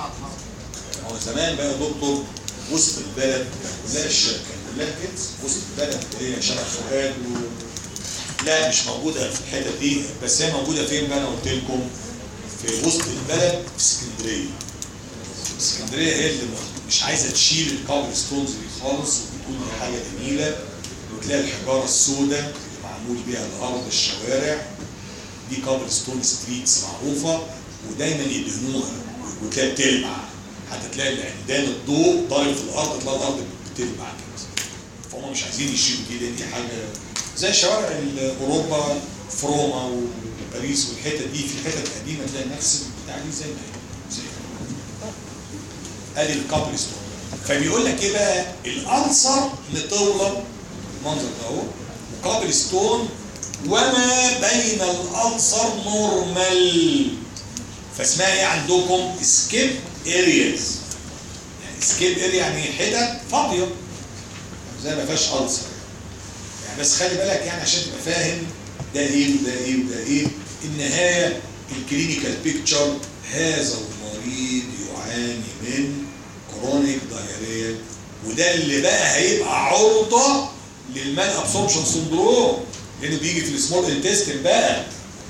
هو زمان بقى يا دكتور وسط البلد كلها الشركه كلها كده وسط البلد اللي هي شارع فؤاد و... لا مش موجوده في الحته دي بس هي موجوده فين بقى انا قلت لكم في وسط البلد في اسكندريه اسكندريه هي اللي مش عايزه تشيل الكابل ستونز دي خالص وبتكون دي حاجه جميله وتلاقي الحجاره السوداء اللي معمول بيها الارض الشوارع دي كابل ستون ستريتس معروفه ودايما يدهنوها وتلاقي بتلمع حتى تلاقي العمدان الضوء ضارب في الارض تلاقي الارض بتلمع كده فهم مش عايزين يشيلوا دي لان دي حاجه زي شوارع ال- اوروبا في روما وباريس والحتت دي في حتت قديمه تلاقي نفس البتاع دي زي ما هي زي ما هي. ادي الكابل ستون فبيقول لك ايه بقى الالسر مطوله المنظر ده اهو وكابل ستون وما بين الالسر نورمال فاسمها ايه عندكم سكيب ارياز يعني سكيب اريا يعني حتت فاضيه زي ما فيهاش السر يعني بس خلي بالك يعني عشان تبقى فاهم ده ايه وده ايه وده ايه النهايه الكلينيكال بيكتشر هذا المريض يعاني من كرونيك دايريا وده اللي بقى هيبقى عرضه للمان ابسوربشن سندروم لانه بيجي في السمول انتستين بقى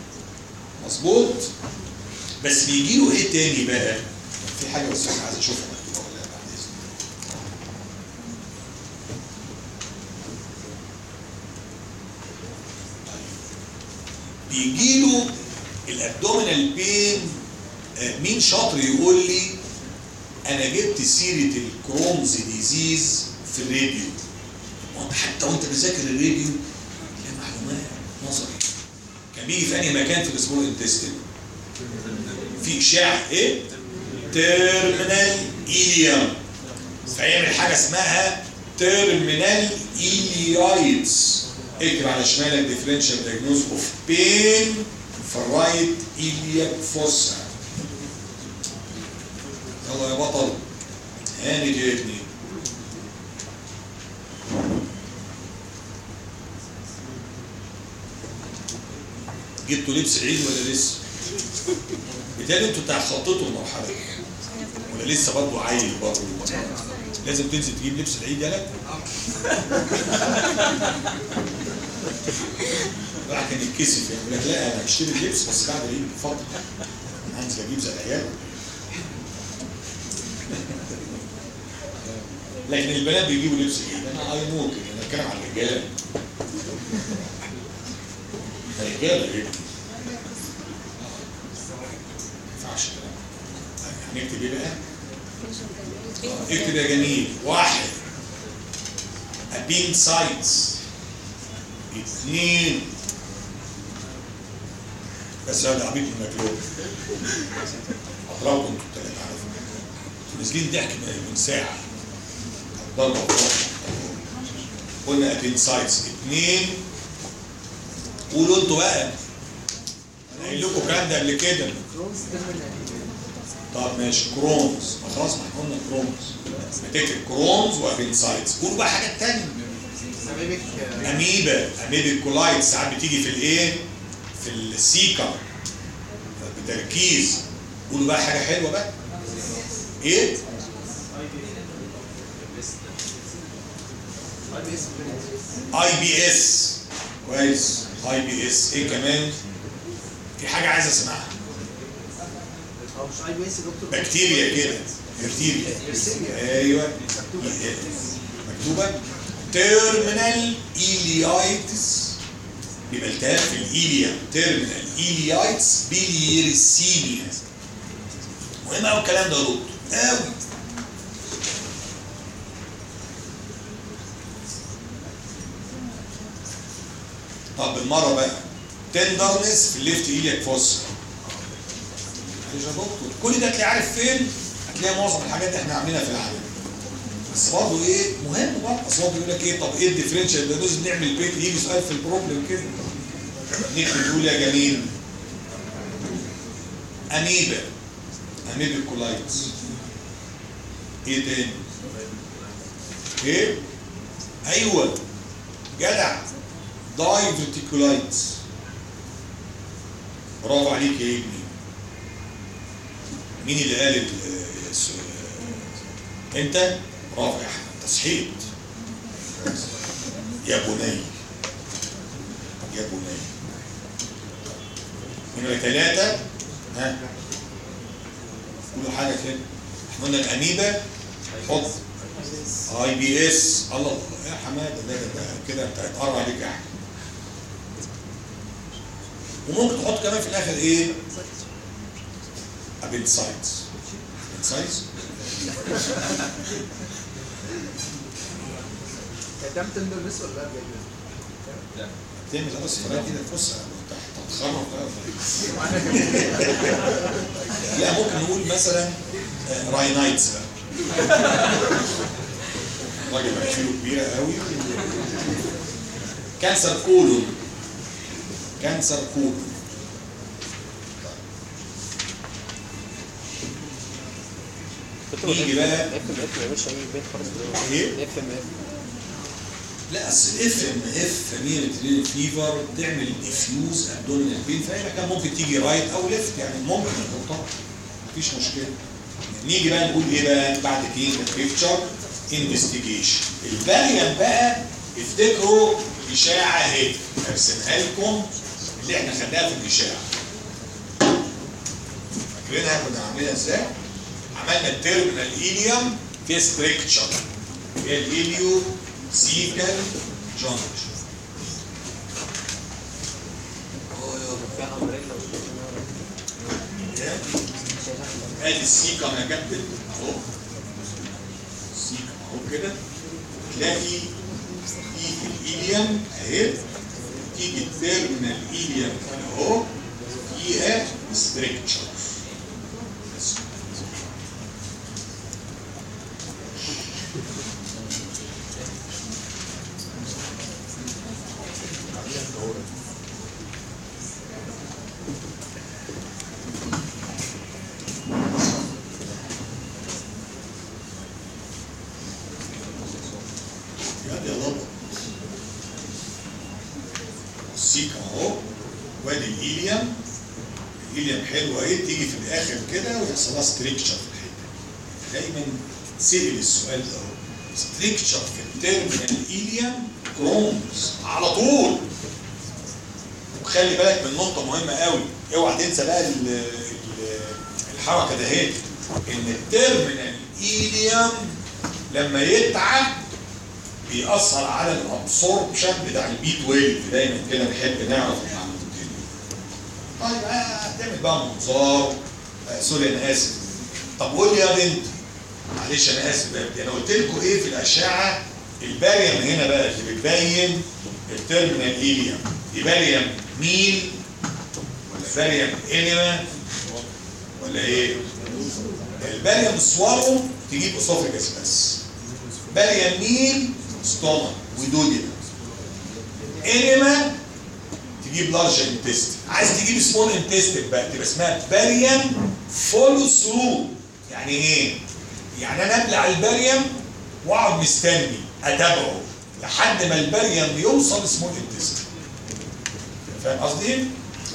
مظبوط بس بيجي له ايه تاني بقى في حاجه بس انا عايز اشوفها مكتوبه ولا لا بعد اذنك بيجي له الابدومينال بين آه، مين شاطر يقول لي انا جبت سيره الكرومز ديزيز في الراديو وانت حتى وانت بتذاكر الراديو لا معلومات نظري كان بيجي في انهي مكان في السمول انتستين في اشاعه ايه تيرمينال ايليوم فيعمل حاجه اسمها تيرمينال ايليايتس اكتب على شمالك ديفرنشال دايجنوز اوف بين في الرايت ايلياك فوسا يلا يا بطل هاني يا ابني جبتوا لبس عيد ولا لسه؟ بالتالي انتوا تخططوا المرحله دي ولا لسه برضه عيل برضه لازم تنزل تجيب لبس العيد يالا الواحد كان يتكسف يعني يقول لك لا انا هشتري اللبس بس بعد العيد بفتره انا هنزل اجيب زي العيال لكن البنات بيجيبوا لبس عيد انا اي نو كده انا بتكلم عن الرجاله الرجاله ايه؟ ما ينفعش الكلام ده. هنكتب ايه بقى؟ اكتب يا جميل واحد ابين سايتس اثنين بس هذا عبيد من المكلوب اضربكم انتوا التلاته على فكره انتوا نازلين ضحك من من ساعه ضربه واحده قلنا ابنسايتس اثنين قولوا انتوا بقى انا قايل لكم الكلام ده قبل كده طب ماشي كرونز ما خلاص ما احنا قلنا كرونز بتكتب كرونز وابنسايتس قولوا بقى حاجات تانية اميبك اميبا اميبك كولايت ساعات بتيجي في الايه في السيكا بتركيز قولوا بقى حاجه حلوه بقى ايه اي بي اس كويس اي بي اس ايه كمان في حاجه عايز اسمعها او مش اي بي اس دكتور بكتيريا كده بكتيريا ايوه مكتوبه تيرمينال ايليايتس يبقى التهاب في الايليا تيرمينال ايليايتس بيليرسيميا مهم قوي الكلام ده يا دكتور قوي طب بالمره بقى تندرنس في الليفت ايلياك فوسا معلش يا دكتور كل ده هتلاقي عارف فين هتلاقي معظم الحاجات دي احنا عاملينها في العالم بس برضه ايه مهم برضه اصل هو بيقول لك ايه طب ايه الديفرنشال ده لازم نعمل بيت يجي سؤال في البروبلم كده نكتب نقول يا جميل اميبا اميبا كولايتس ايه تاني ايه ايوه جدع دايفرتيكولايتس برافو عليك يا ابني مين اللي قال ال- الس- انت برافو يا احمد تصحيح يا بني يا بني نمرة ثلاثة ها قولوا حاجة كده احنا قلنا الأميبا حط اي بي اس الله الله يا حماده ده ده ده كده انت هيتقرب عليك يا احمد وممكن تحط كمان في الاخر ايه؟ ابنسايتس ابنسايتس كان تندر بس ولا لا بجد؟ تعمل بس فرق كده فسحه انت هتتخرج بقى لا ممكن نقول مثلا آه، راينايتس بقى راجل مناخيره كبيره قوي كانسر كولون كانسر كولون نيجي بقى اف ام اف مش هيجي بيت خالص دلوقتي ايه؟ اف ام اف لا اصل الاف ام اف فاميلي فيفر تعمل ديفيوز ابدومينال بين فهي كان ممكن تيجي رايت او ليفت يعني ممكن تحطها مفيش مشكله نيجي بقى نقول ايه بقى بعد كده بيكتشر انفستيجيشن الفاريانت بقى افتكروا الاشاعه اهي ارسمها لكم اللي احنا خدناها في الاشاعه فاكرينها كنا عاملينها ازاي؟ عملنا التيرمينال ايليوم في ستريكتشر هي الهيليو سيكال جونج في امبريلا ادي السيكا يا كابتن اهو السيكا اهو كده تلاقي في الايليوم اهي تيجي التيرمينال ايليوم اهو فيها ستريكتشر يا يا بابا السيكا اهو وادي الايليوم الايليوم حلوه اهي تيجي في الاخر كده ويحصل لها ستريكشر في الحته دايما سئل السؤال ده اهو ستريكشر في التيرمينال ايليوم كرونز على طول وخلي بالك من نقطه مهمه قوي اوعى تنسى بقى ال- ال- الحركه ده اهي ان التيرمينال ايليوم لما يتعب بيأثر على الابسوربشن بتاع البي 12 دايما كده بنحب نعرف المعلومتين دي. طيب آه، هتعمل بقى منظار آه سوري انا اسف طب قول لي يا بنت معلش انا اسف يا بنتي انا قلت لكم ايه في الاشعه الباريوم هنا بقى اللي بتبين التيرمينال ايليوم دي باريوم ميل ولا باريوم انيما ولا ايه؟ الباريوم سوالو تجيب اسوفيجاس بس باريم مين ستومك ودودينا انما تجيب لارج انتستين عايز تجيب سمول انتستين بقى تبقى اسمها باريم فولو ثرو يعني ايه يعني انا ابلع الباريم واقعد مستني اتابعه لحد ما الباريم يوصل سمول انتستين فاهم قصدي ايه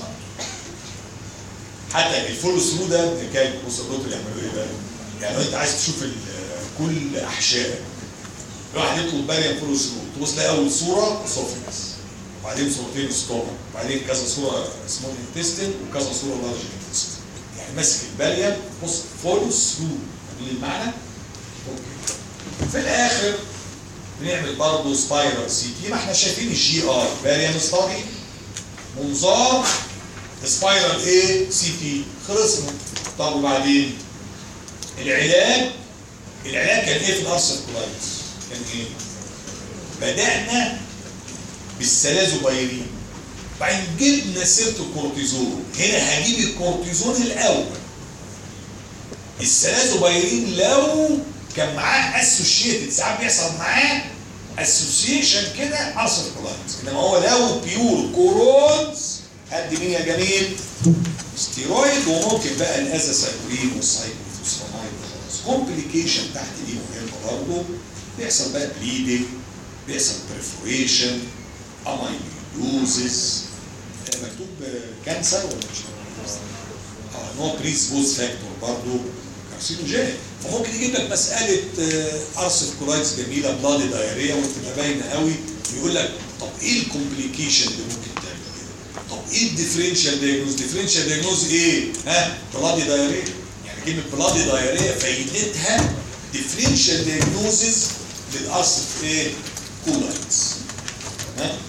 حتى الفولو ثرو ده كان بص الدكتور يعملوا ايه بقى يعني لو انت عايز تشوف ال- كل احشائك الواحد يطلب باريم فولو ثرو تبص تلاقي اول صوره اسوفيجس وبعدين صورتين ستومك وبعدين كذا صوره سمول انتستين وكذا صوره لارج انتستين يعني ماسك الباريم بص فولو ثرو المعنى اوكي في الاخر بنعمل برضه سبايرال سي تي ما احنا شايفين الجي ار باريم ستادي منظار سبايرال ايه سي تي خلصنا طب وبعدين العلاج العلاج كان ايه في الارسل كولايتس كان ايه بدأنا بالسلازوبايرين بعدين جبنا سيره الكورتيزون هنا هجيب الكورتيزون الاول السلازوبايرين لو كان معاه اسوشيتد ساعات بيحصل معاه اسوشيشن كده ارسل كولايتس انما هو لو بيور كورونز قد مين يا جميل ستيرويد وممكن بقى الازاسايكلين والسايكلوفوسفامايد وخلاص كومبليكيشن تحت دي مهمه برضه بيحصل بقى بليدنج بيحصل بريفوريشن امايلوزز مكتوب كانسر ولا مش مكتوب؟ اه ان هو بريسبوز فاكتور برضه كارسينوجين فممكن يجيب لك مساله ارسل كولايتس جميله بلادي دايريا وتبقى باينه قوي يقول لك طب ايه الكومبليكيشن اللي ممكن تعمل كده؟ طب ايه الديفرنشال دايجنوز؟ ديفرنشال دايجنوز ايه؟ ها؟ بلادي دايريا يعني كلمه بلادي دايريا فايدتها ديفرنشال دايجنوزز للارسل ايه؟ كولايتس تمام؟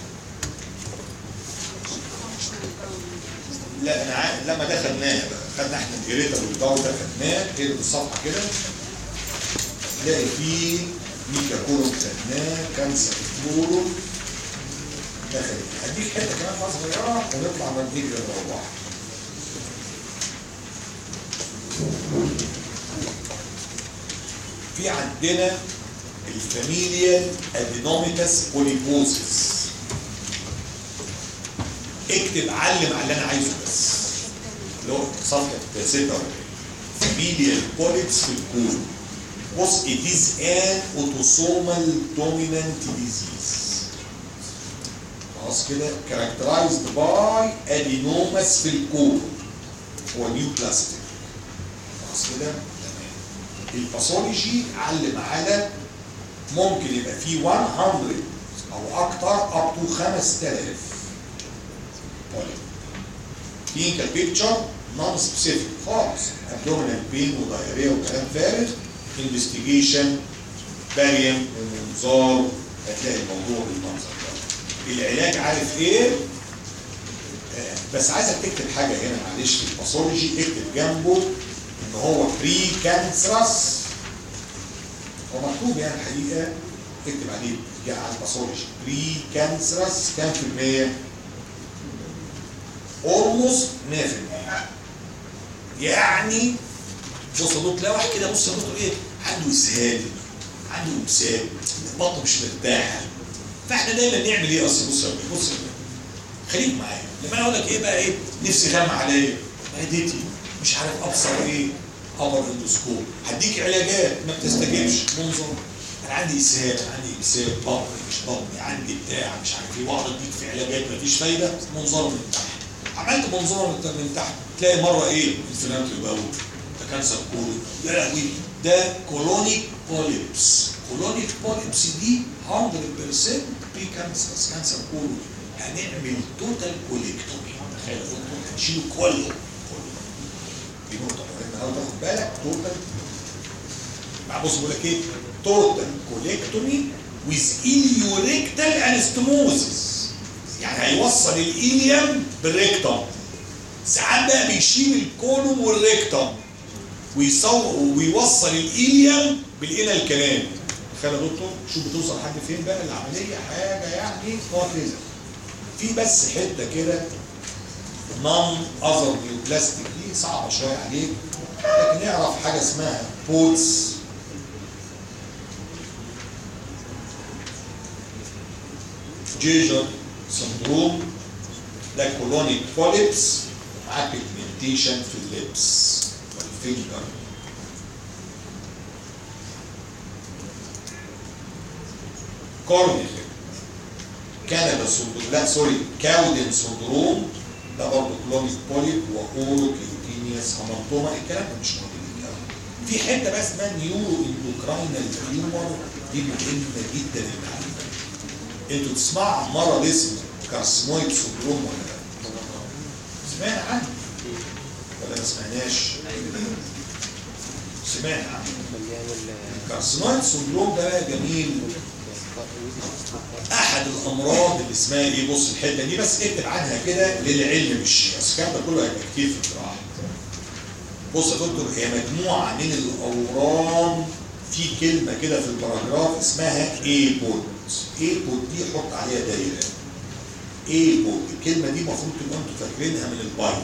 لا انا عارف لما ده خدناه بقى خدنا احنا الاريتر والباو ده خدناه كده الصفحه كده تلاقي فيه ميكا كورون خدناه كانسر كورون ده خدناه هديك حته كمان بقى صغيره ونطلع من دي للارواح في عندنا الفاميليال ادينوميتاس بوليبوزيس اكتب علم على اللي انا عايزه بس اللي هو صفحه 46 فاميليال بوليبس في الكون بص it is an autosomal dominant disease خلاص كده characterized by adenomas في الكون هو نيو بلاستيك خلاص كده تمام الباثولوجي علم على ممكن يبقى فيه 100 او اكتر up to 5000 كلينيكال بيكتشر نون سبيسيفيك خالص ابدومينال بين ودايريا وكلام فارغ انفستيجيشن باريم ومنظار هتلاقي الموضوع بالمنظر ده العلاج عارف ايه آه، بس عايزك تكتب حاجه هنا معلش في الباثولوجي اكتب جنبه ان هو بري كانسرس هو مكتوب يعني الحقيقه اكتب عليه جاء على الباثولوجي بري كانسرس كام في المية؟ اولموست 100% يعني بص يا دكتور تلاقي واحد كده بص يا دكتور ايه عنده اسهال عنده امساك بطنه مش مرتاحه فاحنا دايما نعمل ايه اصل بص يا دكتور، بص يا دكتور، خليك معايا لما انا اقول لك ايه بقى ايه نفسي غم عليا معدتي مش عارف ابصر ايه ابر اندوسكوب هديك علاجات ما بتستجيبش منظر انا عندي اسهال عندي امساك بطن مش بطني عندي بتاع مش عارف ايه واقعد اديك في علاجات مفيش فايده منظر من تحت عملت منظور من من تحت تلاقي مره ايه انفلاماتوري باول ده كانسر كولون يا لهوي ده كولونيك بوليبس كولونيك بوليبس دي 100% بري كانسر كانسر كولون هنعمل توتال كوليكتومي تخيل يا دكتور هنشيله كله كله دي نقطه مهمه قوي تاخد بالك توتال مع بص بقول لك ايه توتال كوليكتومي ويز اليوريكتال انستموزس يعني هيوصل الايليوم بالريكتوم ساعات بقى بيشيل الكولوم والريكتوم ويصور ويوصل الايليوم بالانال كلام تخيل يا دكتور شوف بتوصل لحد فين بقى العمليه حاجه يعني معجزه في بس حته كده نون اذر نيوبلاستيك دي صعبه شويه عليك لكن اعرف حاجه اسمها بوتس جيجر سندروم ده كولونيك بوليبس مع بيجمنتيشن في اللبس والفينجر كورنيك كندا سندروم لا سوري كاودن سندروم ده برضه كلونيك بوليب واورو كيوتينيوس هامانتوما الكلام ده مش موجود قوي. في حته بقى اسمها نيورو اندوكراينال تيومر دي مهمه جدا للمعلومه انتوا تسمعوا عن مرض اسمه كارسينويد سندروم ولا لا؟ سمعنا عنه ولا ما سمعناش؟ سمعنا عنه الكارسينويد سندروم ده بقى جميل احد الامراض اللي اسمها ايه بص الحته دي بس اكتب عنها كده للعلم مش بس الكلام ده كله هيبقى كتير في الجراحه بص يا دكتور هي مجموعه من الاورام في كلمه كده في الباراجراف اسمها ايبود ايبود دي حط عليها دايره ايبود الكلمه دي المفروض تبقوا انتوا فاكرينها من البايو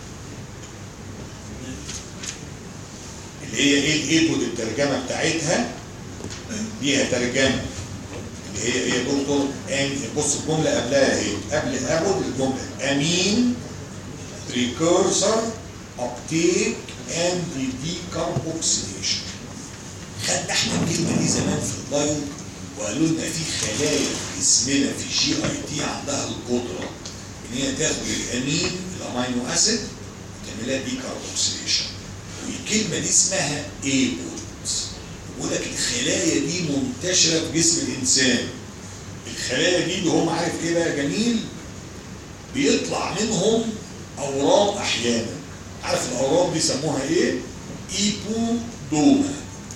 اللي هي ايه الايبود الترجمه بتاعتها ليها ترجمه اللي هي ايه يا دكتور ان بص الجمله قبلها ايه قبل ابود الجمله امين precursor uptake and decarboxylation خدنا احنا الكلمه دي زمان في البايو وقالوا لنا في خلايا في جسمنا في جي اي تي عندها القدره ان هي تاخد الامين الامينو اسيد وتعمل لها ديكاربوكسيليشن والكلمه دي اسمها ايبود بيقول لك الخلايا دي منتشره في جسم الانسان الخلايا دي اللي هم عارف كده جميل بيطلع منهم اورام احيانا عارف الاورام دي سموها ايه ايبودوما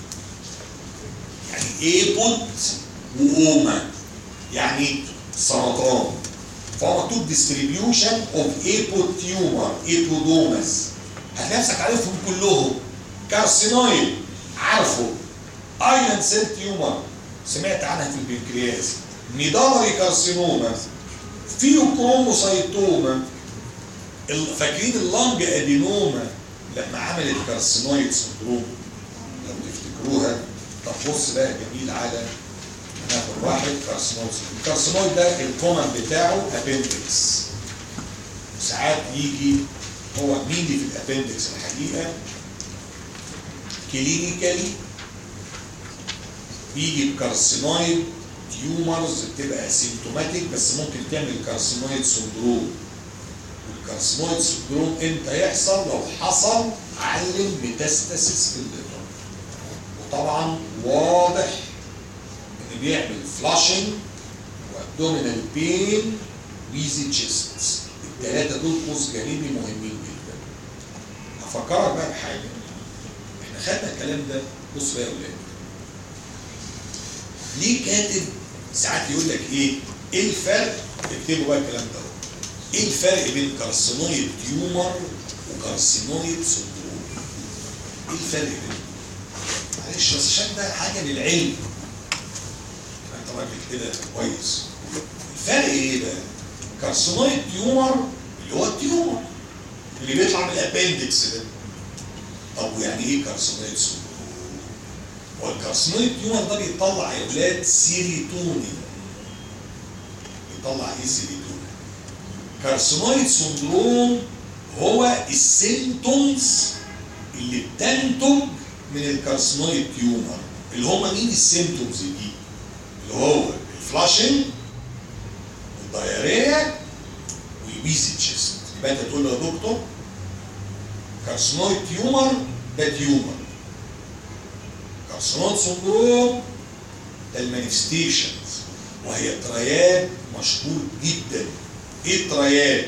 يعني ايبود واوما يعني سرطان فهو مكتوب distribution of ايبود تيومر ايبودوماس هتلاقي نفسك عارفهم كلهم كارسينويد عارفه ايلاند سيل تيومر سمعت عنها في البنكرياس ميدالري كارسينوما فيوكروموسايتوما ال- فاكرين اللنج ادينوما لما عملت كارسينويد سندروم لو تفتكروها طب بص بقى جميل على هناخد واحد كارسينويد سندروم الكارسينويد ده الكومن بتاعه ابندكس ساعات يجي هو مين اللي في الابندكس الحقيقه كلينيكالي بيجي بكارسينويد تيومرز بتبقى اسيمتوماتيك بس ممكن تعمل كارسينويد سندروم والكارسينويد سندروم امتى يحصل لو حصل علم ميتاستاسيس في الليفر وطبعا واضح ان بيعمل فلاشنج وابدومينال بين ويزي تشيست الثلاثه دول قوس جانبي مهمين جدا هفكرك بقى بحاجه احنا خدنا الكلام ده بص بقى يا ولاد ليه كاتب ساعات يقول لك ايه ايه الفرق اكتبوا بقى الكلام ده ايه الفرق بين كارسينويد تيومر وكارسينويد سندروم ايه الفرق بينهم معلش بس عشان ده حاجه للعلم انت راجل كده كويس الفرق ايه بقى كارسينويد تيومر اللي هو التيومر اللي بيطلع من الابندكس ده طب ويعني ايه كارسينويد سندروم والكارسينويد تيومر ده بيطلع يا اولاد سيريتونين بيطلع ايه سيريتونين كارسينويد سندروم هو السيمتومز اللي بتنتج من الكارسينويد تيومر اللي هم مين السيمتومز دي اللي هو الفلاشنج الدايريا والبيزي تشيست يبقى انت تقول له يا دكتور كارسينويد تيومر ده تيومر كارسينويد سندروم ده المانيفستيشنز وهي ترياد مشهور جدا ايه الترياد؟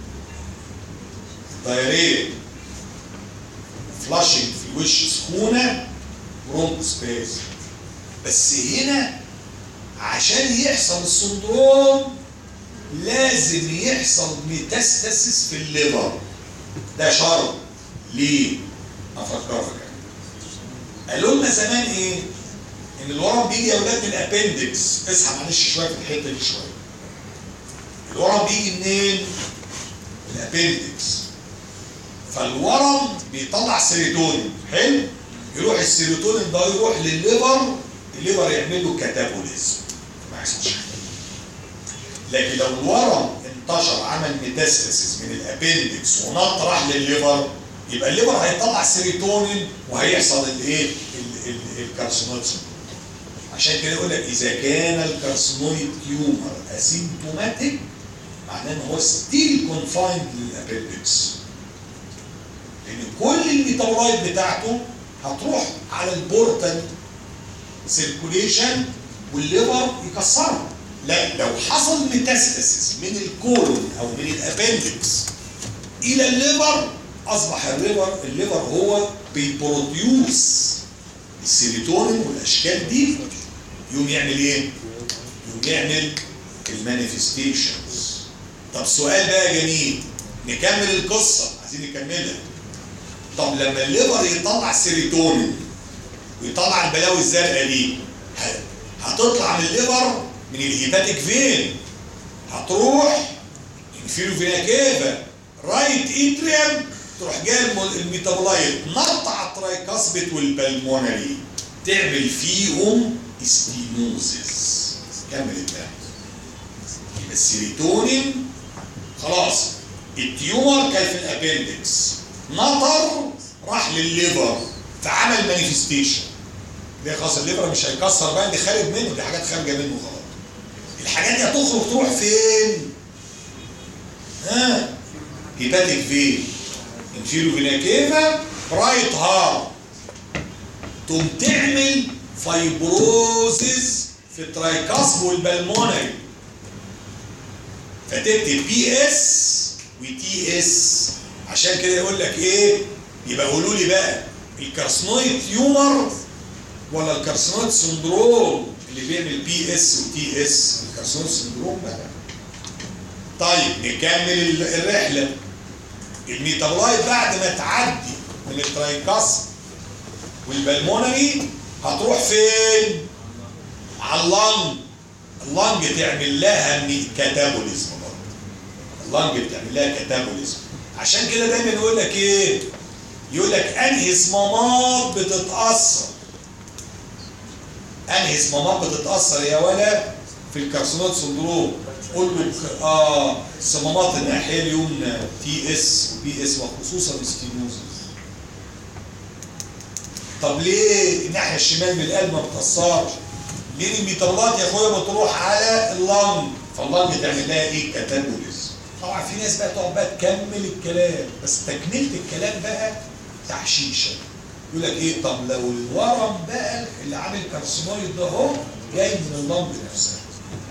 دايريا فلاشنج في الوش سخونه برونك سبيس بس هنا عشان يحصل السندروم لازم يحصل ميتاستاسيس في الليفر ده شرط ليه؟ افكرك قالوا لنا زمان ايه؟ ان الورم بيجي يا اولاد من الابندكس اصحى معلش شويه في الحته دي شويه الورم بيجي منين؟ من الابندكس فالورم بيطلع سيروتونين حلو؟ يروح السيروتونين ده يروح للليفر الليفر يعمل له كاتابوليزم ما يحصلش حاجه لكن لو الورم انتشر عمل ميتاستاسيس من الابندكس ونط راح للليفر يبقى الليفر هيطلع سيروتونين وهيحصل الايه ال- ال- الكارسينويد سندروم. عشان كده يقول لك اذا كان الكارسينويد تيومر اسيمتوماتيك معناه ان هو ستيل كونفايند للابندكس لان كل الميتابولايت بتاعته هتروح على البورتال سيركوليشن والليفر يكسرها لا لو حصل ميتاستاسيس من الكولون او من الابندكس الى الليفر اصبح الليفر الليفر هو بيبروديوس السيروتونين والاشكال دي يقوم يعمل ايه؟ يقوم يعمل المانيفستيشنز طب سؤال بقى جميل نكمل القصه عايزين نكملها طب لما الليفر يطلع سيروتونين ويطلع البلاوي الزرقاء دي ه- هتطلع من الليفر من الهيباتيك فين هتروح انفيرو فينا كيفا رايت اتريم تروح جاي الم- الميتابولايت نط على الترايكاسبيت والبلمونري تعمل فيهم ستينوزيس كمل الباقي يبقى السيروتونين خلاص التيومر كان في الابندكس نطر راح للليفر فعمل مانيفستيشن ده خلاص الليفر مش هيكسر بقى دي خارج منه دي حاجات خارجه منه خلاص الحاجات دي هتخرج تروح فين؟ ها هيباتيك فين انفيرو فينا كيفا رايت هارت تقوم تعمل فايبروزز في الترايكاسب والبلمونري فتكتب بي اس وتي اس عشان كده يقول لك ايه يبقى قولوا لي بقى الكارسنويد تيومر ولا الكارسنويد سندروم اللي بيعمل بي اس وتي اس الكارسنويد سندروم بقى طيب نكمل ال- الرحله الميتابولايت بعد ما تعدي من الترايكاسب والبلمونري هتروح فين؟ على اللنج اللنج تعمل لها مي- كاتابوليزم برضه اللنج بتعمل لها كاتابوليزم عشان كده دايما يقول لك ايه؟ يقول لك انهي صمامات بتتاثر انهي صمامات بتتاثر يا ولا في الكارسينوت سندروم قول له ك- اه صمامات الناحيه اليمنى تي اس وبي اس وخصوصا الستينوزس طب ليه الناحيه الشمال من القلب ما بتاثرش؟ ليه الميتابولات يا اخويا بتروح على اللنج فاللنج تعمل لها ايه؟ كاتابوليز طبعا في ناس بقى تقعد بقى تكمل الكلام بس تكمله الكلام بقى تحشيشه يقول لك ايه طب لو الورم بقى اللي عامل كارسينويد ده اهو جاي من اللنج نفسها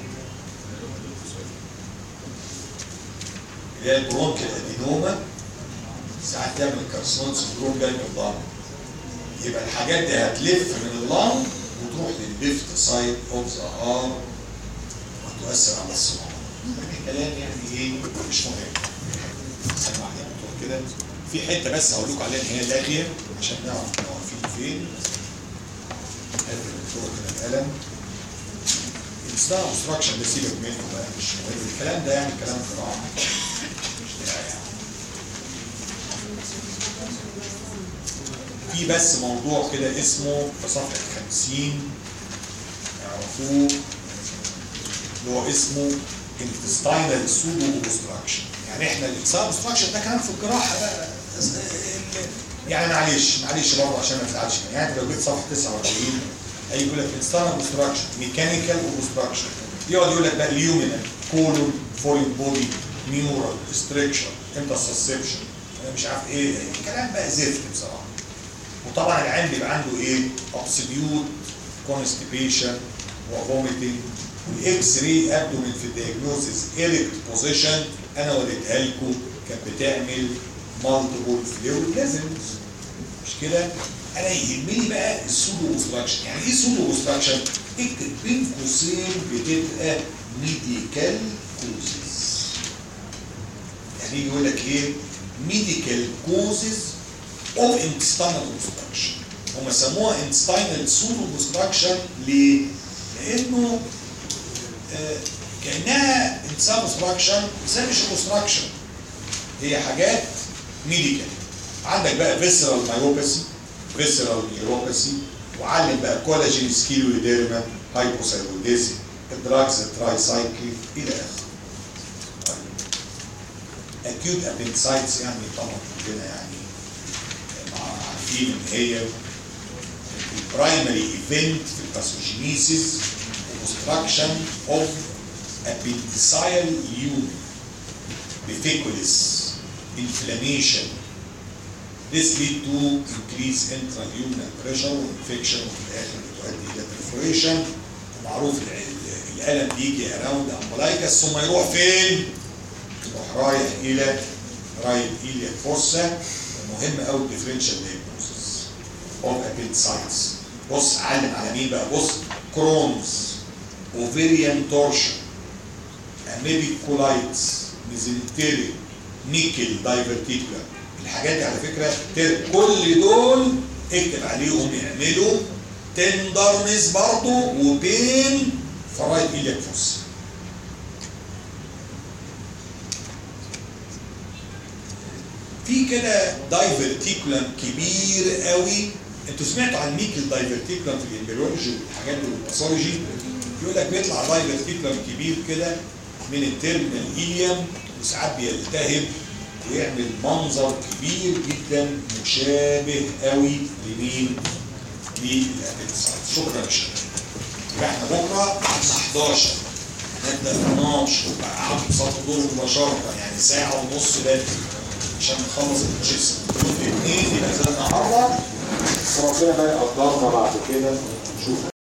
اللي هي البرونكيال ادينوما ساعات تعمل كارسينويد سندروم جاي من اللنج يبقى الحاجات دي هتلف من اللنج وتروح للليفت سايد اوف ذا ارم وتؤثر على الصمام الكلام يعني ايه مش مهم ثانيه واحده بتقول كده في حته بس هقول لكم عليها ان هي لاغيه عشان نعرف احنا واقفين فين هات الدكتور كده القلم الستار اوبستراكشن ده سيبك منه بقى مش مهم الكلام ده يعني كلام قراءه مش داعي يعني. في بس موضوع كده اسمه في صفحة 50 يعرفوه اللي هو اسمه intestinal pseudo obstruction يعني احنا الانسان obstruction ده كلام في الجراحة بقى يعني معلش معلش برضه عشان ما تزعلش مني. يعني انت لو جيت صفحة 29 هيجي يقول لك intestinal obstruction mechanical obstruction يقعد يقول لك بقى اليومينال كولون فورين بودي نيورال ستريكشر انترسبشن انا مش عارف ايه كلام بقى زفت بصراحه وطبعا العين بيبقى عنده ايه؟ ابسوليوت كونستيبيشن وفوميتنج والاكس راي ابدومين في الدياجنوزيس ايريكت بوزيشن انا وريتها لكم كانت بتعمل مالتيبل فلويد ليزنز مش كده؟ انا يهمني بقى السودو اوبستراكشن يعني ايه سودو اوبستراكشن؟ اكتب بين قوسين بتبقى ميديكال كوزز يعني يجي يقول لك ايه؟ ميديكال كوزز اوف intestinal obstruction هم سموها intestinal pseudo obstruction ليه؟ لانه آه كانها intestinal obstruction بس هي مش obstruction هي حاجات ميديكال عندك بقى visceral myopathy visceral neuropathy وعلم بقى كولاجين سكيلويديرما هايبوثايروديزم الدراجز الترايسايكل الى اخره acute appendicitis يعني طبعا كلنا يعني مع- عارفين ان هي البرايمري ايفنت في الباثوجينيسيس obstruction of appendiceal unit بفيكوليس inflammation This lead to increase intraluminal pressure وانفكشن وفي الاخر بتؤدي الى perforation ومعروف ال- الالم بيجي around umbilicus ثم يروح فين؟ يروح رايح الى رايت ايليا فورسا مهم قوي الديفرنشال دايجنوستس اوف appendicitis بص علم على مين بقى بص كرونز اوفيريان تورشن اميبيك كولايتس ميزنتيري نيكل دايفرتيكولا الحاجات دي على فكره تر- كل دول اكتب عليهم يعملوا تندرنس برضه وبين فرايد ايلياك فوس في كده دايفرتيكولم كبير قوي انتوا سمعتوا عن ميكل دايفرتيكولم في الامبريولوجي والحاجات دي والباثولوجي يقول لك بيطلع دايفرتيكولم كبير كده من الترمينال ايليوم وساعات بيلتهب ويعمل منظر كبير جدا مشابه قوي لمين؟ للابنسايت شكرا يا شباب يبقى احنا بكره عندنا 11 هنبدا 12 وبقى عم صف دور مباشره يعني ساعه ونص بدري عشان نخلص التشيس يوم الاثنين يبقى زي النهارده وربنا بقى يقدرنا بعد كده نشوف